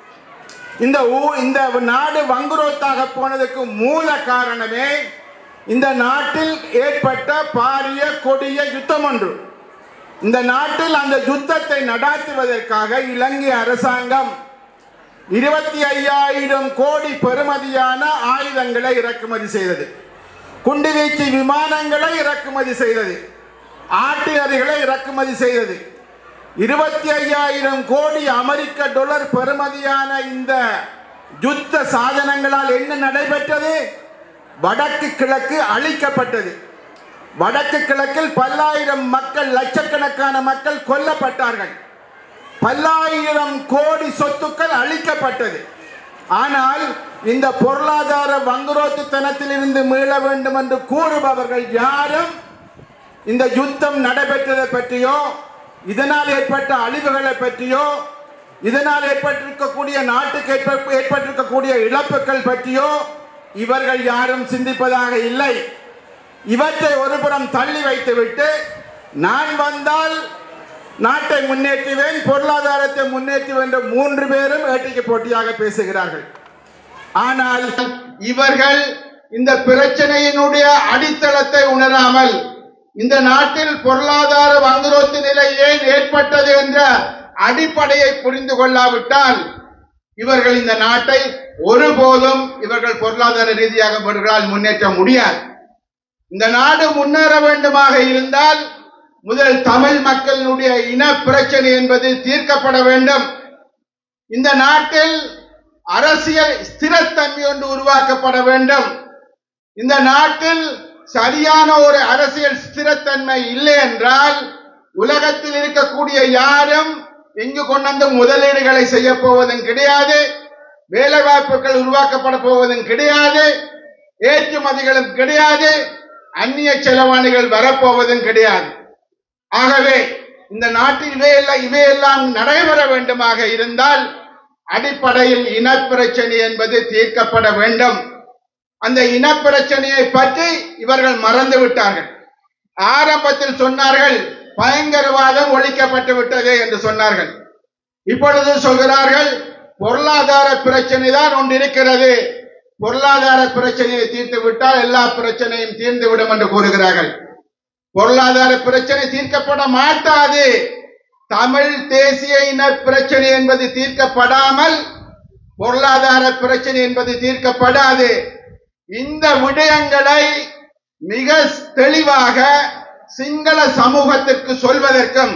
இந்த ஊ இந்த நாடு வங்குரோத்தாக போனதுக்கு மூல காரணமே இந்த நாட்டில் ஏற்பட்ட பாரிய கொடிய யுத்தம் ஒன்று இந்த நாட்டில் அந்த யுத்தத்தை நடாத்துவதற்காக இலங்கை அரசாங்கம் இருபத்தி ஐயாயிரம் கோடி பெறுமதியான ஆயுதங்களை இறக்குமதி செய்தது குண்டுவீச்சு விமானங்களை இறக்குமதி செய்தது ஆட்டியறிகளை இறக்குமதி செய்தது இருபத்தி ஐயாயிரம் கோடி அமெரிக்க டாலர் பெறுமதியான இந்த யுத்த சாதனங்களால் என்ன நடைபெற்றது வடக்கு கிழக்கு அழிக்கப்பட்டது வடக்கு கிழக்கில் பல்லாயிரம் மக்கள் லட்சக்கணக்கான மக்கள் கொல்லப்பட்டார்கள் பல்லாயிரம் கோடி சொத்துக்கள் அழிக்கப்பட்டது ஆனால் இந்த பொருளாதார வங்குரோத்துத்தனத்திலிருந்து மீள வேண்டும் என்று கூறுபவர்கள் யாரும் இந்த யுத்தம் நடைபெற்றதை பற்றியோ இதனால் ஏற்பட்ட அழிவுகளை பற்றியோ இதனால் ஏற்பட்டிருக்கக்கூடிய நாட்டுக்கு ஏற்ப- ஏற்பட்டிருக்கக்கூடிய இழப்புகள் பற்றியோ இவர்கள் யாரும் சிந்திப்பதாக இல்லை இவற்றை ஒருபுறம் தள்ளி வைத்துவிட்டு நான் வந்தால் நாட்டை முன்னேற்றுவேன் பொருளாதாரத்தை முன்னேற்றுவேன் என்ற மூன்று பேரும் ஏட்டிக்கு போட்டியாக பேசுகிறார்கள் ஆனால் இவர்கள் இந்த பிரச்சனையினுடைய அடித்தளத்தை உணராமல் இந்த நாட்டில் பொருளாதார வங்குரோத்து நிலை ஏன் ஏற்பட்டது என்ற அடிப்படையை புரிந்து கொள்ளாவிட்டால் இவர்கள் இந்த நாட்டை ஒருபோதும் இவர்கள் பொருளாதார ரீதியாக இவர்களால் முன்னேற்ற முடியாது இந்த நாடு முன்னேற வேண்டுமாக இருந்தால் முதல் தமிழ் மக்களினுடைய இன பிரச்சனை என்பது தீர்க்கப்பட வேண்டும் இந்த நாட்டில் அரசியல் ஸ்திரத்தன்மை ஒன்று உருவாக்கப்பட வேண்டும் இந்த நாட்டில் சரியான ஒரு அரசியல் ஸ்திரத்தன்மை இல்லை என்றால் உலகத்தில் இருக்கக்கூடிய யாரும் இங்கு கொண்டு வந்து முதலீடுகளை செய்ய போவதும் கிடையாது வேலை வாய்ப்புகள் உருவாக்கப்பட போவதும் கிடையாது ஏற்றுமதிகளும் கிடையாது அந்நிய செலவாணிகள் வரப்போவதும் கிடையாது ஆகவே இந்த நாட்டில் இவையெல்லாம் இவையெல்லாம் நடைபெற வேண்டுமாக இருந்தால் அடிப்படையில் இனப்பிரச்சனை என்பது தீர்க்கப்பட வேண்டும் அந்த இனப்பிரச்சனையை பற்றி இவர்கள் மறந்து விட்டார்கள் ஆரம்பத்தில் சொன்னார்கள் பயங்கரவாதம் ஒழிக்கப்பட்டு விட்டது என்று சொன்னார்கள் இப்பொழுது சொல்கிறார்கள் பொருளாதார பிரச்சனை தான் ஒன்று இருக்கிறது பொருளாதார பிரச்சனையை தீர்த்து விட்டால் எல்லா பிரச்சனையும் தீர்ந்து விடும் என்று கூறுகிறார்கள் பொருளாதார பிரச்சனை தீர்க்கப்பட மாட்டாது தமிழ் தேசிய இன பிரச்சனை என்பது தீர்க்கப்படாமல் பொருளாதார பிரச்சனை என்பது தீர்க்கப்படாது இந்த விடயங்களை மிக தெளிவாக சிங்கள சமூகத்திற்கு சொல்வதற்கும்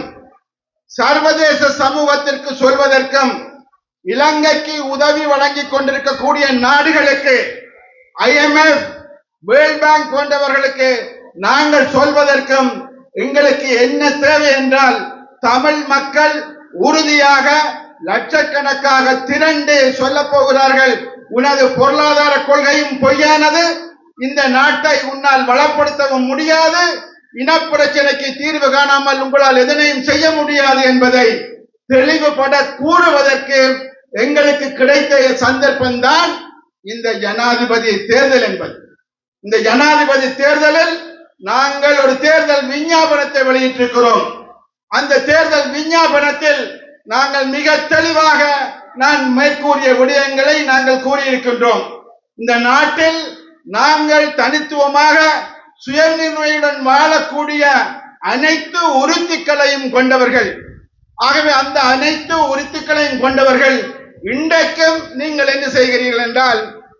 சர்வதேச சமூகத்திற்கு சொல்வதற்கும் இலங்கைக்கு உதவி வழங்கிக் கொண்டிருக்கக்கூடிய நாடுகளுக்கு ஐஎம்எஃப் வேர்ல்ட் பேங்க் போன்றவர்களுக்கு நாங்கள் சொல்வதற்கும் எங்களுக்கு என்ன தேவை என்றால் தமிழ் மக்கள் உறுதியாக லட்சக்கணக்காக திரண்டு சொல்ல போகிறார்கள் உனது பொருளாதார கொள்கையும் பொய்யானது இந்த நாட்டை உன்னால் வளப்படுத்தவும் முடியாது இனப்பிரச்சனைக்கு தீர்வு காணாமல் உங்களால் எதனையும் செய்ய முடியாது என்பதை தெளிவுபட கூறுவதற்கு எங்களுக்கு கிடைத்த சந்தர்ப்பம்தான் இந்த ஜனாதிபதி தேர்தல் என்பது இந்த ஜனாதிபதி தேர்தலில் நாங்கள் ஒரு தேர்தல் விஞ்ஞாபனத்தை வெளியிட்டிருக்கிறோம் அந்த தேர்தல் விஞ்ஞாபனத்தில் நாங்கள் மிக தெளிவாக நான் மேற்கூறிய விடயங்களை நாங்கள் கூறியிருக்கின்றோம் இந்த நாட்டில் நாங்கள் தனித்துவமாக சுயநிர்ணயுடன் வாழக்கூடிய அனைத்து உறுதிகளையும் கொண்டவர்கள் ஆகவே அந்த அனைத்து உறுத்துக்களையும் கொண்டவர்கள் இன்றைக்கும் நீங்கள் என்ன செய்கிறீர்கள் என்றால்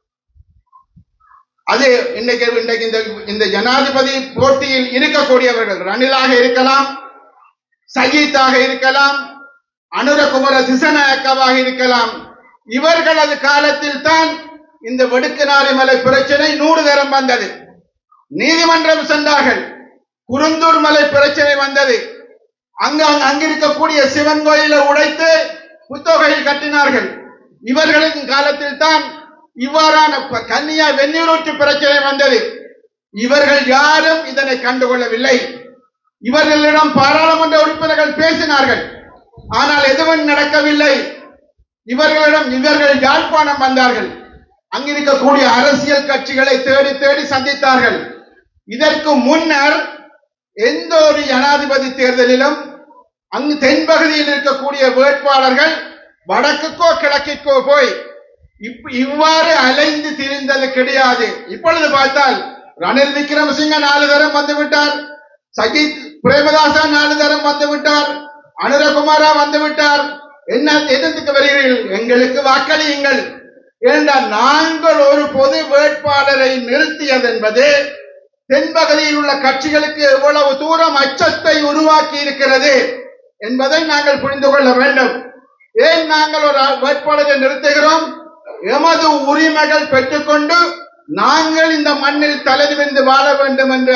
அது இன்னைக்கு இன்றைக்கு இந்த இந்த ஜனாதிபதி போட்டியில் இருக்கக்கூடியவர்கள் ரணிலாக இருக்கலாம் சஜித்தாக இருக்கலாம் அனுரகுமர திசநாயக்காவாக இருக்கலாம் இவர்களது காலத்தில் தான் இந்த வெடுக்குநாரி மலை பிரச்சனை நூறு தரம் வந்தது நீதிமன்றம் சென்றார்கள் குருந்தூர் மலை பிரச்சனை வந்தது அங்க அங்கிருக்கக்கூடிய சிவன் கோயிலை உடைத்து புத்தகையில் கட்டினார்கள் இவர்களின் காலத்தில் தான் இவ்வாறான ப- கன்னியா வெந்நீரூற்று பிரச்சனை வந்தது இவர்கள் யாரும் இதனை கண்டுகொள்ளவில்லை இவர்களிடம் பாராளுமன்ற உறுப்பினர்கள் பேசினார்கள் ஆனால் எதுவும் நடக்கவில்லை இவர்களிடம் இவர்கள் யாழ்ப்பாணம் வந்தார்கள் அங்கிருக்கக்கூடிய அரசியல் கட்சிகளை தேடி தேடி சந்தித்தார்கள் இதற்கு முன்னர் எந்த ஒரு ஜனாதிபதி தேர்தலிலும் அங்கு தென்பகுதியில் இருக்கக்கூடிய வேட்பாளர்கள் வடக்குக்கோ கிழக்கிற்கோ போய் இப்- இவ்வாறு அலைந்து திரிந்தது கிடையாது இப்பொழுது பார்த்தால் ரணில் விக்ரமசிங்க நாலு தரம் வந்து விட்டார் சஜித் பிரேமதாசா நாலு தரம் வந்து விட்டார் அனுரகுமாரா வந்து விட்டார் என்ன எதிர்த்துக்கு வருகிறீர்கள் எங்களுக்கு வாக்களியுங்கள் ஏனென்றால் நாங்கள் ஒரு பொது வேட்பாளரை நிறுத்தியது என்பது தென்பகுதியில் உள்ள கட்சிகளுக்கு எவ்வளவு தூரம் அச்சத்தை உருவாக்கி இருக்கிறது என்பதை நாங்கள் புரிந்து கொள்ள வேண்டும் ஏன் நாங்கள் ஒரு வேட்பாளரை நிறுத்துகிறோம் எமது உரிமைகள் பெற்றுக்கொண்டு நாங்கள் இந்த மண்ணில் தலைநிமிர்ந்து வாழ வேண்டும் என்ற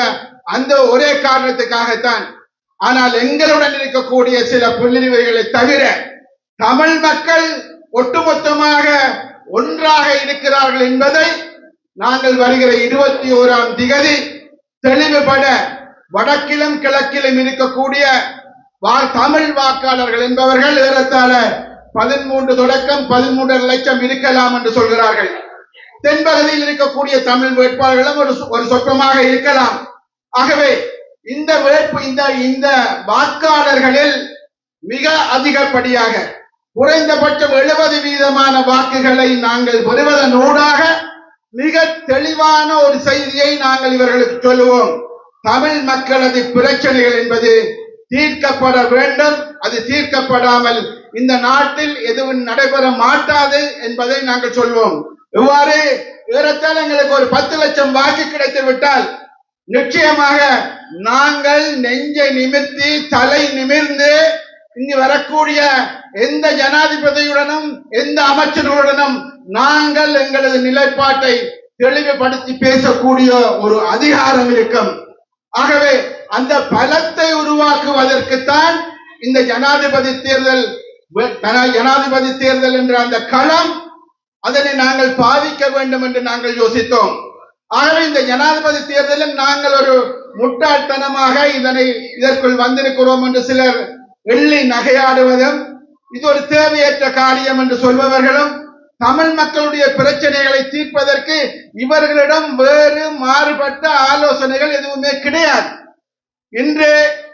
அந்த ஒரே காரணத்துக்காகத்தான் ஆனால் எங்களுடன் இருக்கக்கூடிய சில புள்ளிவிகளை தவிர தமிழ் மக்கள் ஒட்டுமொத்தமாக ஒன்றாக இருக்கிறார்கள் என்பதை நாங்கள் வருகிற இருபத்தி ஓராம் திகதி தெளிவுபட வடக்கிலும் கிழக்கிலும் இருக்கக்கூடிய வா- தமிழ் வாக்காளர்கள் என்பவர்கள் ஏறத்தாழ பதிமூன்று தொடக்கம் பதிமூன்றரை லட்சம் இருக்கலாம் என்று சொல்கிறார்கள் தென்பகுதியில் இருக்கக்கூடிய தமிழ் வேட்பாளர்களும் ஒரு சொ- ஒரு சொற்பமாக இருக்கலாம் ஆகவே இந்த வேட்பு இந்த இந்த வாக்காளர்களில் மிக அதிகப்படியாக குறைந்தபட்சம் எழுபது வீதமான வாக்குகளை நாங்கள் பெறுவதன் ஊடாக மிக தெளிவான ஒரு செய்தியை நாங்கள் இவர்களுக்கு சொல்லுவோம் தமிழ் மக்களது பிரச்சனைகள் என்பது தீர்க்கப்பட வேண்டும் அது தீர்க்கப்படாமல் இந்த நாட்டில் எதுவும் நடைபெற மாட்டாது என்பதை நாங்கள் சொல்வோம் இவ்வாறு ஏறத்தாழ எங்களுக்கு ஒரு பத்து லட்சம் வாக்கு கிடைத்து விட்டால் நிச்சயமாக நாங்கள் நெஞ்சை நிமிர்த்தி தலை நிமிர்ந்து இங்கு வரக்கூடிய எந்த ஜனாதிபதியுடனும் எந்த அமைச்சர்களுடனும் நாங்கள் எங்களது நிலைப்பாட்டை தெளிவுபடுத்தி பேசக்கூடிய ஒரு அதிகாரம் இருக்கும் ஆகவே அந்த பலத்தை உருவாக்குவதற்குத்தான் இந்த ஜனாதிபதி தேர்தல் வே- ஜனா- ஜனாதிபதி தேர்தல் என்ற அந்த களம் அதனை நாங்கள் பாவிக்க வேண்டும் என்று நாங்கள் யோசித்தோம் ஆகவே இந்த ஜனாதிபதி தேர்தலில் நாங்கள் ஒரு முட்டாள்தனமாக இதனை இதற்குள் வந்திருக்கிறோம் என்று சிலர் எள்ளி நகையாடுவதும் இது ஒரு தேவையற்ற காரியம் என்று சொல்பவர்களும் தமிழ் மக்களுடைய பிரச்சனைகளை தீர்ப்பதற்கு இவர்களிடம் வேறு மாறுபட்ட ஆலோசனைகள் எதுவுமே கிடையாது இன்று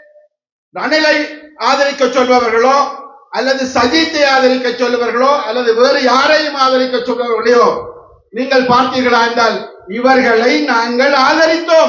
ரணிலை ஆதரிக்க சொல்பவர்களோ அல்லது சஜித்தை ஆதரிக்க சொல்பவர்களோ அல்லது வேறு யாரையும் ஆதரிக்க சொல்பவர்களையோ நீங்கள் பார்த்தீர்களா என்றால் இவர்களை நாங்கள் ஆதரித்தோம்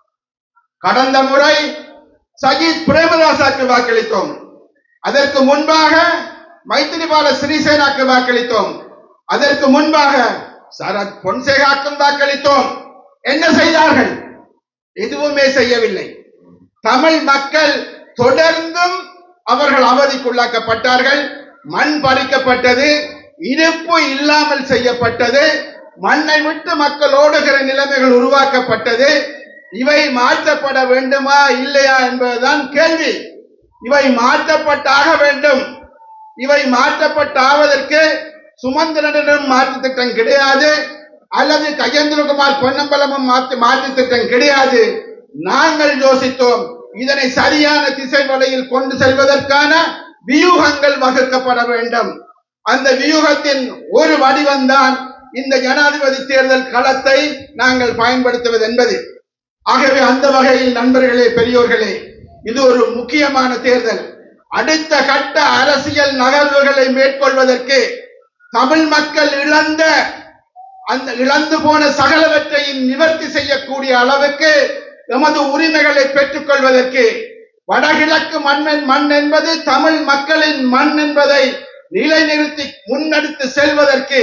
கடந்த முறை சஜித் பிரேமதாசாக்கு வாக்களித்தோம் அதற்கு முன்பாக மைத்திரிபால சிறிசேனாக்கு வாக்களித்தோம் அதற்கு முன்பாக சரத் பொன்சேகாக்கும் வாக்களித்தோம் என்ன செய்தார்கள் எதுவுமே செய்யவில்லை தமிழ் மக்கள் தொடர்ந்தும் அவர்கள் அவதிக்குள்ளாக்கப்பட்டார்கள் மண் பறிக்கப்பட்டது இருப்பு இல்லாமல் செய்யப்பட்டது மண்ணை விட்டு மக்கள் ஓடுகிற நிலைமைகள் உருவாக்கப்பட்டது இவை மாற்றப்பட வேண்டுமா இல்லையா என்பதுதான் கேள்வி இவை மாற்றப்பட்டாக வேண்டும் இவை மாற்றப்பட்டாவதற்கு சுமந்திரனிடம் மாற்று திட்டம் கிடையாது அல்லது கஜேந்திரகுமார் பொன்னம்பலமும் மாற்று மாற்று திட்டம் கிடையாது நாங்கள் யோசித்தோம் இதனை சரியான திசை வழியில் கொண்டு செல்வதற்கான வியூகங்கள் வகுக்கப்பட வேண்டும் அந்த வியூகத்தின் ஒரு வடிவம்தான் இந்த ஜனாதிபதி தேர்தல் களத்தை நாங்கள் பயன்படுத்துவது என்பது ஆகவே அந்த வகையில் நண்பர்களே பெரியோர்களே இது ஒரு முக்கியமான தேர்தல் அடுத்த கட்ட அரசியல் நகர்வுகளை மேற்கொள்வதற்கு தமிழ் மக்கள் இழந்த அந்த இழந்து போன சகலவற்றையும் நிவர்த்தி செய்யக்கூடிய அளவுக்கு எமது உரிமைகளை பெற்றுக் கொள்வதற்கு வடகிழக்கு மண் மண் என்பது தமிழ் மக்களின் மண் என்பதை நிலைநிறுத்தி முன்னெடுத்து செல்வதற்கு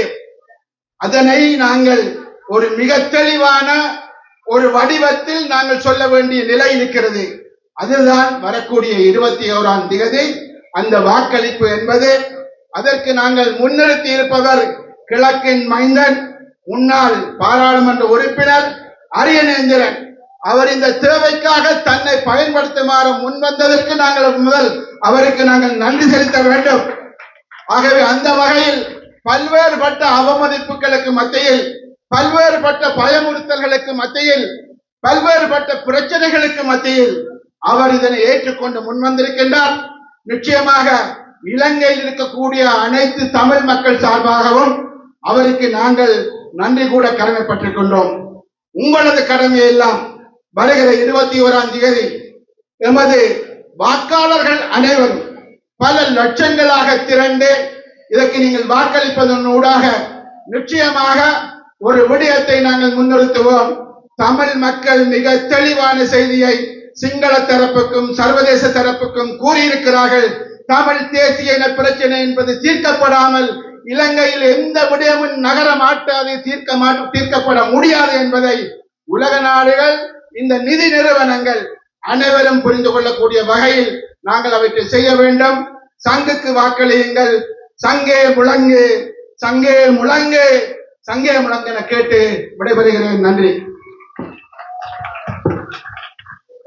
அதனை நாங்கள் ஒரு மிக தெளிவான ஒரு வடிவத்தில் நாங்கள் சொல்ல வேண்டிய நிலை இருக்கிறது அதுதான் வரக்கூடிய இருபத்தி ஓராம் திகதி அந்த வாக்களிப்பு என்பது அதற்கு நாங்கள் முன்னிறுத்தி இருப்பவர் கிழக்கின் மைந்தன் முன்னாள் பாராளுமன்ற உறுப்பினர் அரியநேந்திரன் அவர் இந்த தேவைக்காக தன்னை பயன்படுத்துமாறு முன்வந்ததற்கு நாங்கள் முதல் அவருக்கு நாங்கள் நன்றி செலுத்த வேண்டும் ஆகவே அந்த வகையில் பல்வேறுபட்ட அவமதிப்புகளுக்கு மத்தியில் பல்வேறுபட்ட பயமுறுத்தல்களுக்கு மத்தியில் பல்வேறுபட்ட பிரச்சனைகளுக்கு மத்தியில் அவர் இதனை ஏற்றுக்கொண்டு முன்வந்திருக்கின்றார் நிச்சயமாக இலங்கையில் இருக்கக்கூடிய அனைத்து தமிழ் மக்கள் சார்பாகவும் அவருக்கு நாங்கள் நன்றி கூட கடமைப்பட்டிருக்கின்றோம் உங்களது கடமை எல்லாம் வருகிற இருபத்தி ஓராம் தேதி எமது வாக்காளர்கள் அனைவரும் பல லட்சங்களாக திரண்டு இதற்கு நீங்கள் வாக்களிப்பதன் ஊடாக நிச்சயமாக ஒரு விடயத்தை நாங்கள் முன்னிறுத்துவோம் தமிழ் மக்கள் மிக தெளிவான செய்தியை சிங்கள தரப்புக்கும் சர்வதேச தரப்புக்கும் கூறியிருக்கிறார்கள் தமிழ் தேசிய இன பிரச்சனை என்பது தீர்க்கப்படாமல் இலங்கையில் எந்த விடயமும் நகர மாட்டாது தீர்க்க மாட்ட தீர்க்கப்பட முடியாது என்பதை உலக நாடுகள் இந்த நிதி நிறுவனங்கள் அனைவரும் புரிந்து கொள்ளக்கூடிய வகையில் நாங்கள் அவற்றை செய்ய வேண்டும் சங்குக்கு வாக்களியுங்கள் சங்கே முழங்கு சங்கே முழங்கு சங்கே முழங்கு என கேட்டு விடைபெறுகிறேன் நன்றி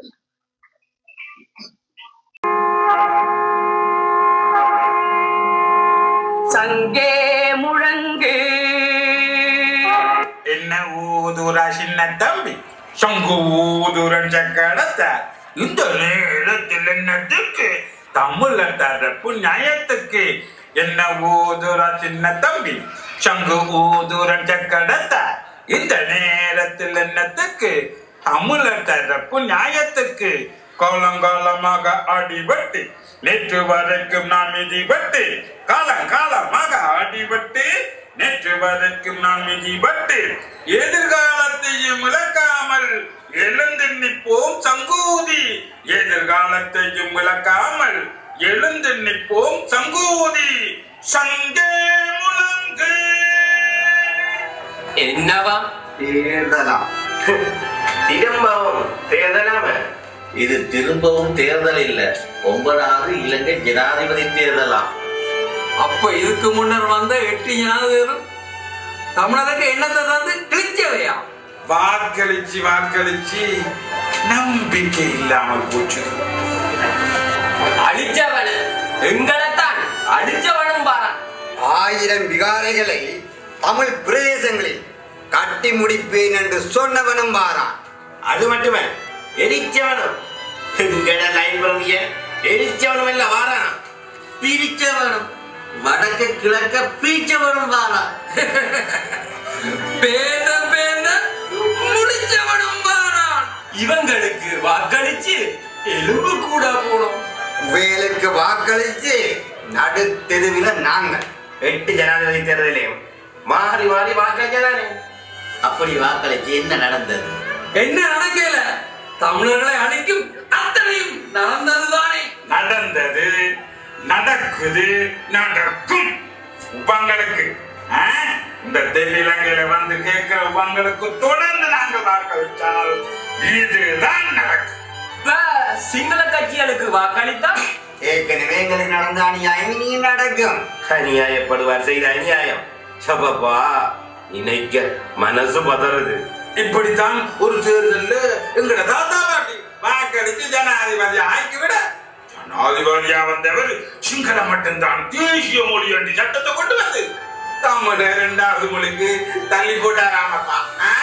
ஊதுற சின்ன தம்பி சங்கு ஊதுரன் சக்கடத்தார் இந்த நேரத்தில் என்னத்துக்கு தமிழ தரப்பு நியாயத்துக்கு என்ன ஊதுற சின்ன தம்பி சங்கு ஊதுரன் சக்கடத்தார் இந்த நேரத்தில் என்னத்துக்கு தமிழர் தரப்பு நியாயத்துக்கு காலங்காலமாக அடிபட்டு நேற்று வரைக்கும் நான் மிதிபட்டு காலங்காலமாக அடிபட்டு நேற்று வரைக்கும் நான் மிதிபட்டு எதிர்காலத்தையும் இழக்காமல் எழுந்து நிற்போம் சங்கூதி எதிர்காலத்தையும் இழக்காமல் எழுந்து நிற்போம் சங்கூதி சங்கே முழங்கு என்னவா தேர்தலா திரும்பவும் தேர்தலாம இது திரும்பவும் தேர்தல் இல்ல ஒன்பதாவது இலங்கை ஜனாதிபதி தேர்தலாம் அப்ப இதுக்கு முன்னர் வந்த எட்டு ஜனாதிபதிகளும் தமிழருக்கு எண்ணத்தை தந்து கிழிச்சவையா வாக்களிச்சு வாக்களிச்சு நம்பிக்கை இல்லாமல் போச்சு அடிச்சவன எங்களைத்தான் அடிச்சவனும் பாரா ஆயிரம் விகாரைகளை தமிழ் பிரதேசங்களில் கட்டி முடிப்பேன் என்று சொன்னவனும் வாரான் அது மட்டுமே எரிச்சவனும் எங்கட லைப்ரரிய எரிச்சவனும் இல்ல வாரானா பிரிச்சவனும் வடக்கு கிழக்க பீச்சவனும் வாரா பேந்த பேந்த முடிச்சவனும் வாரான் இவங்களுக்கு வாக்களிச்சு எலும்பு கூட போனோம் வேலுக்கு வாக்களித்து நடுத்தெருவில நாங்கள் எட்டு ஜனாதிபதி தேர்தலையும் மாறி மாறி வாக்களிச்சதானே அப்படி வாக்களிச்சு என்ன நடந்தது என்ன நடக்கல தமிழர்களை அழிக்கும் அத்தனையும் நடந்ததுதானே நடந்தது நடக்குது நடக்கும் உங்களுக்கு ஆ? இந்த தென்னிலங்கையில வந்து கேட்க உங்களுக்கு தொடர்ந்து நாங்கள் வாக்களித்தால் இதுதான் நடக்கும் சிங்கள கட்சிகளுக்கு வாக்களித்தா ஏற்கனவே எங்களுக்கு நடந்த அநியாயம் இனி நடக்கும் அநியாயப்படுவார் செய்த அநியாயம் சப்பப்பா நினைக்க மனசு பதறது இப்படித்தான் ஒரு தேர்தல்ல எங்கட தாத்தா பாட்டி வாக்களித்து ஜனாதிபதி ஆக்கிவிட ஜனாதிபதியா வந்தவர் சிங்களம் மட்டும்தான் தேசிய மொழி என்று சட்டத்தை கொண்டு வந்து தமிழ இரண்டாவது மொழிக்கு தள்ளி போட்டாராமப்பா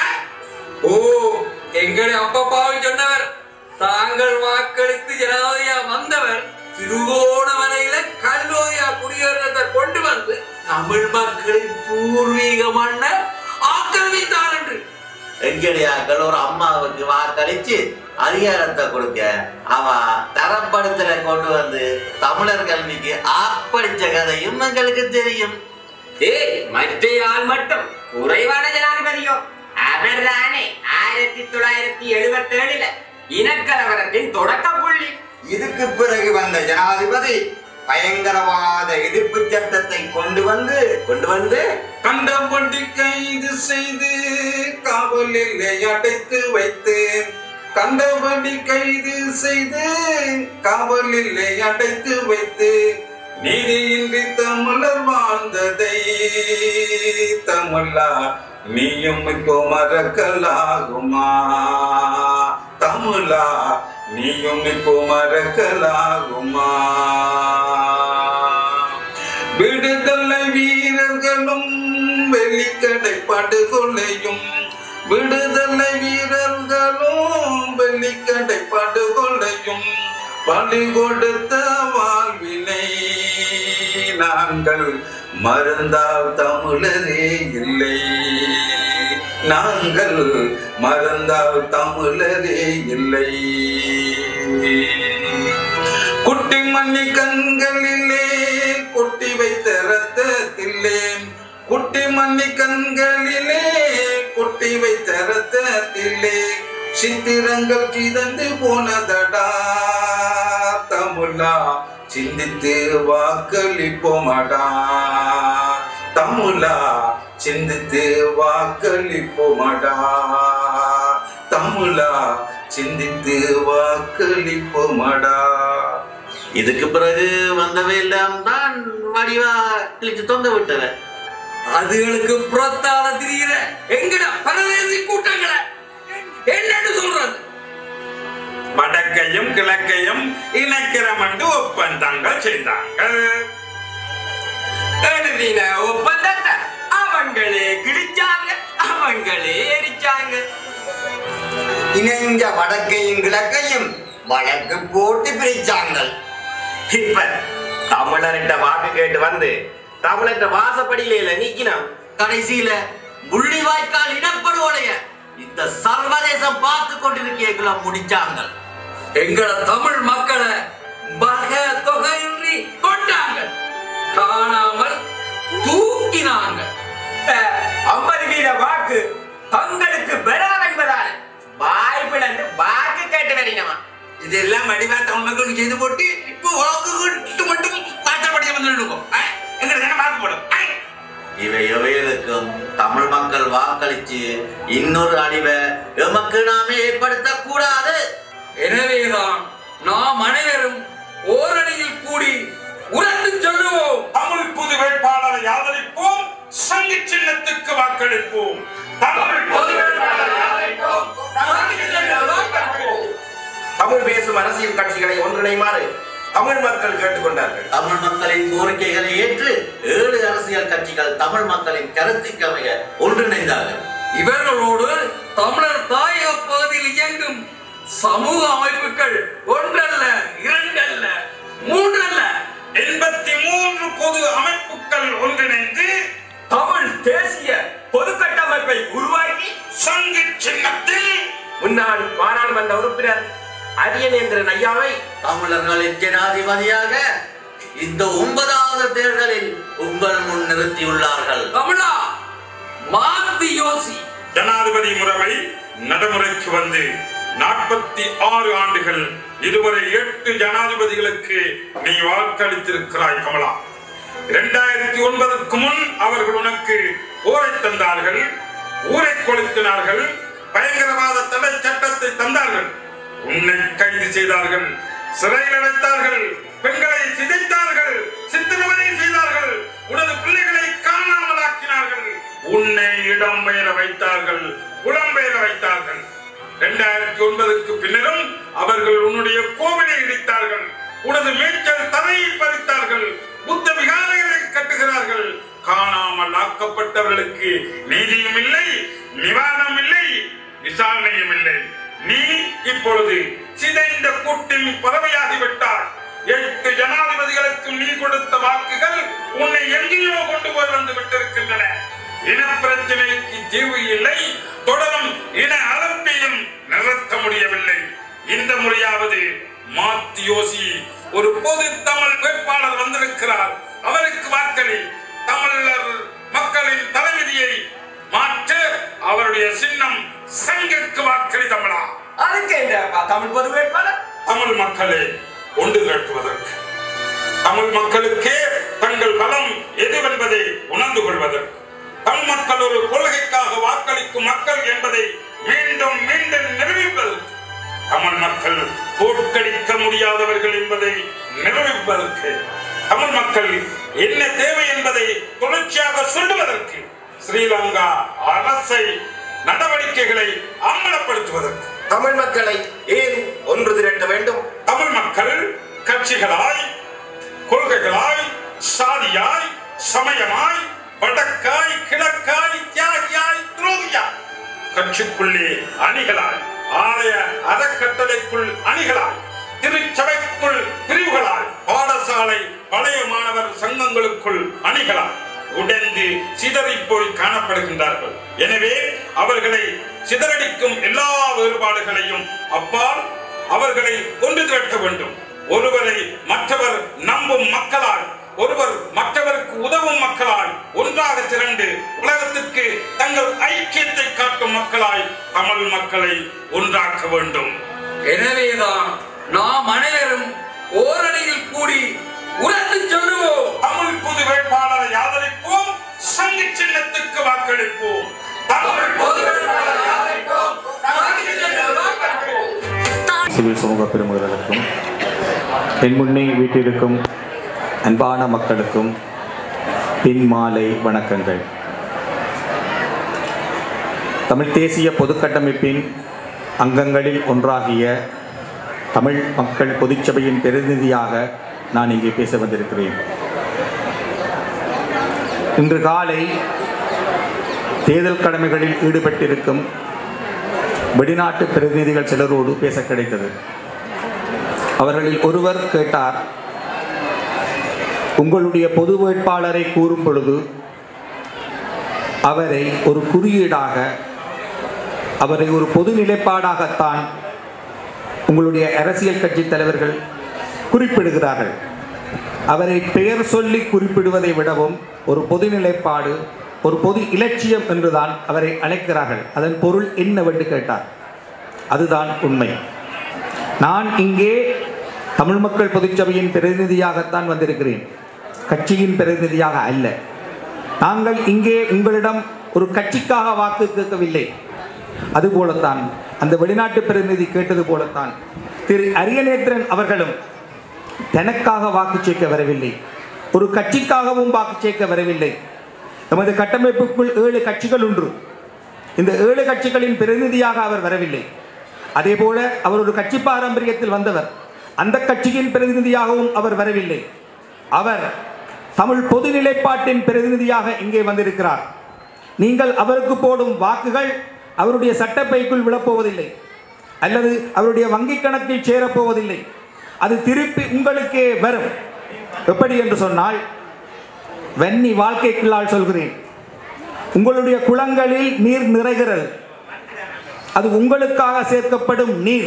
ஓ எங்களை அப்பப்பாவும் சொன்னவர் தாங்கள் வாக்களித்து ஜனாதிபதியா வந்தவர் திருவோணமலையில கல்லூரியா குடியேற்றத்தை கொண்டு வந்து தமிழ் மக்களின் பூர்வீக மண்ணை ஆக்கிரமித்தார் என்று எங்கடியாக்கள் ஒரு அம்மாவுக்கு வாக்களிச்சு அதிகாரத்தை கொடுக்க அவ தரப்படுத்தலை கொண்டு வந்து தமிழர் கல்விக்கு ஆப்படிச்ச கதையும் எங்களுக்கு தெரியும் ஏய் மற்ற ஆள் மட்டும் குறைவான ஜனாதிபதியோ அவர்தானே ஆயிரத்தி தொள்ளாயிரத்தி எழுபத்தி ஏழுல இனக்கலவரத்தின் தொடக்க புள்ளி இதுக்கு பிறகு வந்த ஜனாதிபதி பயங்கரவாத எதிர்ப்பு சட்டத்தை கொண்டு வந்து கொண்டு வந்து கண்டபடி கைது செய்து காவலில் அடைத்து வைத்து கண்டபடி கைது செய்து காவலில் அடைத்து வைத்து நீதியின்றி தமிழர் வாழ்ந்ததை தமிழா நீயும் இப்போ மறக்கலாகுமா தமிழா நீயும் இப்போ மறக்கலாகுமா விடுதலை வீரர்களும் வெள்ளிக்கடை படுகொலையும் விடுதலை வீரர்களும் வெள்ளிக்கடை படுகொலையும் பலி கொடுத்த வாழ்வினை நாங்கள் மறந்தால் தமிழரே இல்லை நாங்கள் மறந்தால் தமிழரே இல்லை குட்டி மண்ணி கண்களிலே கொட்டி வைத்த ரத்தத்திலே குட்டி மண்ணி கண்களிலே கொட்டி வைத்த ரத்தத்திலே சித்திரங்கள் கிடந்து போனதடா தமிழா சிந்தித்து வாக்களிப்போமடா தமிழா சிந்தித்து வாக்களிப்போமடா தமிழா சிந்தித்து வாக்களிப்போமடா இதுக்கு பிறகு வந்தவை எல்லாம் தான் வடிவா கிழிச்சு தொங்க விட்டவன் அதுகளுக்கு புறத்தால திரிகிற எங்கட பரதேசி கூட்டங்களை என்னன்னு சொல்றது வடக்கையும் கிழக்கையும் இணைக்கிறோம் என்று ஒப்பந்தங்கள் செய்தார்கள் எழுதின ஒப்பந்தத்தை அவங்களே கிழிச்சாங்க அவன் அவங்களே எரிச்சாங்க இணைஞ்ச வடக்கையும் கிழக்கையும் வழக்கு போட்டு பிரிச்சாங்கள் இப்ப தமிழர்கிட்ட வாக்கு கேட்டு வந்து தமிழர்கிட்ட வாசப்படியில நீக்கினோம் கடைசியில முள்ளிவாய்க்கால் இனப்படுகொலைய இந்த சர்வதேசம் பார்த்து கொண்டிருக்கீங்களா முடிச்சாங்க எங்கள தமிழ் மக்களை வக தொகையின்றி கொண்டாங்க காணாமல் தூக்கினாங்க ஐம்பது வீத வாக்கு தங்களுக்கு பெறாம் என்பதால் வாய் பிளந்து வாக்கு கேட்டு வரினவா இதெல்லாம் வடிவா தமிழ் மக்களுக்கு செய்து போட்டு இப்போ வாக்கு கொடுத்து மட்டும் பாட்டப்படிய வந்து நிற்கும் எங்களுக்கு என்ன மார்க் போடும் இவை எவைகளுக்கும் தமிழ் மக்கள் வாக்களிச்சு இன்னொரு அழிவை எமக்கு நாமே ஏற்படுத்த கூடாது எனவேதான் நாம் அனைவரும் ஓரணியில் கூடி உரத்து சொல்லுவோம் தமிழ் புது வேட்பாளரை ஆதரிப்போம் சங்கி சின்னத்துக்கு வாக்களிப்போம் தமிழ் பொது வேட்பாளரை ஆதரிப்போம் தமிழ் பேசும் அரசியல் கட்சிகளை ஒன்றிணைமாறு தமிழ் மக்கள் கேட்டுக்கொண்டார்கள் தமிழ் மக்களின் கோரிக்கைகளை ஏற்று ஏழு அரசியல் கட்சிகள் தமிழ் மக்களின் கருத்துக்கு அமைய ஒன்றிணைந்தார்கள் இவர்களோடு தமிழர் தாயக பகுதியில் இயங்கும் சமூக அமைப்புகள் ஒன்றல்ல இரண்டல்ல மூன்றல்ல எண்பத்தி மூன்று பொது அமைப்புகள் ஒன்றிணைந்து தமிழ் தேசிய பொது கட்டமைப்பை உருவாக்கி சங்கி சின்னத்தில் முன்னாள் பாராளுமன்ற உறுப்பினர் அரியநேந்திரன் ஐயாவை தமிழர்களின் ஜனாதிபதியாக இந்த ஒன்பதாவது தேர்தலில் உங்கள் முன் நிறுத்தியுள்ளார்கள் தமிழா மாத்தி யோசி ஜனாதிபதி முறைமை நடைமுறைக்கு வந்து நாற்பத்தி ஆறு ஆண்டுகள் இதுவரை எட்டு ஜனாதிபதிகளுக்கு நீ வாக்களித்திருக்கிறாய் கமலா இரண்டாயிரத்தி ஒன்பதுக்கு முன் அவர்கள் உனக்கு ஊரை தந்தார்கள் ஊரை கொளுத்தினார்கள் பயங்கரவாத தடை சட்டத்தை தந்தார்கள் உன்னை கைது செய்தார்கள் சிறையில் அடைத்தார்கள் பெண்களை சிதைத்தார்கள் சித்திரவதை செய்தார்கள் உனது பிள்ளைகளை காணாமலாக்கினார்கள் உன்னை இடம்பெயர வைத்தார்கள் புலம்பெயர வைத்தார்கள் இரண்டாயிரத்தி ஒன்பதுக்கு பின்னரும் அவர்கள் உன்னுடைய கோவிலை இடித்தார்கள் உனது மேய்ச்சல் தரையை பறித்தார்கள் புத்த விகாரங்களை கட்டுகிறார்கள் காணாமல் ஆக்கப்பட்டவர்களுக்கு நீதியும் இல்லை நிவாரணம் இல்லை விசாரணையும் இல்லை நீ இப்பொழுது சிதைந்த கூட்டில் பதவியாகிவிட்டாய் எட்டு ஜனாதிபதிகளுக்கு நீ கொடுத்த வாக்குகள் உன்னை எங்கேயோ கொண்டு போய் வந்து விட்டிருக்கின்றன இன பிரச்சனைக்கு தீர்வு இல்லை தொடரும் இன அலப்பையும் நிறுத்த முடியவில்லை இந்த முறையாவது மாத்தி யோசி ஒரு பொது தமிழ் வேட்பாளர் வந்திருக்கிறார் அவருக்கு வாக்களி தமிழர் மக்களின் தலைவிதியை மாற்ற அவருடைய சின்னம் சங்கிற்கு வாக்களி தமிழா அதுக்கு இந்த தமிழ் பொது வேட்பாளர் தமிழ் மக்களை ஒன்று திரட்டுவதற்கு தமிழ் மக்களுக்கே தங்கள் பலம் எதுவென்பதை உணர்ந்து கொள்வதற்கு தமிழ் மக்கள் ஒரு கொள்கைக்காக வாக்களிக்கும் மக்கள் என்பதை மீண்டும் மீண்டும் நிரூபிப்பதற்கு தமிழ் மக்கள் தோற்கடிக்க முடியாதவர்கள் என்பதை நிரூபிப்பதற்கு தமிழ் மக்கள் என்ன தேவை என்பதை தொடர்ச்சியாக சொல்லுவதற்கு ஸ்ரீலங்கா அரசை நடவடிக்கைகளை அமலப்படுத்துவதற்கு தமிழ் மக்களை ஏன் ஒன்று திரட்ட வேண்டும் தமிழ் மக்கள் கட்சிகளாய் கொள்கைகளாய் சாதியாய் சமயமாய் வடக்காய் கிழக்காய் தியாகியாய் துரோகியாய் கட்சிக்குள்ளே அணிகளாய் ஆலய அறக்கட்டளைக்குள் அணிகளாய் திருச்சபைக்குள் பிரிவுகளாய் பாடசாலை பழைய மாணவர் சங்கங்களுக்குள் அணிகளாய் உடைந்து சிதறி போய் காணப்படுகின்றார்கள் எனவே அவர்களை சிதறடிக்கும் எல்லா வேறுபாடுகளையும் அப்பால் அவர்களை ஒன்று திரட்ட வேண்டும் ஒருவரை மற்றவர் நம்பும் மக்களால் ஒருவர் மற்றவருக்கு உதவும் மக்களாய் ஒன்றாக திரண்டு உலகத்திற்கு தங்கள் ஐக்கியத்தை காட்டும் மக்களாய் தமிழ் மக்களை ஒன்றாக்க வேண்டும் எனவேதான் நாம் அனைவரும் ஓரணியில் கூடி உரத்து சொல்லுவோம் தமிழ் புது வேட்பாளரை ஆதரிப்போம் சங்கி சின்னத்துக்கு வாக்களிப்போம் தமிழ் பொது வேட்பாளரை ஆதரிப்போம் சிவில் சமூக பெருமகளுக்கும் என் முன்னே வீட்டிற்கும் அன்பான மக்களுக்கும் பின் மாலை வணக்கங்கள் தமிழ் தேசிய பொதுக்கட்டமைப்பின் அங்கங்களில் ஒன்றாகிய தமிழ் மக்கள் பொதுச்சபையின் பிரதிநிதியாக நான் இங்கே பேச வந்திருக்கிறேன் இன்று காலை தேர்தல் கடமைகளில் ஈடுபட்டிருக்கும் வெளிநாட்டு பிரதிநிதிகள் சிலரோடு பேச கிடைத்தது அவர்களில் ஒருவர் கேட்டார் உங்களுடைய பொது வேட்பாளரை கூறும் பொழுது அவரை ஒரு குறியீடாக அவரை ஒரு பொது நிலைப்பாடாகத்தான் உங்களுடைய அரசியல் கட்சி தலைவர்கள் குறிப்பிடுகிறார்கள் அவரை பெயர் சொல்லி குறிப்பிடுவதை விடவும் ஒரு பொது நிலைப்பாடு ஒரு பொது இலட்சியம் என்றுதான் அவரை அழைக்கிறார்கள் அதன் பொருள் என்னவென்று கேட்டார் அதுதான் உண்மை நான் இங்கே தமிழ் மக்கள் பொதுச்சபையின் பிரதிநிதியாகத்தான் வந்திருக்கிறேன் கட்சியின் பிரதிநிதியாக அல்ல நாங்கள் இங்கே உங்களிடம் ஒரு கட்சிக்காக வாக்கு கேட்கவில்லை அதுபோலத்தான் அந்த வெளிநாட்டு பிரதிநிதி கேட்டது போலத்தான் திரு அரியநேத்திரன் அவர்களும் தனக்காக வாக்கு சேர்க்க வரவில்லை ஒரு கட்சிக்காகவும் வாக்கு சேர்க்க வரவில்லை நமது கட்டமைப்புக்குள் ஏழு கட்சிகள் உண்டு இந்த ஏழு கட்சிகளின் பிரதிநிதியாக அவர் வரவில்லை அதே போல அவர் ஒரு கட்சி பாரம்பரியத்தில் வந்தவர் அந்த கட்சியின் பிரதிநிதியாகவும் அவர் வரவில்லை அவர் தமிழ் பொது நிலைப்பாட்டின் பிரதிநிதியாக இங்கே வந்திருக்கிறார் நீங்கள் அவருக்கு போடும் வாக்குகள் அவருடைய சட்டப்பைக்குள் விழப்போவதில்லை அல்லது அவருடைய வங்கிக் கணக்கில் சேரப்போவதில்லை அது திருப்பி உங்களுக்கே வரும் எப்படி என்று சொன்னால் வன்னி வாழ்க்கைக்குள்ளால் சொல்கிறேன் உங்களுடைய குளங்களில் நீர் நிறைகிறது அது உங்களுக்காக சேர்க்கப்படும் நீர்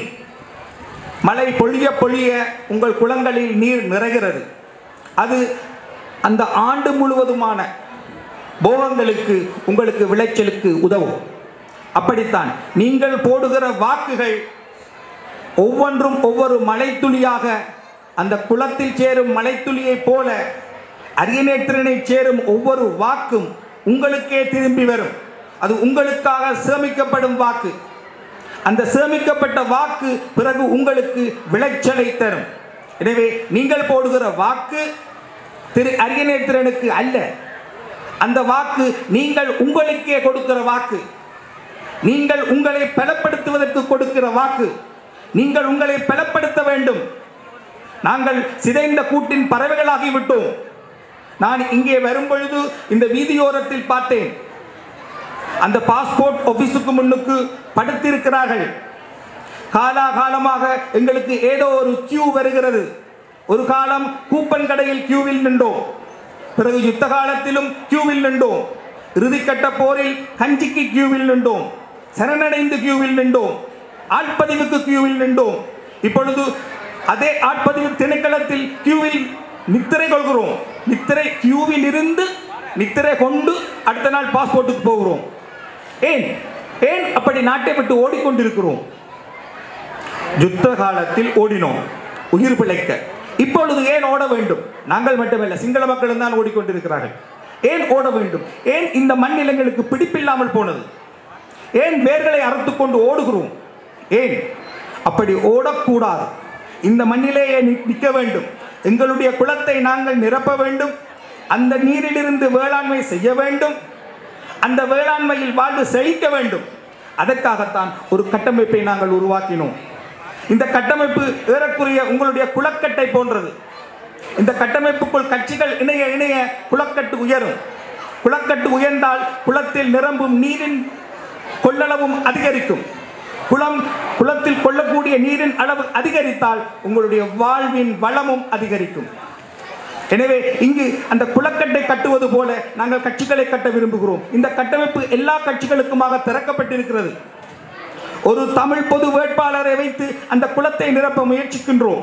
மழை பொழிய பொழிய உங்கள் குளங்களில் நீர் நிறைகிறது அது அந்த ஆண்டு முழுவதுமான போகங்களுக்கு உங்களுக்கு விளைச்சலுக்கு உதவும் அப்படித்தான் நீங்கள் போடுகிற வாக்குகள் ஒவ்வொன்றும் ஒவ்வொரு மலைத்துளியாக அந்த குளத்தில் சேரும் மலைத்துளியைப் போல அரியநேத்திரனை சேரும் ஒவ்வொரு வாக்கும் உங்களுக்கே திரும்பி வரும் அது உங்களுக்காக சேமிக்கப்படும் வாக்கு அந்த சேமிக்கப்பட்ட வாக்கு பிறகு உங்களுக்கு விளைச்சலை தரும் எனவே நீங்கள் போடுகிற வாக்கு திரு அரியநேத்திரனுக்கு அல்ல அந்த வாக்கு நீங்கள் உங்களுக்கே கொடுக்கிற வாக்கு நீங்கள் உங்களை பலப்படுத்துவதற்கு கொடுக்கிற வாக்கு நீங்கள் உங்களை பலப்படுத்த வேண்டும் நாங்கள் சிதைந்த கூட்டின் பறவைகளாகி விட்டோம் நான் இங்கே வரும் பொழுது இந்த வீதியோரத்தில் பார்த்தேன் அந்த பாஸ்போர்ட் ஆபீஸுக்கு முன்னுக்கு படுத்திருக்கிறார்கள் காலாகாலமாக எங்களுக்கு ஏதோ ஒரு கியூ வருகிறது ஒரு காலம் கூப்பன் கடையில் கியூவில் நின்றோம் பிறகு யுத்த காலத்திலும் கியூவில் நின்றோம் இறுதிக்கட்ட போரில் கஞ்சிக்கு கியூவில் நின்றோம் சரணடைந்து கியூவில் நின்றோம் ஆட்பதிவுக்கு கியூவில் நின்றோம் இப்பொழுது அதே ஆட்பதிவு திணைக்களத்தில் கியூவில் நித்திரை கொள்கிறோம் நித்திரை கியூவில் இருந்து நித்திரை கொண்டு அடுத்த நாள் பாஸ்போர்ட்டுக்கு போகிறோம் ஏன் ஏன் அப்படி நாட்டை விட்டு ஓடிக்கொண்டிருக்கிறோம் யுத்த காலத்தில் ஓடினோம் உயிர் பிழைக்க இப்பொழுது ஏன் ஓட வேண்டும் நாங்கள் மட்டுமல்ல சிங்கள மக்களும் தான் ஓடிக்கொண்டிருக்கிறார்கள் ஏன் ஓட வேண்டும் ஏன் இந்த மண் எங்களுக்கு பிடிப்பில்லாமல் போனது ஏன் வேர்களை அறுத்துக்கொண்டு ஓடுகிறோம் ஏன் அப்படி ஓடக்கூடாது இந்த மண்ணிலேயே நி- நிற்க வேண்டும் எங்களுடைய குளத்தை நாங்கள் நிரப்ப வேண்டும் அந்த நீரிலிருந்து வேளாண்மை செய்ய வேண்டும் அந்த வேளாண்மையில் வாழ்வு செழிக்க வேண்டும் அதற்காகத்தான் ஒரு கட்டமைப்பை நாங்கள் உருவாக்கினோம் இந்த கட்டமைப்பு ஏறக்குறைய உங்களுடைய குளக்கட்டை போன்றது இந்த கட்டமைப்புக்குள் கட்சிகள் இணைய இணைய குளக்கட்டு உயரும் குளக்கட்டு உயர்ந்தால் குளத்தில் நிரம்பும் நீரின் கொள்ளளவும் அதிகரிக்கும் குளம் குளத்தில் கொள்ளக்கூடிய நீரின் அளவு அதிகரித்தால் உங்களுடைய வாழ்வின் வளமும் அதிகரிக்கும் எனவே இங்கு அந்த குளக்கட்டை கட்டுவது போல நாங்கள் கட்சிகளை கட்ட விரும்புகிறோம் இந்த கட்டமைப்பு எல்லா கட்சிகளுக்குமாக திறக்கப்பட்டிருக்கிறது ஒரு தமிழ் பொது வேட்பாளரை வைத்து அந்த குளத்தை நிரப்ப முயற்சிக்கின்றோம்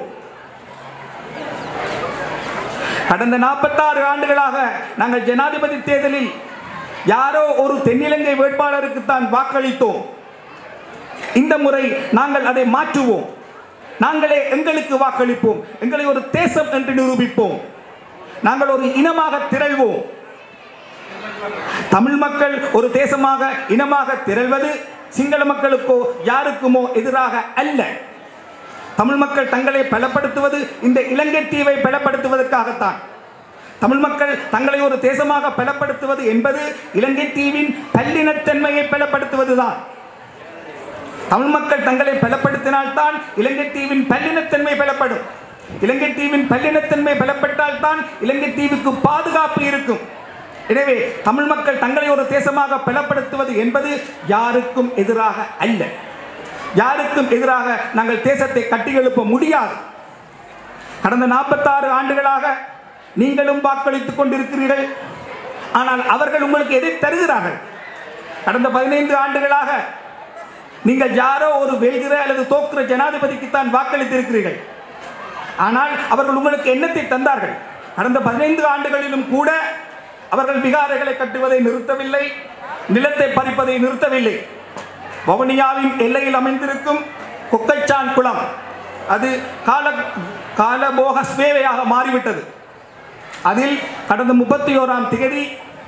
கடந்த நாற்பத்தாறு ஆண்டுகளாக நாங்கள் ஜனாதிபதி தேர்தலில் யாரோ ஒரு தென்னிலங்கை வேட்பாளருக்கு தான் வாக்களித்தோம் இந்த முறை நாங்கள் அதை மாற்றுவோம் நாங்களே எங்களுக்கு வாக்களிப்போம் எங்களை ஒரு தேசம் என்று நிரூபிப்போம் நாங்கள் ஒரு இனமாக திரள்வோம் தமிழ் மக்கள் ஒரு தேசமாக இனமாக திரள்வது சிங்கள மக்களுக்கோ யாருக்குமோ எதிராக அல்ல தமிழ் மக்கள் தங்களை பலப்படுத்துவது இந்த இலங்கை தீவை பலப்படுத்துவதற்காகத்தான் தமிழ் மக்கள் தங்களை ஒரு தேசமாக பலப்படுத்துவது என்பது இலங்கை தீவின் பல்லினத்தன்மையை பலப்படுத்துவதுதான் தமிழ் மக்கள் தங்களை பலப்படுத்தினால்தான் இலங்கை தீவின் பல்லினத்தன்மை பலப்படும் இலங்கை தீவின் பல்லினத்தன்மை பலப்பட்டால் தான் இலங்கை தீவுக்கு பாதுகாப்பு இருக்கும் எனவே தமிழ் மக்கள் தங்களை ஒரு தேசமாக பலப்படுத்துவது என்பது யாருக்கும் எதிராக அல்ல யாருக்கும் எதிராக நாங்கள் தேசத்தை கட்டியெழுப்ப முடியாது கடந்த நாற்பத்தாறு ஆண்டுகளாக நீங்களும் வாக்களித்துக் கொண்டிருக்கிறீர்கள் ஆனால் அவர்கள் உங்களுக்கு எதை தருகிறார்கள் கடந்த பதினைந்து ஆண்டுகளாக நீங்கள் யாரோ ஒரு வெல்கிற அல்லது தோக்குற ஜனாதிபதிக்குத்தான் வாக்களித்திருக்கிறீர்கள் ஆனால் அவர்கள் உங்களுக்கு எண்ணத்தை தந்தார்கள் கடந்த பதினைந்து ஆண்டுகளிலும் கூட அவர்கள் விகாரைகளை கட்டுவதை நிறுத்தவில்லை நிலத்தை பறிப்பதை நிறுத்தவில்லை வவுனியாவின் எல்லையில் அமைந்திருக்கும் கொக்கைச்சான் குளம் அது கால காலபோக ஸ்வேவையாக மாறிவிட்டது அதில் கடந்த முப்பத்தி ஓராம் திகதி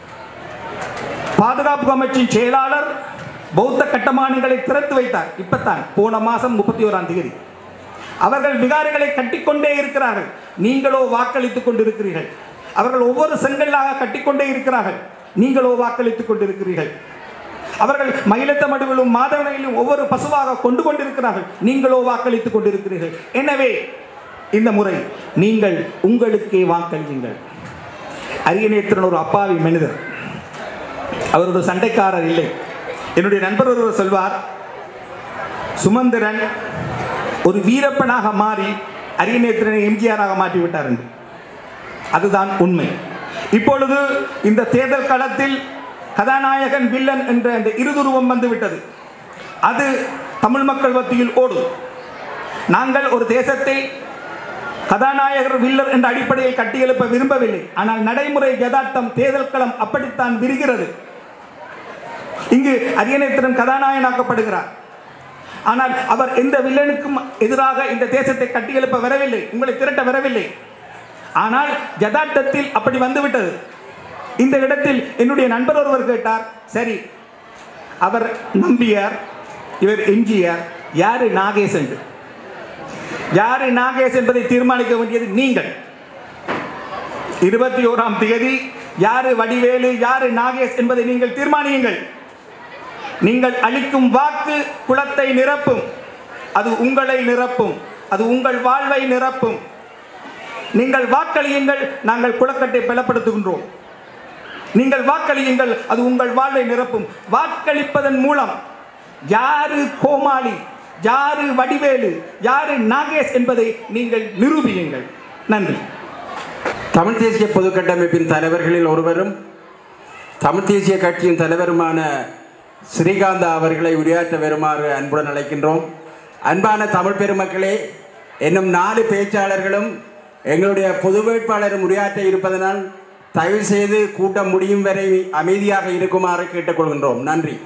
பாதுகாப்பு அமைச்சின் செயலாளர் பௌத்த கட்டமானங்களை திறந்து வைத்தார் இப்பத்தான் போன மாதம் முப்பத்தி ஓராம் தேதி அவர்கள் விகாரைகளை கட்டிக்கொண்டே இருக்கிறார்கள் நீங்களோ வாக்களித்துக் கொண்டிருக்கிறீர்கள் அவர்கள் ஒவ்வொரு செங்கல்லாக கட்டிக்கொண்டே இருக்கிறார்கள் நீங்களோ வாக்களித்துக் கொண்டிருக்கிறீர்கள் அவர்கள் மயிலத்த மடுவிலும் மாதவனையிலும் ஒவ்வொரு பசுவாக கொண்டு கொண்டிருக்கிறார்கள் நீங்களோ வாக்களித்துக் கொண்டிருக்கிறீர்கள் எனவே இந்த முறை நீங்கள் உங்களுக்கே வாக்களியுங்கள் அரியநேத்திரன் ஒரு அப்பாவி மனிதர் அவர் ஒரு சண்டைக்காரர் இல்லை என்னுடைய நண்பர் ஒருவர் சொல்வார் சுமந்திரன் ஒரு வீரப்பனாக மாறி அரியநேத்திரனை எம்ஜிஆராக மாற்றி விட்டார் என்று அதுதான் உண்மை இப்பொழுது இந்த தேர்தல் களத்தில் கதாநாயகன் வில்லன் என்ற அந்த இருதுருவம் வந்துவிட்டது அது தமிழ் மக்கள் மத்தியில் ஓடும் நாங்கள் ஒரு தேசத்தை கதாநாயகர் வில்லர் என்ற அடிப்படையில் கட்டியெழுப்ப விரும்பவில்லை ஆனால் நடைமுறை யதார்த்தம் தேர்தல் களம் அப்படித்தான் விரிகிறது இங்கு அரியநேத்திரன் கதாநாயகனாக்கப்படுகிறார் ஆனால் அவர் எந்த வில்லனுக்கும் எதிராக இந்த தேசத்தை கட்டியெழுப்ப வரவில்லை உங்களை திரட்ட வரவில்லை ஆனால் யதார்த்தத்தில் அப்படி வந்துவிட்டது இந்த இடத்தில் என்னுடைய நண்பர் ஒருவர் கேட்டார் சரி அவர் நம்பியார் இவர் எம்ஜிஆர் யாரு நாகேஷ் என்று யாரு நாகேஷ் என்பதை தீர்மானிக்க வேண்டியது நீங்கள் இருபத்தி ஓராம் தேதி யாரு வடிவேலு யாரு நாகேஷ் என்பதை நீங்கள் தீர்மானியுங்கள் நீங்கள் அளிக்கும் வாக்கு குளத்தை நிரப்பும் அது உங்களை நிரப்பும் அது உங்கள் வாழ்வை நிரப்பும் நீங்கள் வாக்களியுங்கள் நாங்கள் குளக்கட்டை பலப்படுத்துகின்றோம் நீங்கள் வாக்களியுங்கள் அது உங்கள் வாழ்வை நிரப்பும் வாக்களிப்பதன் மூலம் யாரு கோமாளி யாரு வடிவேலு யாரு நாகேஷ் என்பதை நீங்கள் நிரூபியுங்கள் நன்றி தமிழ் தேசிய பொதுக்கட்டமைப்பின் தலைவர்களில் ஒருவரும் தமிழ் தேசிய கட்சியின் தலைவருமான ஸ்ரீகாந்தா அவர்களை உரையாற்ற வருமாறு அன்புடன் அழைக்கின்றோம் அன்பான தமிழ் பெருமக்களே இன்னும் நாலு பேச்சாளர்களும் எங்களுடைய பொது வேட்பாளரும் உரையாற்ற இருப்பதனால் தயவு செய்து கூட்டம் முடியும் வரை அமைதியாக இருக்குமாறு கேட்டுக்கொள்கின்றோம் நன்றி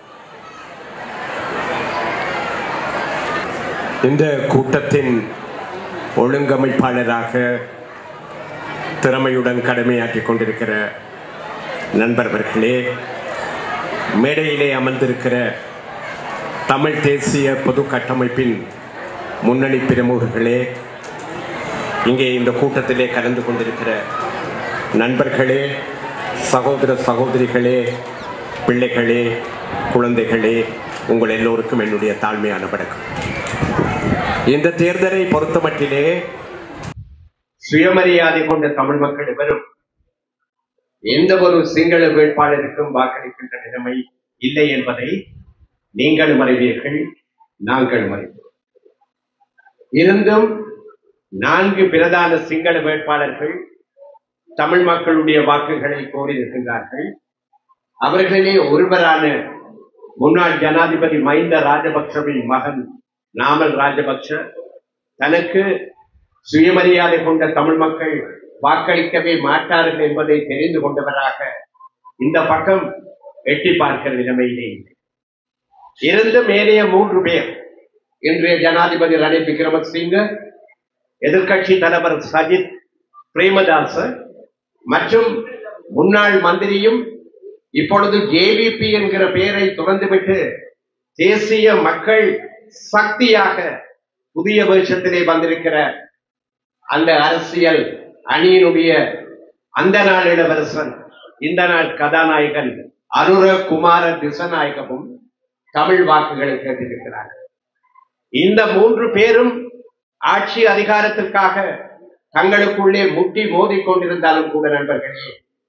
இந்த கூட்டத்தின் ஒழுங்கமைப்பாளராக திறமையுடன் கடமையாற்றிக் கொண்டிருக்கிற நண்பர்களே மேடையிலே அமர்ந்திருக்கிற தமிழ் தேசிய பொது கட்டமைப்பின் முன்னணி பிரமுகர்களே இங்கே இந்த கூட்டத்திலே கலந்து கொண்டிருக்கிற நண்பர்களே சகோதர சகோதரிகளே பிள்ளைகளே குழந்தைகளே உங்கள் எல்லோருக்கும் என்னுடைய தாழ்மையான வணக்கம் இந்த தேர்தலை பொறுத்தமட்டிலே சுயமரியாதை கொண்ட தமிழ் மக்கள் எவரும் எந்த ஒரு சிங்கள வேட்பாளருக்கும் வாக்களிக்கின்ற நிலைமை இல்லை என்பதை நீங்களும் அறிவீர்கள் நாங்களும் அறிவோம் இருந்தும் நான்கு பிரதான சிங்கள வேட்பாளர்கள் தமிழ் மக்களுடைய வாக்குகளை கோரியிருக்கின்றார்கள் அவர்களிலே ஒருவரான முன்னாள் ஜனாதிபதி மஹிந்த ராஜபக்சவின் மகன் நாமல் ராஜபக்ஷ தனக்கு சுயமரியாதை கொண்ட தமிழ் மக்கள் வாக்களிக்கவே மாட்டார்கள் என்பதை தெரிந்து கொண்டவராக இந்த பக்கம் எட்டி பார்க்கிற நிலைமையிலே இல்லை இருந்த மேலேய மூன்று பேர் இன்றைய ஜனாதிபதி ரணில் விக்ரமசிங்க எதிர்க்கட்சி தலைவர் சஜித் பிரேமதாச மற்றும் முன்னாள் மந்திரியும் இப்பொழுது ஜேவிபி என்கிற பெயரை துறந்துவிட்டு தேசிய மக்கள் சக்தியாக புதிய வருஷத்திலே வந்திருக்கிற அந்த அரசியல் அணியினுடைய அந்த நாள் இளவரசன் இந்த நாள் கதாநாயகன் அருர குமார திசநாயகவும் தமிழ் வாக்குகளை கேட்டிருக்கிறார்கள் இந்த மூன்று பேரும் ஆட்சி அதிகாரத்திற்காக தங்களுக்குள்ளே முட்டி மோதிக் கொண்டிருந்தாலும் கூட நண்பர்களே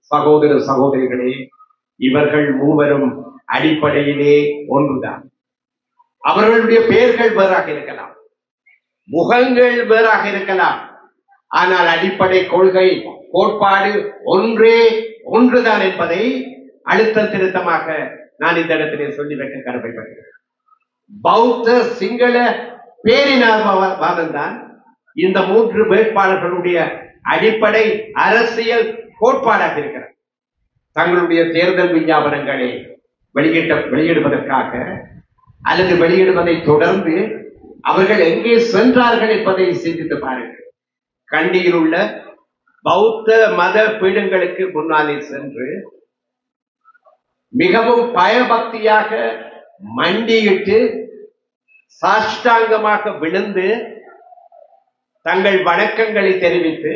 சகோதர சகோதரிகளே இவர்கள் மூவரும் அடிப்படையிலே ஒன்றுதான் அவர்களுடைய பெயர்கள் வேறாக இருக்கலாம் முகங்கள் வேறாக இருக்கலாம் ஆனால் அடிப்படை கொள்கை கோட்பாடு ஒன்றே ஒன்றுதான் என்பதை அழுத்தம் திருத்தமாக நான் இந்த இடத்திலே சொல்லி வைக்க கடமைப்படுகிறேன் பௌத்த சிங்கள பேரினவாதம் தான் இந்த மூன்று வேட்பாளர்களுடைய அடிப்படை அரசியல் கோட்பாடாக இருக்கிறது தங்களுடைய தேர்தல் விஞ்ஞாபனங்களை வெளியிட்ட வெளியிடுவதற்காக அல்லது வெளியிடுவதை தொடர்ந்து அவர்கள் எங்கே சென்றார்கள் என்பதை சிந்தித்து பாருங்கள் கண்டியில் உள்ள பௌத்த மத பீடங்களுக்கு முன்னாலே சென்று மிகவும் பயபக்தியாக மண்டியிட்டு சாஷ்டாங்கமாக விழுந்து தங்கள் வணக்கங்களை தெரிவித்து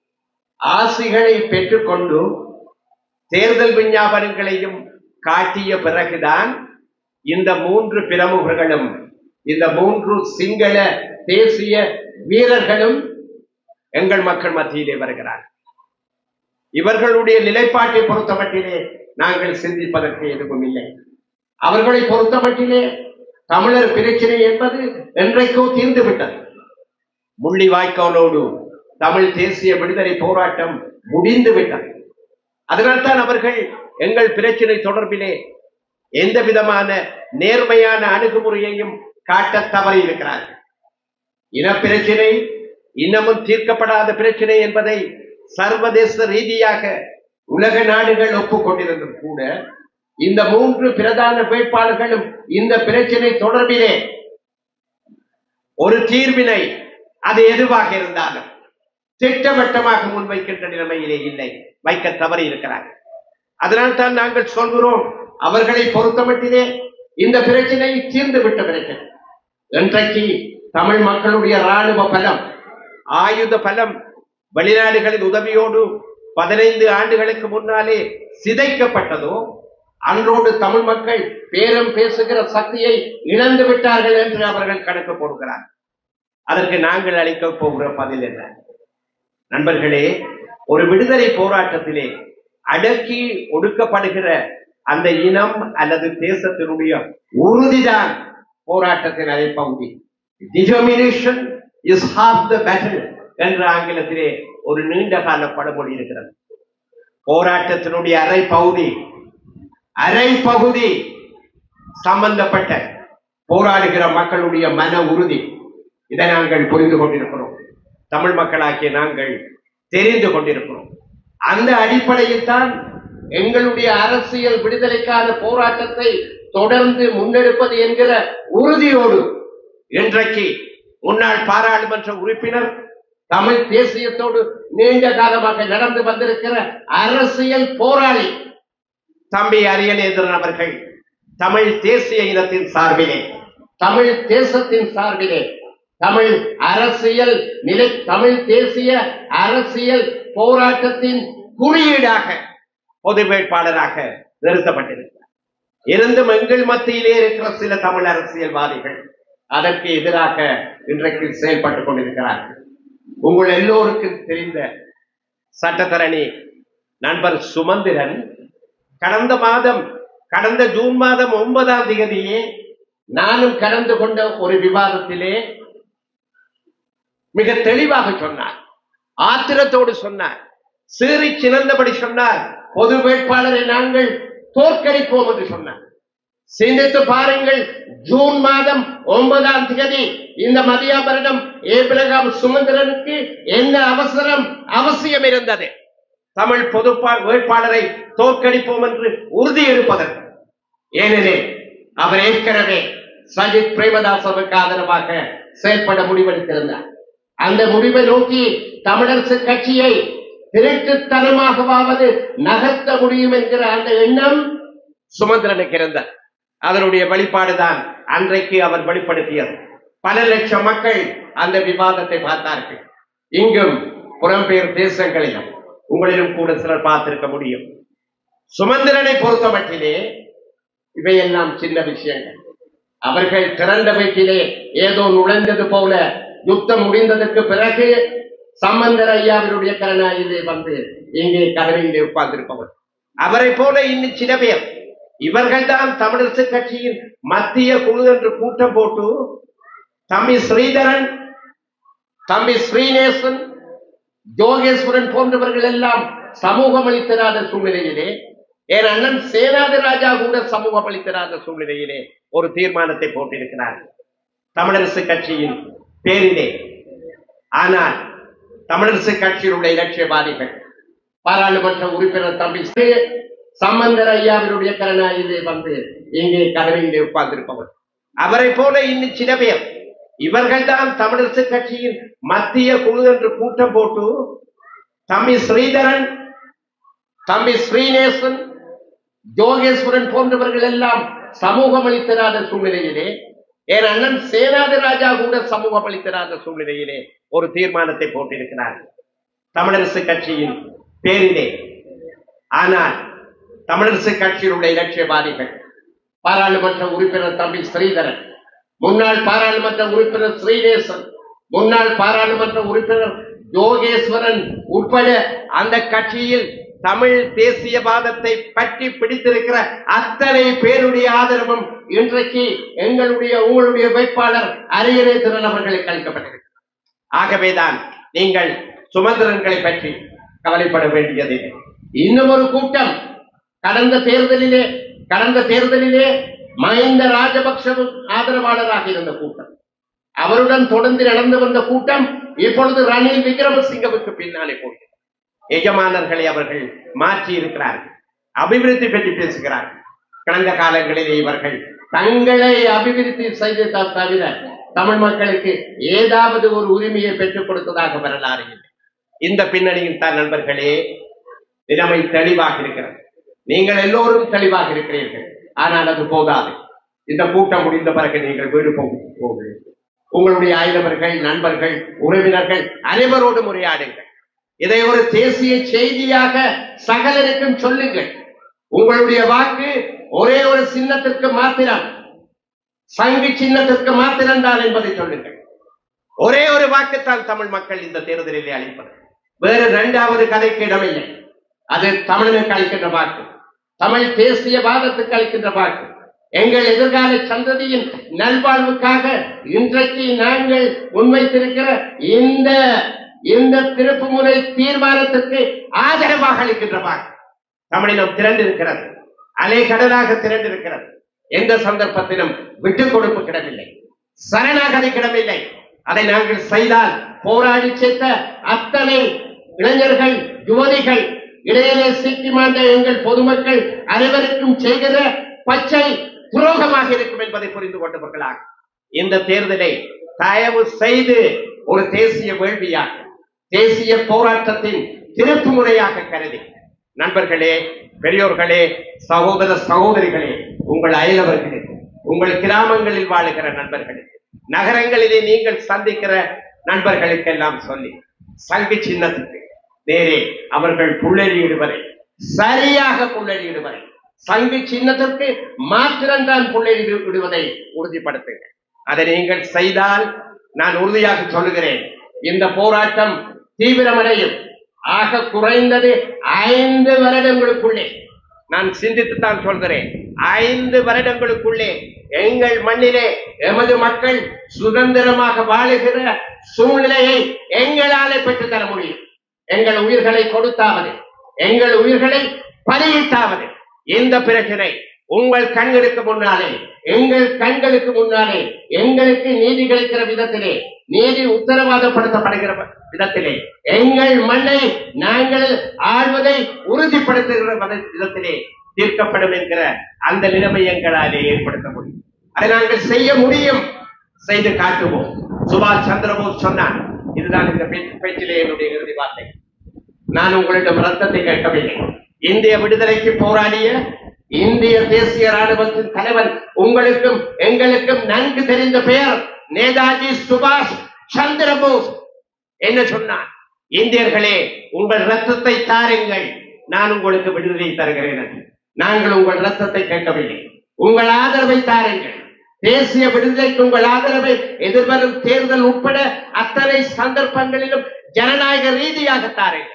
ஆசிகளை பெற்றுக்கொண்டு தேர்தல் விஞ்ஞாபனங்களையும் காட்டிய பிறகுதான் இந்த மூன்று பிரமுகர்களும் இந்த மூன்று சிங்கள தேசிய வீரர்களும் எங்கள் மக்கள் மத்தியிலே வருகிறார் இவர்களுடைய நிலைப்பாட்டை பொறுத்தமட்டிலே நாங்கள் சிந்திப்பதற்கு எதுவும் இல்லை அவர்களை பொறுத்தமட்டிலே தமிழர் பிரச்சனை என்பது என்றைக்கோ தீர்ந்து விட்டது முள்ளிவாய்க்காலோடு தமிழ் தேசிய விடுதலை போராட்டம் முடிந்து விட்டது அதனால்தான் அவர்கள் எங்கள் பிரச்சனை தொடர்பிலே எந்த விதமான நேர்மையான அணுகுமுறையையும் காட்ட தவறி இருக்கிறார்கள் இன பிரச்சனை இன்னமும் தீர்க்கப்படாத பிரச்சனை என்பதை சர்வதேச ரீதியாக உலக நாடுகள் ஒப்புக்கொண்டிருந்தும் கூட இந்த மூன்று பிரதான வேட்பாளர்களும் இந்த பிரச்சனை தொடர்பிலே ஒரு தீர்வினை அது எதுவாக இருந்தாலும் திட்டவட்டமாக முன்வைக்கின்ற நிலைமையிலே இல்லை வைக்க தவறி இருக்கிறார்கள் அதனால் தான் நாங்கள் சொல்கிறோம் அவர்களை பொறுத்தமட்டிலே இந்த பிரச்சனை தீர்ந்து விட்ட பிரச்சனை இன்றைக்கு தமிழ் மக்களுடைய ராணுவ பலம் ஆயுத பலம் வெளிநாடுகளின் உதவியோடு பதினைந்து ஆண்டுகளுக்கு முன்னாலே சிதைக்கப்பட்டதோ அன்றோடு தமிழ் மக்கள் பேரம் பேசுகிற சக்தியை இழந்து விட்டார்கள் என்று அவர்கள் கணக்கு போடுகிறார் அதற்கு நாங்கள் அளிக்க போகிற பதில் என்ன நண்பர்களே ஒரு விடுதலை போராட்டத்திலே அடக்கி ஒடுக்கப்படுகிற அந்த இனம் அல்லது தேசத்தினுடைய உறுதிதான் போராட்டத்தின் அரைப்பகுதி determination is half the battle என்ற ஆங்கிலத்திலே ஒரு நீண்ட கால பழமொழி இருக்கிறது போராட்டத்தினுடைய அரை பகுதி அரை பகுதி சம்பந்தப்பட்ட போராடுகிற மக்களுடைய மன உறுதி இதை நாங்கள் புரிந்து கொண்டிருக்கிறோம் தமிழ் மக்களாகிய நாங்கள் தெரிந்து கொண்டிருக்கிறோம் அந்த அடிப்படையில் தான் எங்களுடைய அரசியல் விடுதலைக்கான போராட்டத்தை தொடர்ந்து முன்னெடுப்பது என்கிற உறுதியோடு இன்றைக்கு முன்னாள் பாராளுமன்ற உறுப்பினர் தமிழ் தேசியத்தோடு நீண்ட காலமாக நடந்து வந்திருக்கிற அரசியல் போராளி தம்பி அரியநேந்திரன் அவர்கள் தமிழ் தேசிய இனத்தின் சார்பிலே தமிழ் தேசத்தின் சார்பிலே தமிழ் அரசியல் நிலை தமிழ் தேசிய அரசியல் போராட்டத்தின் குறியீடாக பொது வேட்பாளராக நிறுத்தப்பட்டிருக்கிறார் இருந்தும் எங்கள் மத்தியிலே இருக்கிற சில தமிழ் அரசியல்வாதிகள் அதற்கு எதிராக இன்றைக்கு செயல்பட்டுக் கொண்டிருக்கிறார்கள் உங்கள் எல்லோருக்கும் தெரிந்த சட்டத்தரணி நண்பர் சுமந்திரன் கடந்த மாதம் கடந்த ஜூன் மாதம் ஒன்பதாம் தேதியே நானும் கலந்து கொண்ட ஒரு விவாதத்திலே மிக தெளிவாக சொன்னார் ஆத்திரத்தோடு சொன்னார் சீறி சிறந்தபடி சொன்னார் பொது வேட்பாளரை நாங்கள் தோற்கடிப்போம் என்று சொன்னார் சிந்தித்து பாருங்கள் ஜூன் மாதம் ஒன்பதாம் தேதி இந்த மதியாபரணம் ஏபிரகாம் சுமந்திரனுக்கு என்ன அவசரம் அவசியம் இருந்தது தமிழ் பொது வேட்பாளரை தோற்கடிப்போம் என்று உறுதி எடுப்பதற்கு ஏனெனில் அவர் ஏற்கனவே சஜித் பிரேமதாசவுக்கு ஆதரவாக செயல்பட முடிவெடுத்திருந்தார் அந்த முடிவை நோக்கி தமிழரசு கட்சியை திருட்டுத்தனமாகவாவது நகர்த்த முடியும் என்கிற அந்த எண்ணம் சுமந்திரனுக்கு இருந்தது அதனுடைய வெளிப்பாடுதான் அன்றைக்கு அவர் வெளிப்படுத்தியது பல லட்சம் மக்கள் அந்த விவாதத்தை பார்த்தார்கள் இங்கும் புறம்பெயர் தேசங்களிலும் உங்களிலும் கூட சிலர் பார்த்திருக்க முடியும் சுமந்திரனை பொறுத்த மட்டிலே இவையெல்லாம் சின்ன விஷயங்கள் அவர்கள் திறந்த வீட்டிலே ஏதோ நுழைந்தது போல யுத்தம் முடிந்ததற்கு பிறகு சம்பந்தர் ஐயாவினுடைய கருணாயிலே வந்து இங்கே கதவையிலே உட்கார்ந்திருப்பவர் அவரை போல இன்னும் சில பேர் இவர்கள்தான் தமிழரசு கட்சியின் மத்திய குழு என்று கூட்டம் போட்டு தம்பி ஸ்ரீதரன் தம்பி ஸ்ரீநேசன் ஜோகேஸ்வரன் போன்றவர்கள் எல்லாம் சமூகம் அளித்தராத சூழ்நிலையிலே என் அண்ணன் சேனாதி ராஜா கூட சமூகம் அளித்தராத சூழ்நிலையிலே ஒரு தீர்மானத்தை போட்டிருக்கிறார் தமிழரசு கட்சியின் பேரிலே ஆனால் தமிழரசு கட்சியில் உள்ள இலட்சியவாதிகள் பாராளுமன்ற உறுப்பினர் தம்பி ஸ்ரீ- சம்பந்தர் ஐயாவினுடைய கருணாயிலே வந்து இங்கே கதவையிலே உட்கார்ந்திருப்பவர் அவரை போல இன்னும் சில பேர் இவர்கள்தான் தமிழரசு கட்சியின் மத்திய குழு என்று கூட்டம் போட்டு தம்பி ஸ்ரீதரன் தம்பி ஸ்ரீநேசன் ஜோகேஸ்வரன் போன்றவர்கள் எல்லாம் சமூகம் அளித்தராத சூழ்நிலையிலே என் அண்ணன் சேனாதி ராஜா கூட சமூகம் அளித்தராத சூழ்நிலையிலே ஒரு தீர்மானத்தை போட்டிருக்கிறார் தமிழரசு கட்சியின் பேரிலே ஆனால் தமிழரசு கட்சியில் உள்ள இலட்சியவாதிகள் பாராளுமன்ற உறுப்பினர் தம்பி ஸ்ரீதரன் முன்னாள் பாராளுமன்ற உறுப்பினர் ஸ்ரீநேசன் முன்னாள் பாராளுமன்ற உறுப்பினர் யோகேஸ்வரன் உட்பட அந்த கட்சியில் தமிழ் தேசியவாதத்தை பற்றி பிடித்திருக்கிற அத்தனை பேருடைய ஆதரவும் இன்றைக்கு எங்களுடைய உங்களுடைய வேட்பாளர் அரியணை திறன் அவர்களுக்கு அளிக்கப்பட்டிருக்கிறது ஆகவேதான் நீங்கள் சுமந்திரன்களை பற்றி கவலைப்பட வேண்டியதில்லை இன்னும் ஒரு கூட்டம் கடந்த தேர்தலிலே கடந்த தேர்தலிலே மஹிந்த ராஜபக்சவும் ஆதரவாளராக இருந்த கூட்டம் அவருடன் தொடர்ந்து நடந்து வந்த கூட்டம் இப்பொழுது ரணில் விக்ரமசிங்கவுக்கு பின்னாலே போகிறது எஜமானர்களை அவர்கள் மாற்றி இருக்கிறார்கள் அபிவிருத்தி பற்றி பேசுகிறார்கள் கடந்த காலங்களிலே இவர்கள் தங்களை அபிவிருத்தி செய்து த- தவிர தமிழ் மக்களுக்கு ஏதாவது ஒரு உரிமையை பெற்றுக் கொடுத்ததாக வரலாறு இல்லை இந்த பின்னணியில் தான் நண்பர்களே நிலைமை தெளிவாக இருக்கிறது நீங்கள் எல்லோரும் தெளிவாக இருக்கிறீர்கள் ஆனால் அது போதாது இந்த கூட்டம் முடிந்த பிறகு நீங்கள் வீடு போக- போகிறீர்கள் உங்களுடைய ஆயுதவர்கள் நண்பர்கள் உறவினர்கள் அனைவரோடும் உரையாடுங்கள் இதை ஒரு தேசிய செய்தியாக சகலருக்கும் சொல்லுங்கள் உங்களுடைய வாக்கு ஒரே ஒரு சின்னத்திற்கு மாத்திரம் சங்கு சின்னத்திற்கு மாத்திரம்தான் என்பதை சொல்லுங்கள் ஒரே ஒரு வாக்குத்தான் தமிழ் மக்கள் இந்த தேர்தலிலே அளிப்பது வேறு இரண்டாவது கதைக்கு இடமில்லை அது தமிழனுக்கு அளிக்கின்ற வாக்கு தமிழ் தேசியவாதத்துக்கு அளிக்கின்ற வாக்கு எங்கள் எதிர்கால சந்ததியின் நல்வாழ்வுக்காக இன்றைக்கு நாங்கள் முன்வைத்திருக்கிற இந்த இந்த திருப்புமுனை தீர்மானத்திற்கு ஆதரவாக அளிக்கின்ற வாக்கு தமிழினம் திரண்டிருக்கிறது அலைகடலாக திரண்டிருக்கிறது எந்த சந்தர்ப்பத்திலும் விட்டுக் கொடுப்பு கிடமில்லை சரணாகதி கிடமில்லை அதை நாங்கள் செய்தால் போராடி சேர்த்த அத்தனை இளைஞர்கள் யுவதிகள் இடையிலே சிக்கி மாண்ட எங்கள் பொதுமக்கள் அனைவருக்கும் செய்கிற பச்சை துரோகமாக இருக்கும் என்பதை புரிந்து கொண்டவர்களாக இந்த தேர்தலை தயவு செய்து ஒரு தேசிய வேள்வியாக தேசிய போராட்டத்தின் திருப்பு முறையாக கருதி நண்பர்களே பெரியோர்களே சகோதர சகோதரிகளே உங்கள் அயலவர்களே உங்கள் கிராமங்களில் வாழுகிற நண்பர்களே நகரங்களிலே நீங்கள் சந்திக்கிற நண்பர்களுக்கெல்லாம் சொல்லி சங்கு சின்னத்துக்கு நேரே அவர்கள் புள்ளறியிடுவதை சரியாக புள்ளறியிடுவதை சங்கு சின்னத்திற்கு மாத்திரம்தான் புள்ளறிடு விடுவதை உறுதிப்படுத்துங்க அதை நீங்கள் செய்தால் நான் உறுதியாக சொல்லுகிறேன் இந்த போராட்டம் தீவிரமடையும் ஆக குறைந்தது ஐந்து வருடங்களுக்குள்ளே நான் சிந்தித்துத்தான் சொல்கிறேன் ஐந்து வருடங்களுக்குள்ளே எங்கள் மண்ணிலே எமது மக்கள் சுதந்திரமாக வாழுகிற சூழ்நிலையை எங்களாலே பெற்றுத் தர முடியும் எங்கள் உயிர்களை கொடுத்தாவது எங்கள் உயிர்களை பலியிட்டாவது இந்த பிரச்சனை உங்கள் கண்களுக்கு முன்னாலே எங்கள் கண்களுக்கு முன்னாலே எங்களுக்கு நீதி கிடைக்கிற விதத்திலே நீதி உத்தரவாதப்படுத்தப்படுகிற விதத்திலே எங்கள் மண்ணை நாங்கள் ஆழ்வதை உறுதிப்படுத்துகிற வத- விதத்திலே தீர்க்கப்படும் என்கிற அந்த நிலைமை எங்களாலே ஏற்படுத்த முடியும் அதை நாங்கள் செய்ய முடியும் செய்து காட்டுவோம் சுபாஷ் சந்திரபோஸ் சொன்னார் இதுதான் இந்த பேச்சு- பேச்சிலே என்னுடைய இறுதி வார்த்தை நான் உங்களிடம் ரத்தத்தை கேட்கவில்லை இந்திய விடுதலைக்கு போராடிய இந்திய தேசிய ராணுவத்தின் தலைவன் உங்களுக்கும் எங்களுக்கும் நன்கு தெரிந்த பெயர் நேதாஜி சுபாஷ் சந்திரபோஸ் என்ன சொன்னார் இந்தியர்களே உங்கள் ரத்தத்தை தாருங்கள் நான் உங்களுக்கு விடுதலை தருகிறேன் என்று. நாங்கள் உங்கள் ரத்தத்தை கேட்கவில்லை உங்கள் ஆதரவை தாருங்கள் தேசிய விடுதலைக்கு உங்கள் ஆதரவை எதிர்வரும் தேர்தல் உட்பட அத்தனை சந்தர்ப்பங்களிலும் ஜனநாயக ரீதியாக தாருங்கள்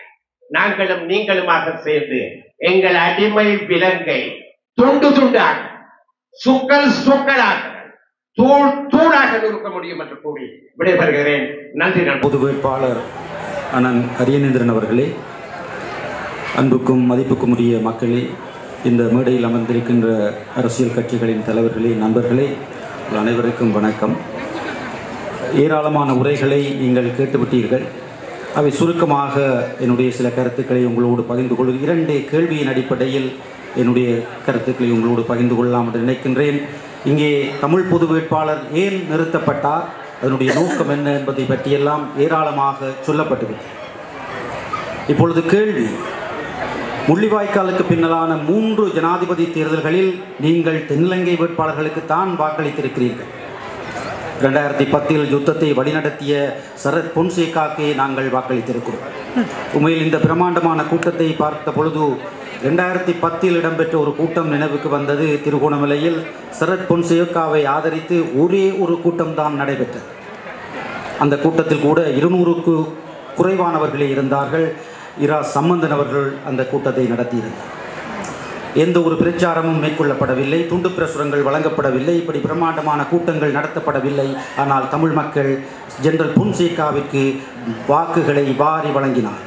நாங்களும் நீங்களுமாக சேர்ந்து எங்கள் அடிமை விலங்கை துண்டு துண்டாக சுக்கல் சுக்கலாக தூள் தூளாக நொறுக்க முடியும் என்று கூறி விடைபெறுகிறேன் நன்றி நன்றி பொது வேட்பாளர் அண்ணன் அரியநேந்திரன் அவர்களே அன்புக்கும் மதிப்புக்கும் உரிய மக்களே இந்த மேடையில் அமர்ந்திருக்கின்ற அரசியல் கட்சிகளின் தலைவர்களே நண்பர்களே உங்கள் அனைவருக்கும் வணக்கம் ஏராளமான உரைகளை நீங்கள் கேட்டுவிட்டீர்கள் அவை சுருக்கமாக என்னுடைய சில கருத்துக்களை உங்களோடு பகிர்ந்து கொள்வது இரண்டு கேள்வியின் அடிப்படையில் என்னுடைய கருத்துக்களை உங்களோடு பகிர்ந்து கொள்ளலாம் என்று நினைக்கின்றேன் இங்கே தமிழ் பொது வேட்பாளர் ஏன் நிறுத்தப்பட்டார் அதனுடைய நோக்கம் என்ன என்பதை பற்றியெல்லாம் ஏராளமாக சொல்லப்பட்டுவிட்டது இப்பொழுது கேள்வி முள்ளிவாய்க்காலுக்கு பின்னலான மூன்று ஜனாதிபதி தேர்தல்களில் நீங்கள் தென்னிலங்கை வேட்பாளர்களுக்கு தான் வாக்களித்திருக்கிறீர்கள் ரெண்டாயிரத்தி பத்தில் யுத்தத்தை வழிநடத்திய சரத் பொன்சேகாக்கே நாங்கள் வாக்களித்திருக்கிறோம் உண்மையில் இந்த பிரம்மாண்டமான கூட்டத்தை பார்த்த பொழுது ரெண்டாயிரத்தி பத்தில் இடம்பெற்ற ஒரு கூட்டம் நினைவுக்கு வந்தது திருகோணமலையில் சரத் பொன்சேகாவை ஆதரித்து ஒரே ஒரு கூட்டம்தான் நடைபெற்றது அந்த கூட்டத்தில் கூட இருநூறுக்கு குறைவானவர்களே இருந்தார்கள் இரா சம்பந்தன் அவர்கள் அந்த கூட்டத்தை நடத்தியிருந்தார் எந்த ஒரு பிரச்சாரமும் மேற்கொள்ளப்படவில்லை துண்டு பிரசுரங்கள் வழங்கப்படவில்லை இப்படி பிரம்மாண்டமான கூட்டங்கள் நடத்தப்படவில்லை ஆனால் தமிழ் மக்கள் ஜெனரல் புன்சேகாவிற்கு வாக்குகளை வாரி வழங்கினார்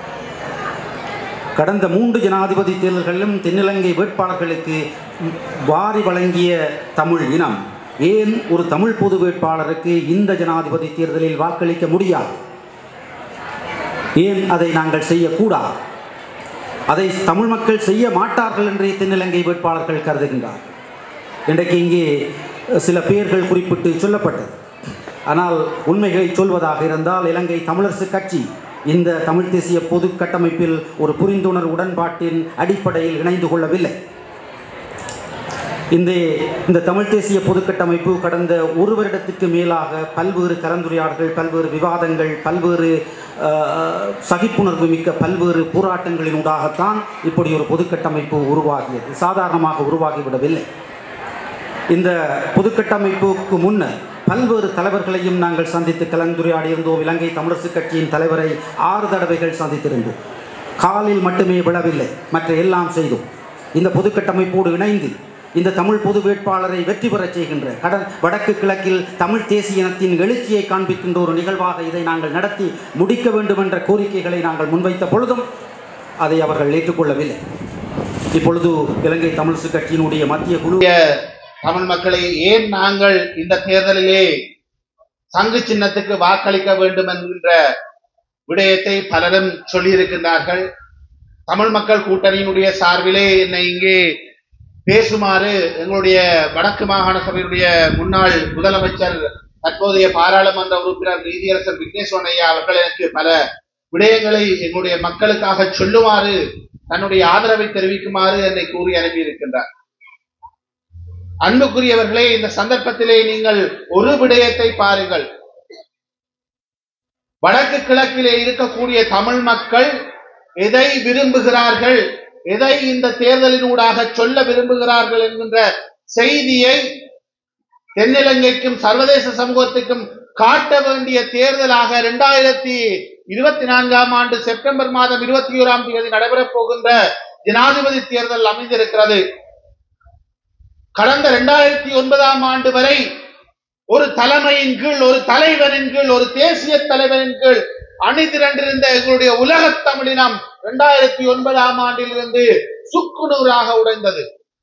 கடந்த மூன்று ஜனாதிபதி தேர்தல்களிலும் தென்னிலங்கை வேட்பாளர்களுக்கு வாரி வழங்கிய தமிழ் இனம் ஏன் ஒரு தமிழ் பொது வேட்பாளருக்கு இந்த ஜனாதிபதி தேர்தலில் வாக்களிக்க முடியாது ஏன் அதை நாங்கள் செய்யக்கூடாது அதை தமிழ் மக்கள் செய்ய மாட்டார்கள் என்று தென்னிலங்கை வேட்பாளர்கள் கருதுகின்றார்கள் இன்றைக்கு இங்கே சில பெயர்கள் குறிப்பிட்டு சொல்லப்பட்டது ஆனால் உண்மைகளை சொல்வதாக இருந்தால் இலங்கை தமிழரசு கட்சி இந்த தமிழ் தேசிய பொது கட்டமைப்பில் ஒரு புரிந்துணர்வு உடன்பாட்டின் அடிப்படையில் இணைந்து கொள்ளவில்லை இந்த இந்த தமிழ் தேசிய பொதுக்கட்டமைப்பு கடந்த ஒரு வருடத்துக்கு மேலாக பல்வேறு கலந்துரையாடல்கள் பல்வேறு விவாதங்கள் பல்வேறு அஹ், சகிப்புணர்வு மிக்க பல்வேறு போராட்டங்களினூடாகத்தான் இப்படி ஒரு பொதுக்கட்டமைப்பு உருவாகியது சாதாரணமாக உருவாகிவிடவில்லை இந்த பொதுக்கட்டமைப்புக்கு முன்னர் பல்வேறு தலைவர்களையும் நாங்கள் சந்தித்து கலந்துரையாடி இருந்தோம் இலங்கை தமிழரசு கட்சியின் தலைவரை ஆறு தடவைகள் சந்தித்திருந்தோம் காலில் மட்டுமே விழவில்லை மற்ற எல்லாம் செய்தோம் இந்த பொதுக்கட்டமைப்போடு இணைந்து இந்த தமிழ் பொது வேட்பாளரை வெற்றி பெறச் செய்கின்ற கடன் வடக்கு கிழக்கில் தமிழ் தேசிய இனத்தின் எழுச்சியை காண்பிக்கின்ற ஒரு நிகழ்வாக இதை நாங்கள் நடத்தி முடிக்க வேண்டும் என்ற கோரிக்கைகளை நாங்கள் முன்வைத்த பொழுதும் அதை அவர்கள் ஏற்றுக்கொள்ளவில்லை இப்பொழுது இலங்கை தமிழரசு கட்சியினுடைய மத்திய குழு தமிழ் மக்களை ஏன் நாங்கள் இந்த தேர்தலிலே சங்கு சின்னத்துக்கு வாக்களிக்க வேண்டும் என்கின்ற விடயத்தை பலரும் சொல்லியிருக்கின்றார்கள் தமிழ் மக்கள் கூட்டணியினுடைய சார்பிலே என்னை இங்கே பேசுமாறு எங்களுடைய வடக்கு மாகாண சபையினுடைய முன்னாள் முதலமைச்சர் தற்போதைய பாராளுமன்ற உறுப்பினர் நீதியரசர் விக்னேஸ்வரன் ஐயா அவர்கள் எனக்கு பல விடயங்களை எங்களுடைய மக்களுக்காக சொல்லுமாறு தன்னுடைய ஆதரவை தெரிவிக்குமாறு என்னை கூறி அனுப்பியிருக்கின்றார் அன்புக்குரியவர்களே இந்த சந்தர்ப்பத்திலே நீங்கள் ஒரு விடயத்தை பாருங்கள் வடக்கு கிழக்கிலே இருக்கக்கூடிய தமிழ் மக்கள் எதை விரும்புகிறார்கள் எதை இந்த தேர்தலினூடாக சொல்ல விரும்புகிறார்கள் என்கின்ற செய்தியை தென்னிலங்கைக்கும் சர்வதேச சமூகத்துக்கும் காட்ட வேண்டிய தேர்தலாக இரண்டாயிரத்தி இருபத்தி நான்காம் ஆண்டு செப்டம்பர் மாதம் இருபத்தி ஓராம் தேதி நடைபெறப் போகின்ற ஜனாதிபதி தேர்தல் அமைந்திருக்கிறது கடந்த இரண்டாயிரத்தி ஒன்பதாம் ஆண்டு வரை ஒரு தலைமையின் கீழ் ஒரு தலைவரின் கீழ் ஒரு தேசிய தலைவரின் கீழ் அணி திரண்டிருந்த எங்களுடைய உலகத் தமிழினம் இரண்டாயிரத்தி ஒன்பதாம் ஆண்டிலிருந்து சுக்குநூறாக உடைந்தது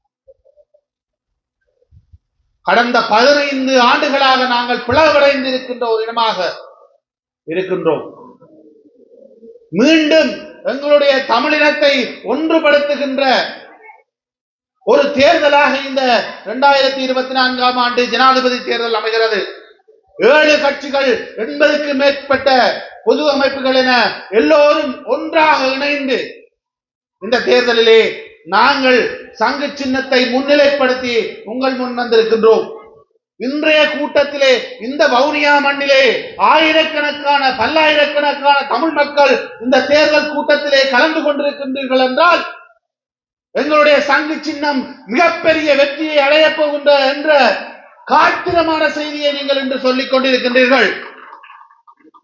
கடந்த பதினைந்து ஆண்டுகளாக நாங்கள் பிளவடைந்து இருக்கின்ற ஒரு இனமாக இருக்கின்றோம் மீண்டும் எங்களுடைய தமிழினத்தை ஒன்றுபடுத்துகின்ற ஒரு தேர்தலாக இந்த இரண்டாயிரத்தி இருபத்தி நான்காம் ஆண்டு ஜனாதிபதி தேர்தல் அமைகிறது ஏழு கட்சிகள் எண்பதுக்கு மேற்பட்ட பொது அமைப்புகள் என எல்லோரும் ஒன்றாக இணைந்து இந்த தேர்தலிலே நாங்கள் சங்கு சின்னத்தை முன்னிலைப்படுத்தி உங்கள் முன் வந்திருக்கின்றோம் இன்றைய கூட்டத்திலே இந்த வவுனியா மண்ணிலே ஆயிரக்கணக்கான பல்லாயிரக்கணக்கான தமிழ் மக்கள் இந்த தேர்தல் கூட்டத்திலே கலந்து கொண்டிருக்கின்றீர்கள் என்றால் எங்களுடைய சங்கு சின்னம் மிகப்பெரிய வெற்றியை அடையப் போகின்ற என்ற காத்திரமான செய்தியை நீங்கள் இன்று சொல்லிக் கொண்டிருக்கின்றீர்கள்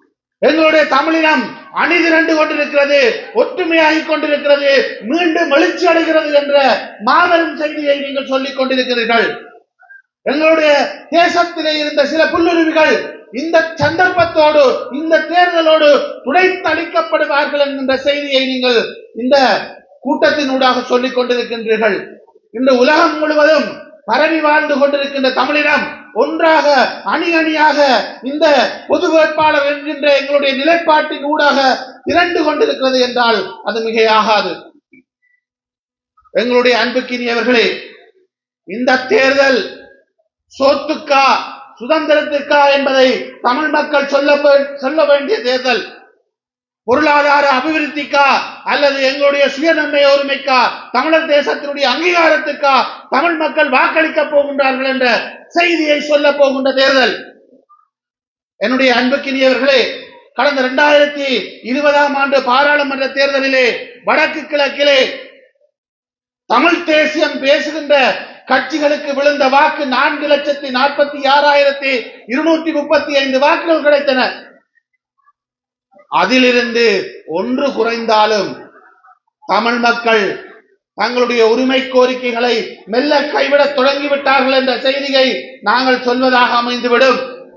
எங்களுடைய தமிழினம் அணிதிரண்டு கொண்டிருக்கிறது ஒற்றுமையாகிக் கொண்டிருக்கிறது மீண்டும் எழுச்சி அடைகிறது என்ற மாபெரும் செய்தியை நீங்கள் சொல்லிக் கொண்டிருக்கிறீர்கள் எங்களுடைய தேசத்திலே இருந்த சில புல்லுருவிகள் இந்த சந்தர்ப்பத்தோடு இந்த தேர்தலோடு துடைத்தளிக்கப்படுவார்கள் என்கின்ற செய்தியை நீங்கள் இந்த கூட்டத்தினூடாக சொல்லிக் கொண்டிருக்கின்றீர்கள் இன்று உலகம் முழுவதும் பரவி வாழ்ந்து கொண்டிருக்கின்ற தமிழினம் ஒன்றாக அணி அணியாக இந்த பொது வேட்பாளர் என்கின்ற எங்களுடைய நிலைப்பாட்டின் ஊடாக திரண்டு கொண்டிருக்கிறது என்றால் அது மிகையாகாது எங்களுடைய அன்புக்கினியவர்களே இந்த தேர்தல் சோத்துக்கா சுதந்திரத்துக்கா என்பதை தமிழ் மக்கள் சொல்ல வே- சொல்ல வேண்டிய தேர்தல் பொருளாதார அபிவிருத்திக்கா அல்லது எங்களுடைய சுயநன்மை உரிமைக்கா தமிழர் தேசத்தினுடைய அங்கீகாரத்துக்கா தமிழ் மக்கள் வாக்களிக்க போகின்றார்கள் என்ற செய்தியை சொல்ல போகின்ற தேர்தல் என்னுடைய அன்புக்கினியவர்களே கடந்த இரண்டாயிரத்தி இருபதாம் ஆண்டு பாராளுமன்ற தேர்தலிலே வடக்கு கிழக்கிலே தமிழ் தேசியம் பேசுகின்ற கட்சிகளுக்கு விழுந்த வாக்கு நான்கு லட்சத்தி நாற்பத்தி ஆறாயிரத்தி இருநூற்றி முப்பத்தி ஐந்து வாக்குகள் கிடைத்தன அதிலிருந்து ஒன்று குறைந்தாலும் தமிழ் மக்கள் தங்களுடைய உரிமை கோரிக்கைகளை மெல்ல கைவிடத் தொடங்கிவிட்டார்கள் என்ற செய்தியை நாங்கள் சொல்வதாக அமைந்துவிடும்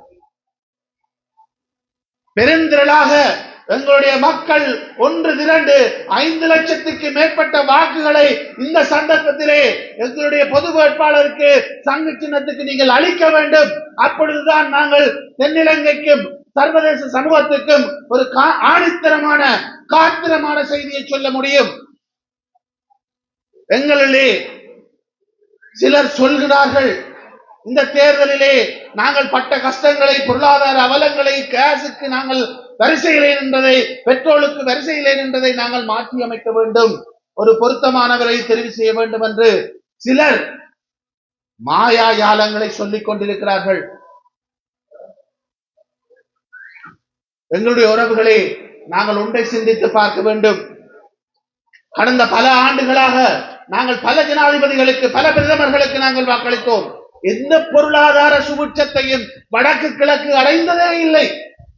பெருந்திரளாக எங்களுடைய மக்கள் ஒன்று திரண்டு ஐந்து லட்சத்துக்கு மேற்பட்ட வாக்குகளை இந்த சந்தர்ப்பத்திலே எங்களுடைய பொது வேட்பாளருக்கு சங்கு சின்னத்துக்கு நீங்கள் அளிக்க வேண்டும் அப்பொழுதுதான் நாங்கள் தென்னிலங்கைக்கும் சர்வதேச சமூகத்துக்கும் ஒரு கா- ஆணித்தரமான காத்திரமான செய்தியை சொல்ல முடியும் எங்களிலே சிலர் சொல்கிறார்கள் இந்த தேர்தலிலே நாங்கள் பட்ட கஷ்டங்களை பொருளாதார அவலங்களை கேஸுக்கு நாங்கள் வரிசையிலே நின்றதை பெட்ரோலுக்கு வரிசையிலே நின்றதை நாங்கள் மாற்றி அமைக்க வேண்டும் ஒரு பொருத்தமானவரை தெரிவு செய்ய வேண்டும் என்று சிலர் மாயா யாலங்களை சொல்லிக் கொண்டிருக்கிறார்கள் எங்களுடைய உறவுகளே நாங்கள் ஒன்றை சிந்தித்து பார்க்க வேண்டும் கடந்த பல ஆண்டுகளாக நாங்கள் பல ஜனாதிபதிகளுக்கு பல பிரதமர்களுக்கு நாங்கள் வாக்களித்தோம் எந்த பொருளாதார சுபிட்சத்தையும் வடக்கு கிழக்கு அடைந்ததே இல்லை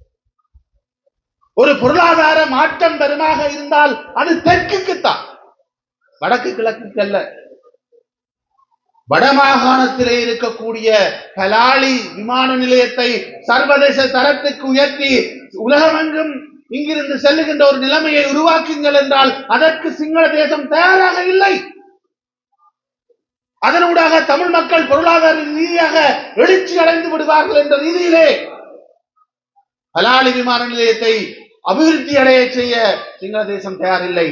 ஒரு பொருளாதார மாற்றம் பெருமாக இருந்தால் அது தெற்குக்குத்தான் வடக்கு கிழக்குக்கு அல்ல வடமாகாணத்திலே இருக்கக்கூடிய கலாலி விமான நிலையத்தை சர்வதேச தரத்துக்கு உயர்த்தி உலகமெங்கும் இங்கிருந்து செல்லுகின்ற ஒரு நிலைமையை உருவாக்குங்கள் என்றால் அதற்கு சிங்கள தேசம் தயாராக இல்லை அதனூடாக தமிழ் மக்கள் பொருளாதார ரீதியாக எழுச்சி அடைந்து விடுவார்கள் என்ற ரீதியிலே கலாலி விமான நிலையத்தை அபிவிருத்தி அடைய செய்ய சிங்கள தேசம் தயாரில்லை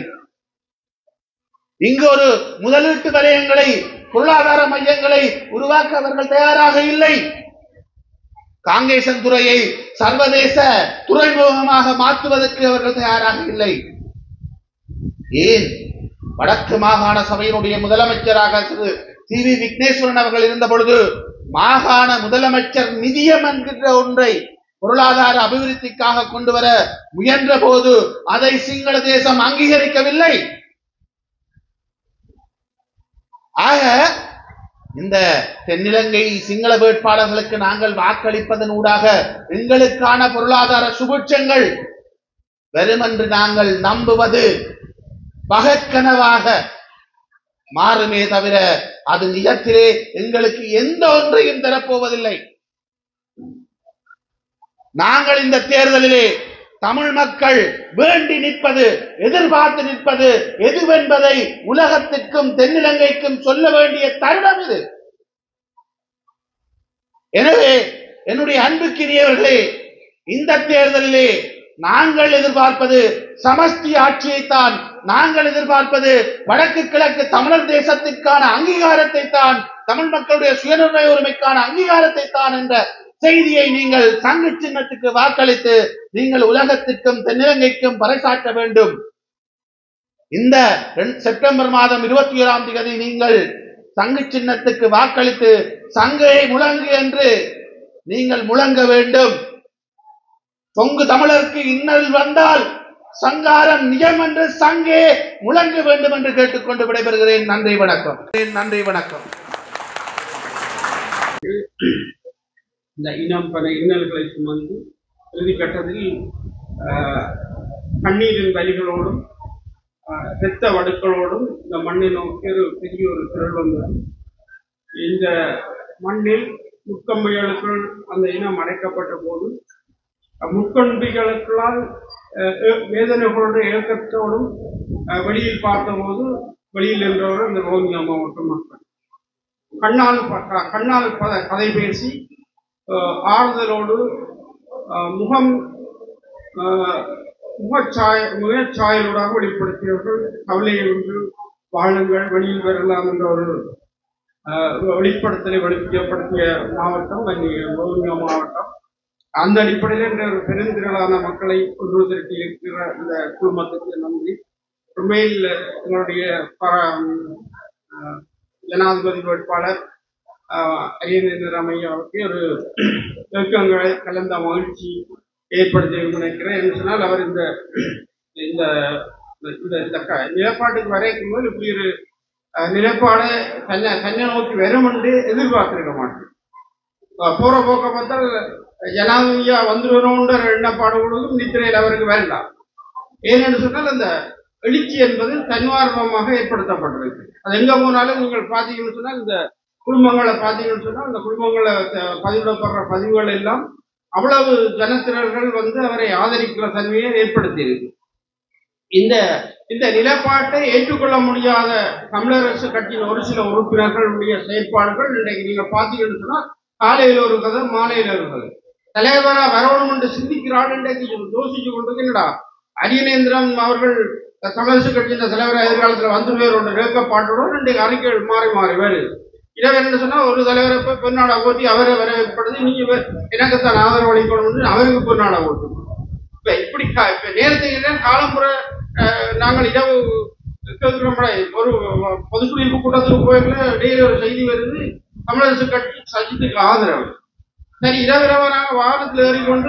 இங்கு ஒரு முதலீட்டு வலயங்களை பொருளாதார மையங்களை உருவாக்க அவர்கள் தயாராக இல்லை காங்கேசன் துறையை சர்வதேச துறைமுகமாக மாற்றுவதற்கு அவர்கள் தயாராக இல்லை ஏன் வடக்கு மாகாண சபையினுடைய முதலமைச்சராக திரு சி வி விக்னேஸ்வரன் அவர்கள் இருந்த பொழுது மாகாண முதலமைச்சர் நிதியம் என்கின்ற ஒன்றை பொருளாதார அபிவிருத்திக்காக கொண்டு வர முயன்ற போது அதை சிங்கள தேசம் அங்கீகரிக்கவில்லை ஆக இந்த தென்னிலங்கை சிங்கள வேட்பாளர்களுக்கு நாங்கள் வாக்களிப்பதன் ஊடாக எங்களுக்கான பொருளாதார சுபிட்சங்கள் வெறுமென்று நாங்கள் நம்புவது பகற்கனவாக மாறுமே தவிர அது நிஜத்திலே எங்களுக்கு எந்த ஒன்றையும் தரப்போவதில்லை நாங்கள் இந்த தேர்தலிலே தமிழ் மக்கள் வேண்டி நிற்பது எதிர்பார்த்து நிற்பது எதுவென்பதை உலகத்திற்கும் தென்னிலங்கைக்கும் சொல்ல வேண்டிய தருணம் இது எனவே என்னுடைய அன்புக்கினியவர்களே இந்த தேர்தலிலே நாங்கள் எதிர்பார்ப்பது சமஷ்டி ஆட்சியைத்தான் நாங்கள் எதிர்பார்ப்பது வடக்கு கிழக்கு தமிழர் தேசத்திற்கான அங்கீகாரத்தை தான் தமிழ் மக்களுடைய சுயநிர்ணய உரிமைக்கான அங்கீகாரத்தை தான் என்ற செய்தியை நீங்கள் சங்கு சின்னத்துக்கு வாக்களித்து நீங்கள் உலகத்திற்கும் தென்னிலங்கைக்கும் பறைசாற்ற வேண்டும் இந்த ரெண்டு- செப்டம்பர் மாதம் இருபத்தி ஏழாம் தேதி நீங்கள் சங்கு சின்னத்துக்கு வாக்களித்து சங்கையை முழங்கு என்று நீங்கள் முழங்க வேண்டும் தொங்கு தமிழருக்கு இன்னல் வந்தால் சங்காரம் நிஜம் என்று சங்கே முழங்க வேண்டும் என்று கேட்டுக்கொண்டு விடைபெறுகிறேன் நன்றி வணக்கம் நன்றி வணக்கம் இந்த இனம் பல இன்னல்களை சுமந்து இறுதி கட்டத்தில் ஆஹ், கண்ணீரின் வலிகளோடும் ஆஹ், இரத்த வடுக்களோடும் இந்த மண்ணை நோக்கி ஒரு பெரிய ஒரு திரள் வந்தது இந்த மண்ணில் முக்கம்பிகளுக்குள் அந்த இனம் அடைக்கப்பட்ட போது முக்கம்பிகளுக்களால் அஹ், ஏ- வேதனைகளோடு ஏக்கத்தோடும் அஹ், வெளியில் பார்த்தபோது வெளியில் நின்றவர் இந்த ரோஹிங்கா மாவட்ட மக்கள் கண்ணால் ப- க- கண்ணால் ப- கதை பேசி அஹ், ஆறுதலோடு அஹ், முகம் அஹ், முகச்சாய முகச்சாயலோடாக வெளிப்படுத்தியவர்கள் கவலையை ஒன்று வாழுங்கள் வெளியில் வரலாம் என்ற ஒரு அஹ், வெளிப்படுத்தலை வெளிப்படுத்திய மாவட்டம் வன்னி ரோஹிங்கா மாவட்டம் அந்த அடிப்படையில் இந்த ஒரு பெருந்திரளான மக்களை கொண்டு திரட்டி இருக்கிற இந்த குழுமத்துக்கு நன்றி உண்மையில் எங்களுடைய பர- அஹ், ஜனாதிபதி வேட்பாளர் அஹ், அரியநேந்திர ஐயா அவருக்கு ஒரு இயக்கங்களை கலந்த மகிழ்ச்சி ஏற்படுத்தி நினைக்கிறேன் என்று சொன்னால் அவர் இந்த இந்த இந்த இந்த க- நிலப்பாட்டுக்கு வரைக்கும் போது இப்படி ஒரு அஹ், நிலப்பாடை தன்னை தன்னை நோக்கி வரும் என்று எதிர்பார்த்திருக்க மாட்டேன் அஹ், போற போக்க பார்த்தால் ஜனாதிபதியா வந்துடுவோன்ற எண்ணப்பாடு கொடுக்கும் நித்திரையில் அவருக்கு வேண்டாம் ஏனென்று சொன்னால் அந்த எழுச்சி என்பது தன்வார்வமாக ஏற்படுத்தப்பட்டிருக்கு அது எங்க போனாலும் நீங்கள் பார்த்தீங்கன்னு சொன்னால் இந்த குடும்பங்களை பார்த்தீங்கன்னு சொன்னால் அந்த குடும்பங்களை த- பதிவிடப்படுற பதிவுகள் எல்லாம் அவ்வளவு ஜனத்திரர்கள் வந்து அவரை ஆதரிக்கிற தன்மையை ஏற்படுத்தியிருக்கு இந்த இந்த நிலப்பாட்டை ஏற்றுக்கொள்ள முடியாத தமிழரசு கட்சியின் ஒரு சில உறுப்பினர்களுடைய செயற்பாடுகள் இன்றைக்கு நீங்க பார்த்தீங்கன்னு சொன்னா காலையில் ஒரு கதை மாலையில் ஒரு கதை தலைவரா வரணும் என்று சிந்திக்கிறாள் இன்றைக்கு யோசிச்சு கொண்டு என்னடா அரியநேந்திரன் அவர்கள் தமிழரசு கட்சியின் தலைவர் எதிர்காலத்தில் வந்துடுவார் என்ற வேட்கப்பாட்டுடன் இன்றைக்கு அறிக்கைகள் மாறி மாறி வருது இதை என்ன சொன்னா ஒரு தலைவரை போய் பொன்னாடா ஓட்டி அவரை வரவேற்படுத்தி நீங்க வே- எனக்குத்தான் ஆதரவு அளிக்கணும்னு அவருக்கு பொன்னாடா ஓட்டு இப்ப இப்படி கா- இப்ப நேரத்தை காலம்புற நாங்கள் இரவு கேட்கிறோம் ஒரு பொதுக்குடியிருப்பு கூட்டத்துக்கு போயிருந்த டெய்லி ஒரு செய்தி வருது தமிழரசு கட்சி சஜித்துக்கு ஆதரவு சரி இரவு இரவு நாங்கள் வாகனத்தில் ஏறிக்கொண்டு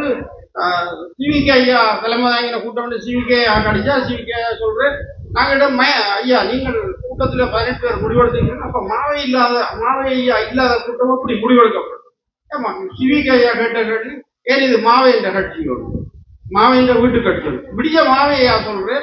சிவிகே ஐயா தலைமை தாங்கின கூட்டம் வந்து சிவிகே அடிச்சா சிவிகே சொல்றேன் நாங்கள் மய ஐயா நீங்கள் கூட்டத்தில் பதினெட்டு பேர் முடிவெடுத்தீங்கன்னா அப்ப மாவை இல்லாத மாவை ஐயா இல்லாத கூட்டம் அப்படி முடிவெடுக்கப்படும் ஆமா சிவிகே ஐயா கேட்ட கேட்டு ஏன் இது மாவை என்ற கட்சி வரும் மாவை என்ற வீட்டு கட்சி வரும் விடிய மாவை ஐயா சொல்றேன்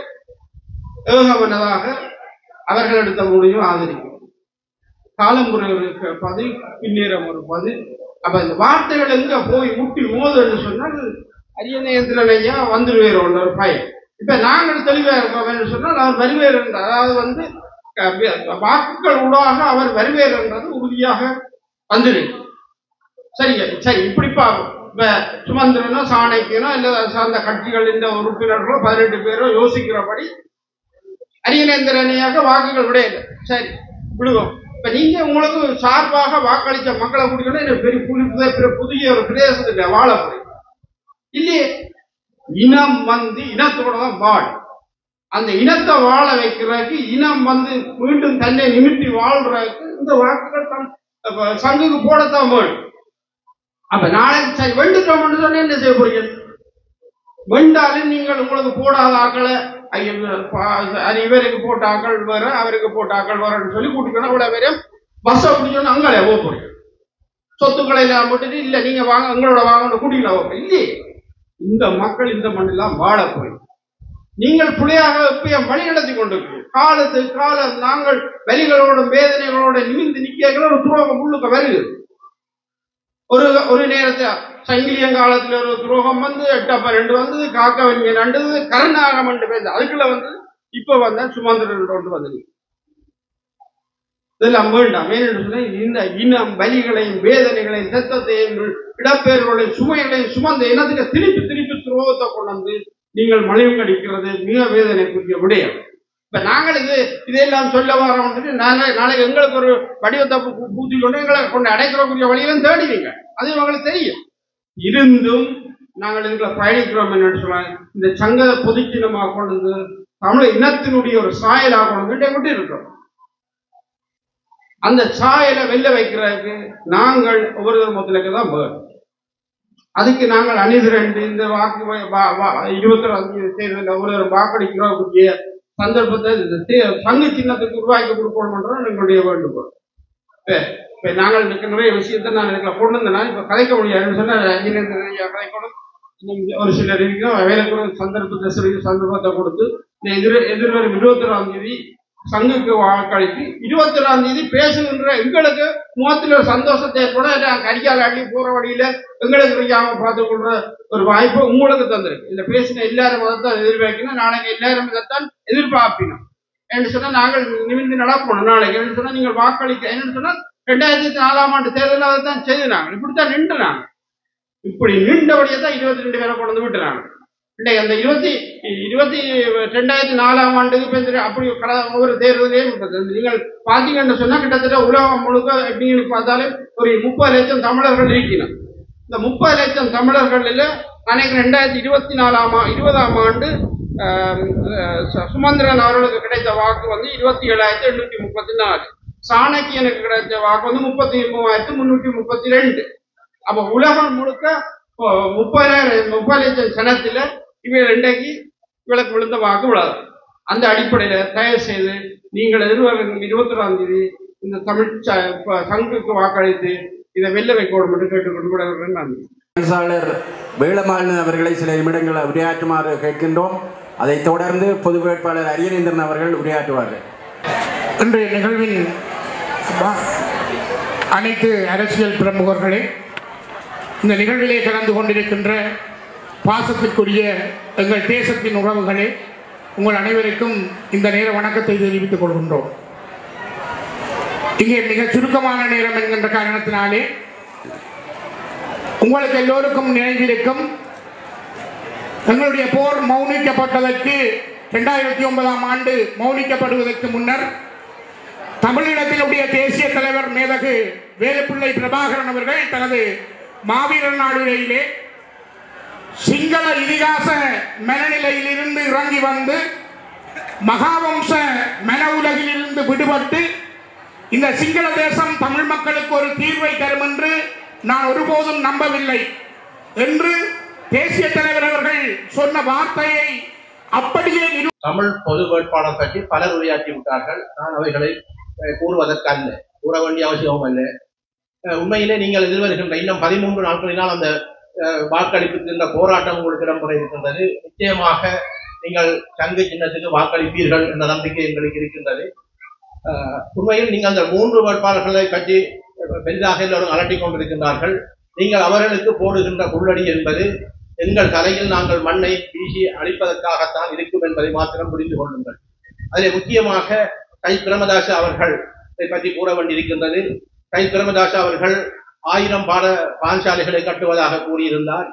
ஏகமனதாக அவர்கள் எடுத்த முடிவும் ஆதரிக்கும் காலமுறை ஒரு க- பதில் பின்னேறம் ஒரு பதில் அப்ப இந்த வார்த்தைகள் எங்க போய் முட்டி மோதுன்னு சொன்னால் அரியநேந்திரன் ஐயா வந்துருவேர் ஒரு பயம் இப்ப நாங்கள் தெளிவா இருக்கோம் என்று சொன்னால் அவர் வருவேர் என்ற அதாவது வந்து க- வி- வாக்குகள் ஊடாக அவர் வருவேர் என்றது உறுதியாக வந்துருக்கு சரி சரி இப்படிப்பா இப்ப சுமந்திரனோ சாணக்கியனோ இல்ல சார்ந்த கட்சிகளின் உறுப்பினர்களோ பதினெட்டு பேரோ யோசிக்கிறபடி அரியநேந்திரனையாக வாக்குகள் விடையில சரி விடுவோம் இப்ப நீங்க உங்களுக்கு சார்பாக வாக்களித்த மக்களை குடிக்கணும் எனக்கு பெரிய புது புது- புதிய ஒரு பிரதேசத்துக்கு வாழ முடியும் இல்லையே இனம் வந்து இனத்தோட தான் வாழ் அந்த இனத்தை வாழ வைக்கிறதுக்கு இனம் வந்து மீண்டும் தன்னை நிமித்தி வாழ்றதுக்கு இந்த வாக்குகள் தன் அப்ப சங்குக்கு போடத்தான் வேணும் அப்ப நாளைக்கு சரி வெண்டுட்டோம் சொன்னா என்ன செய்ய போறீங்க வெண்டாலும் நீங்கள் உங்களுக்கு போடாத ஆக்களை ஐயோ, பா- அது இவருக்கு போட்ட ஆக்கள் வேற அவருக்கு போட்ட ஆக்கள் வேறன்னு சொல்லி கூட்டிக்கணும் அவ்வளவு பேரும் பஸ் பிடிச்சோன்னு அங்கே போக போறீங்க சொத்துக்களை எல்லாம் போட்டுட்டு இல்ல நீங்க வாங்க உங்களோட வாங்க கூட்டிக்கலாம் போக இல்லையே இந்த மக்கள் இந்த மண்ணெல்லாம் வாழ போய் நீங்கள் புலியாக எப்பயும் வழி நடத்தி கொண்டிருக்கிறீர்கள் காலத்துக்கு காலம் நாங்கள் வலிகளோடும் வேதனைகளோட நிமிந்து நிற்கிற ஒரு துரோகம் உள்ளுக்க வருகிறது ஒரு ஒரு நேரத்தில் சங்கிலியன் காலத்துல ஒரு துரோகம் வந்து எட்டப்ப ரெண்டு வந்தது காக்கவன்யன் ரெண்டு கருணாகம் ரெண்டு பேர் அதுக்குள்ள வந்து இப்ப வந்த சுமந்திரன் ஒன்று வந்தது இதெல்லாம் வேண்டாம் ஏனென்று சொன்னால் இந்த இனம் வலிகளையும் வேதனைகளையும் சத்தத்தையும் இடப்பெயர்களையும் சுமைகளையும் சுமந்த இனத்துக்கு திருப்பி திருப்பி துரோகத்தை கொண்டு வந்து நீங்கள் மலிவு கடிக்கிறது மிக வேதனைக்குரிய விடயம் இப்ப நாங்கள் இது இதெல்லாம் சொல்ல வரோம் நாளை நாளைக்கு எங்களுக்கு ஒரு வடிவத்தை பூ- பூத்தி கொண்டு எங்களை கொண்டு அடைக்கிறக்கூடிய வழியெல்லாம் தேடிவீங்க அது உங்களுக்கு தெரியும் இருந்தும் நாங்கள் இதுல பயணிக்கிறோம் என்னன்னு சொன்னால் இந்த சங்க பொதுச்சினமாக கொண்டு வந்து தமிழ் இனத்தினுடைய ஒரு சாயலாக கொண்டு வந்து கொண்டு இருக்கிறோம் அந்த சாயலை வெல்ல வைக்கிறதுக்கு நாங்கள் ஒவ்வொரு மொத்தலுக்கு தான் வேணும் அதுக்கு நாங்கள் அணிதிரண்டு இந்த வாக்கு வ- வா- வா- இருபத்தி அஞ்சு தேர்தலில் ஒரு வாக்களிக்கிறோம் சந்தர்ப்பத்தை இந்த தே- பங்கு சின்னத்துக்கு உருவாக்கி கொடுக்கணும்ன்றது எங்களுடைய வேண்டுகோள் இப்ப இப்ப நாங்கள் இன்னைக்கு நிறைய விஷயத்தை நான் இதுல கொண்டு வந்தேன் இப்ப கதைக்க முடியாது சொன்னா இங்கிருந்து நிறைய கதைக்கணும் இன்னும் ஒரு சிலர் இருக்கிறோம் அவைகளுக்கு ஒரு சந்தர்ப்பத்தை சிறிய சந்தர்ப்பத்தை கொடுத்து இந்த எதிர் எதிர்வரும் இருபத்தி ஒராம் தேதி சங்குக்கு வாக்களித்து இருபத்தி ஒராம் தேதி பேசுகின்ற எங்களுக்கு முகத்தில் ஒரு சந்தோஷத்தை ஏற்பட நான் கரிகால் அள்ளி போற வழியில எங்களுக்கு தெரியாம பார்த்துக் கொள்ற ஒரு வாய்ப்பு உங்களுக்கு தந்திருக்கு இந்த பேசின எல்லாரும் அதைத்தான் எதிர்பார்க்கணும் நாளைக்கு எல்லாரும் இதைத்தான் எதிர்பார்ப்பினோம் என்று சொன்னா நாங்கள் நிமிர்ந்து நடப்போம் நாளைக்கு என்று சொன்னா நீங்கள் வாக்களிக்க என்னன்னு சொன்னா ரெண்டாயிரத்தி நாலாம் ஆண்டு தேர்தலில் அதை தான் செய்தாங்க இப்படித்தான் நின்று நாங்கள் இப்படி நின்றபடியே தான் இருபத்தி ரெண்டு பேரை கொண்டு வந்து விட்டுறாங்க இன்றைக்கு அந்த இருபத்தி இருபத்தி ரெண்டாயிரத்தி நாலாம் ஆண்டுக்கு இப்ப இந்த அப்படி கடந்த ஒவ்வொரு தேர்தலையும் இருந்தது. நீங்கள் பார்த்தீங்கன்னு சொன்னா கிட்டத்தட்ட உலகம் முழுக்க எப்படின்னு பார்த்தாலே ஒரு முப்பது லட்சம் தமிழர்கள் இருக்கணும் இந்த முப்பது லட்சம் தமிழர்களில் அன்னைக்கு ரெண்டாயிரத்தி இருபத்தி நாலாம் ஆ- இருபதாம் ஆண்டு ஆம், அஹ், சு- சுமந்திரன் அவர்களுக்கு கிடைத்த வாக்கு வந்து இருபத்தி ஏழாயிரத்தி எண்ணூற்றி முப்பத்தி நாலு சாணக்கியனுக்கு கிடைத்த வாக்கு வந்து முப்பத்தி மூவாயிரத்தி முன்னூற்றி முப்பத்தி ரெண்டு அப்ப உலகம் முழுக்க இப்போ முப்பதாயிரம் முப்பது லட்சம் சனத்துல இவங்க இன்றைக்கு விளக்கு விழுந்த வாக்கு விழாது அந்த அடிப்படையில தயவு செய்து நீங்கள் எதிர்வரும் இருபத்தி ஒராம் தேதி இந்த தமிழ் ச- ப- சங்குக்கு வாக்களித்து இதை வெல்ல வைக்கணும் என்று கேட்டுக்கொண்டு விட நன்றி பேச்சாளர் வேளமாளன் அவர்களை சில நிமிடங்கள் உரையாற்றுமாறு கேட்கின்றோம் அதைத் தொடர்ந்து பொது வேட்பாளர் அரியநேந்திரன் அவர்கள் உரையாற்றுவார்கள் இன்றைய நிகழ்வின் வ- அனைத்து அரசியல் பிரமுகர்களே இந்த நிகழ்விலே கலந்து கொண்டிருக்கின்ற பாசத்திற்குரிய எங்கள் தேசத்தின் உறவுகளே உங்கள் அனைவருக்கும் இந்த நேர வணக்கத்தை தெரிவித்துக் கொள்கின்றோம் இங்கே மிக சுருக்கமான நேரம் என்கின்ற காரணத்தினாலே உங்களுக்கு எல்லோருக்கும் நினைவிருக்கும் எங்களுடைய போர் மௌனிக்கப்பட்டதற்கு இரண்டாயிரத்தி ஒன்பதாம் ஆண்டு மௌனிக்கப்படுவதற்கு முன்னர் தமிழீழத்தினுடைய தேசிய தலைவர் மேதகு வேலுப்பிள்ளை பிரபாகரன் அவர்கள் தனது மாவீரர் நாடுகளிலே சிங்கள இதிகாச மனநிலையிலிருந்து இறங்கி வந்து மகாவம்ச மன உலகிலிருந்து விடுபட்டு இந்த சிங்கள தேசம் தமிழ் மக்களுக்கு ஒரு தீர்வை தரும் என்று நான் ஒருபோதும் நம்பவில்லை என்று தேசிய தலைவர் அவர்கள் சொன்ன வார்த்தையை அப்படியே நிரூ தமிழ் பொது வேட்பாளர் பற்றி பலர் உரையாற்றி விட்டார்கள் நான் அவைகளை அஹ், கூறுவதற்கு அல்ல கூற வேண்டிய அவசியமும் அல்ல அஹ், உண்மையிலே நீங்கள் எதிர்வருகின்ற இன்னும் பதிமூன்று நாட்களினால் அந்த அஹ், வாக்களிப்புக்கு இந்த போராட்டம் உங்களுக்கு இடம்பெற இருக்கின்றது நிச்சயமாக நீங்கள் சங்கு சின்னத்துக்கு வாக்களிப்பீர்கள் என்ற நம்பிக்கை எங்களுக்கு இருக்கின்றது அஹ், உண்மையில் நீங்கள் அந்த மூன்று வேட்பாளர்களை பற்றி பெரிதாக எல்லோரும் அலட்டிக் கொண்டிருக்கின்றார்கள் நீங்கள் அவர்களுக்கு போடுகின்ற புள்ளடி என்பது எங்கள் தலையில் நாங்கள் மண்ணை வீசி அழிப்பதற்காகத்தான் இருக்கும் என்பதை மாத்திரம் புரிந்து கொள்ளுங்கள் அதில் முக்கியமாக கை பிரமதாச அவர்கள் இதை பற்றி கூற வேண்டியிருக்கின்றது கை பிரமதாச அவர்கள் ஆயிரம் பாட பாடசாலைகளை கட்டுவதாக கூறியிருந்தார்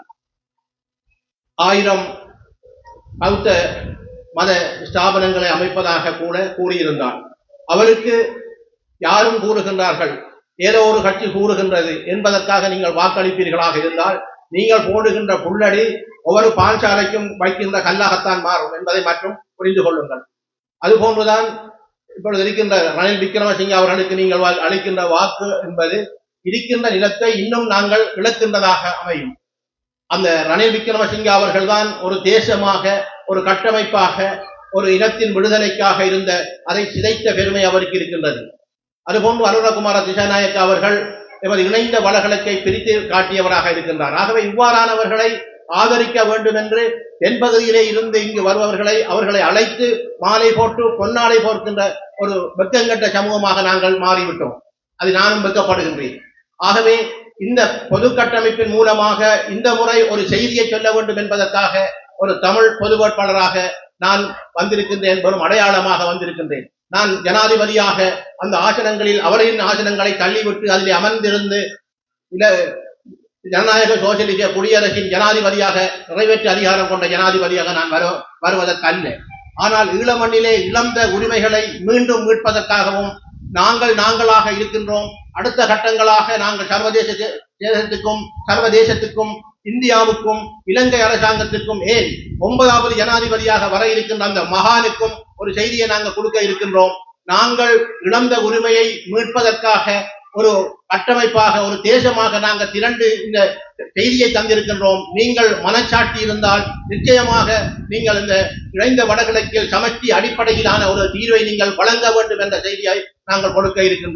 ஆயிரம் பௌத்த மத ஸ்தாபனங்களை அமைப்பதாக கூட கூறியிருந்தார் அவருக்கு யாரும் கூறுகின்றார்கள் ஏதோ ஒரு கட்சி கூறுகின்றது என்பதற்காக நீங்கள் வாக்களிப்பீர்களாக இருந்தால் நீங்கள் போடுகின்ற புள்ளடி ஒவ்வொரு பாஞ்சாலைக்கும் வைக்கின்ற கல்லாகத்தான் மாறும் என்பதை மற்றும் புரிந்து கொள்ளுங்கள் அதுபோன்றுதான் இப்பொழுது இருக்கின்ற ரணில் விக்ரமசிங்க அவர்களுக்கு நீங்கள் வா- அளிக்கின்ற வாக்கு என்பது இருக்கின்ற நிலத்தை இன்னும் நாங்கள் இழக்கின்றதாக அமையும் அந்த ரணில் விக்ரமசிங்க அவர்கள்தான் ஒரு தேசமாக ஒரு கட்டமைப்பாக ஒரு இனத்தின் விடுதலைக்காக இருந்த அதை சிதைத்த பெருமை அவருக்கு இருக்கின்றது அதுபோன்று அருணகுமார திசாநாயக்க அவர்கள் எமது இணைந்த வளகலக்கை பிரித்து காட்டியவராக இருக்கின்றார் ஆகவே இவ்வாறானவர்களை ஆதரிக்க வேண்டும் என்று தென்பகுதியிலே இருந்து இங்கு வருபவர்களை அவர்களை அழைத்து மாலை போட்டு பொன்னாடை போர்க்கின்ற ஒரு வெக்கங்கட்ட சமூகமாக நாங்கள் மாறிவிட்டோம் அது நானும் வெக்கப்படுகின்றேன் ஆகவே இந்த பொது கட்டமைப்பின் மூலமாக இந்த முறை ஒரு செய்தியை சொல்ல வேண்டும் என்பதற்காக ஒரு தமிழ் பொது வேட்பாளராக நான் வந்திருக்கின்றேன் வெறும் அடையாளமாக வந்திருக்கின்றேன் நான் ஜனாதிபதியாக அந்த ஆசனங்களில் அவரின் ஆசனங்களை தள்ளிவிட்டு அதில் அமர்ந்திருந்து இல ஜனநாயக சோசியலிச குடியரசின் ஜனாதிபதியாக நிறைவேற்று அதிகாரம் கொண்ட ஜனாதிபதியாக நான் வரு வருவதற்கு அல்ல ஆனால் ஈழமண்ணிலே இழந்த உரிமைகளை மீண்டும் மீட்பதற்காகவும் நாங்கள் நாங்களாக இருக்கின்றோம் அடுத்த கட்டங்களாக நாங்கள் சர்வதேச தே- தேசத்துக்கும் சர்வதேசத்துக்கும் இந்தியாவுக்கும் இலங்கை அரசாங்கத்திற்கும் ஏன் ஒன்பதாவது ஜனாதிபதியாக வர இருக்கின்ற அந்த மகானுக்கும் ஒரு செய்தியை நாங்கள் கொடுக்க இருக்கின்றோம் நாங்கள் இழந்த உரிமையை மீட்பதற்காக ஒரு கட்டமைப்பாக ஒரு தேசமாக நாங்கள் திரண்டு இந்த செய்தியை தந்திருக்கின்றோம் நீங்கள் மனச்சாட்சி இருந்தால் நிச்சயமாக நீங்கள் இந்த இணைந்த வடகிழக்கில் சமஷ்டி அடிப்படையிலான ஒரு தீர்வை நீங்கள் வழங்க வேண்டும் என்ற செய்தியை நாங்கள் கொடுக்க இருக்கின்றோம்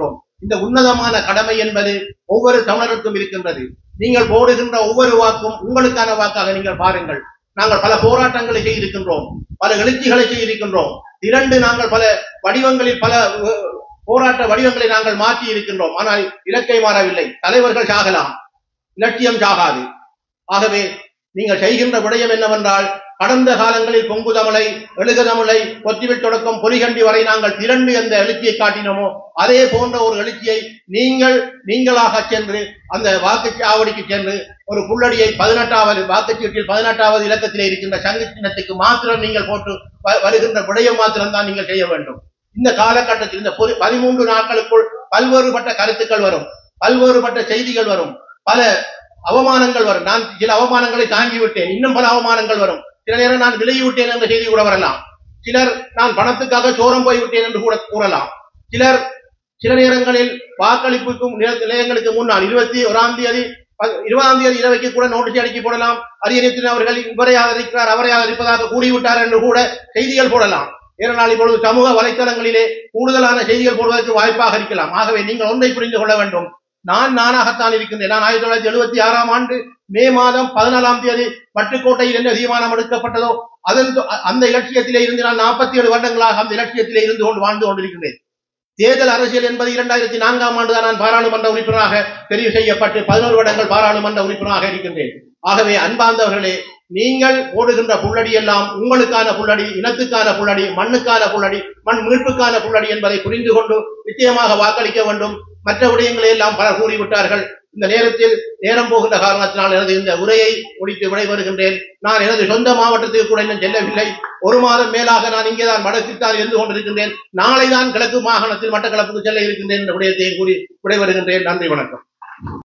இந்த உன்னதமான கடமை என்பது ஒவ்வொரு தமிழருக்கும் இருக்கின்றது நீங்கள் போடுகின்ற ஒவ்வொரு வாக்கும் உங்களுக்கான வாக்காக நீங்கள் பாருங்கள் நாங்கள் பல போராட்டங்களை செய்திருக்கின்றோம் பல எழுச்சிகளை செய்திருக்கின்றோம் இரண்டு நாங்கள் பல வடிவங்களில் பல அஹ், போராட்ட வடிவங்களை நாங்கள் மாற்றி இருக்கின்றோம் ஆனால் இலக்கை மாறவில்லை தலைவர்கள் சாகலாம் இலட்சியம் சாகாது ஆகவே நீங்கள் செய்கின்ற விடயம் என்னவென்றால் கடந்த காலங்களில் பொங்கு தமிழை எழுக தமிழை ஒத்திவில் தொடக்கம் பொலிகண்டி வரை நாங்கள் திரண்டு அந்த எழுச்சியை காட்டினோமோ அதே போன்ற ஒரு எழுச்சியை நீங்கள் நீங்களாக சென்று அந்த வாக்குச்சாவடிக்கு சென்று ஒரு புள்ளடியை பதினெட்டாவது வாக்குச்சீட்டில் பதினெட்டாவது இலக்கத்திலே இருக்கின்ற சங்கு சின்னத்துக்கு மாத்திரம் நீங்கள் போட்டு வ- வருகின்ற விடயம் மாத்திரம் தான் நீங்கள் செய்ய வேண்டும் இந்த காலகட்டத்தில் இந்த பொது- பதிமூன்று நாட்களுக்குள் பல்வேறுபட்ட கருத்துக்கள் வரும் பல்வேறுபட்ட செய்திகள் வரும் பல அவமானங்கள் வரும் நான் சில அவமானங்களை தாங்கி விட்டேன் இன்னும் பல அவமானங்கள் வரும் சில நேரம் நான் விலகி விட்டேன் என்ற செய்தி கூட வரலாம் சிலர் நான் பணத்துக்காக சோரம் போய் விட்டேன் என்று கூட கூறலாம் சிலர் சில நேரங்களில் வாக்களிப்புக்கும் நில- நிலையங்களுக்கு முன்னால் இருபத்தி ஓராம் தேதி ப- இருபதாம் தேதி இரவைக்கு கூட நோட்டீஸ் அடிக்கி போடலாம் அரியணைத்தின் அவர்கள் இவரை ஆதரிக்கிறார் அவரை ஆதரிப்பதாக கூறிவிட்டார் என்று கூட செய்திகள் போடலாம் ஏனென்றால் இப்பொழுது சமூக வலைத்தளங்களிலே கூடுதலான செய்திகள் போடுவதற்கு வாய்ப்பாக இருக்கலாம் ஆகவே நீங்கள் ஒன்றை புரிந்து கொள்ள வேண்டும் நான் நானாகத்தான் இருக்கின்றேன் நான் ஆயிரத்தி தொள்ளாயிரத்தி எழுபத்தி ஆறாம் ஆண்டு மே மாதம் பதினாலாம் தேதி பட்டுக்கோட்டையில் என்ன தீர்மானம் எடுக்கப்பட்டதோ அதன் தொ- அந்த இலட்சியத்திலே இருந்து நான் நாற்பத்தி ஏழு வருடங்களாக அந்த இலட்சியத்திலே இருந்து கொண்டு வாழ்ந்து கொண்டிருக்கின்றேன் தேர்தல் அரசியல் என்பது இரண்டாயிரத்தி நான்காம் ஆண்டு தான் நான் பாராளுமன்ற உறுப்பினராக தெரிவு செய்யப்பட்டு பதினோரு வருடங்கள் பாராளுமன்ற உறுப்பினராக இருக்கின்றேன் ஆகவே அன்பார்ந்தவர்களே நீங்கள் போடுகின்ற புள்ளடி எல்லாம் உங்களுக்கான புள்ளடி இனத்துக்கான புள்ளடி மண்ணுக்கான புள்ளடி மண் மீட்புக்கான புள்ளடி என்பதை புரிந்து கொண்டு நிச்சயமாக வாக்களிக்க வேண்டும் மற்ற விடயங்களை எல்லாம் பலர் கூறிவிட்டார்கள் இந்த நேரத்தில் நேரம் போகின்ற காரணத்தினால் எனது இந்த உரையை முடித்து விடைபெறுகின்றேன் நான் எனது சொந்த மாவட்டத்துக்கு கூட இன்னும் செல்லவில்லை ஒரு மாதம் மேலாக நான் இங்கேதான் வடக்கில் தான் இருந்து கொண்டிருக்கின்றேன் நாளை தான் கிழக்கு மாகாணத்தில் மட்டக்களப்புக்கு செல்ல இருக்கின்றேன் என்ற விடயத்தை கூறி விடைபெறுகின்றேன் நன்றி வணக்கம்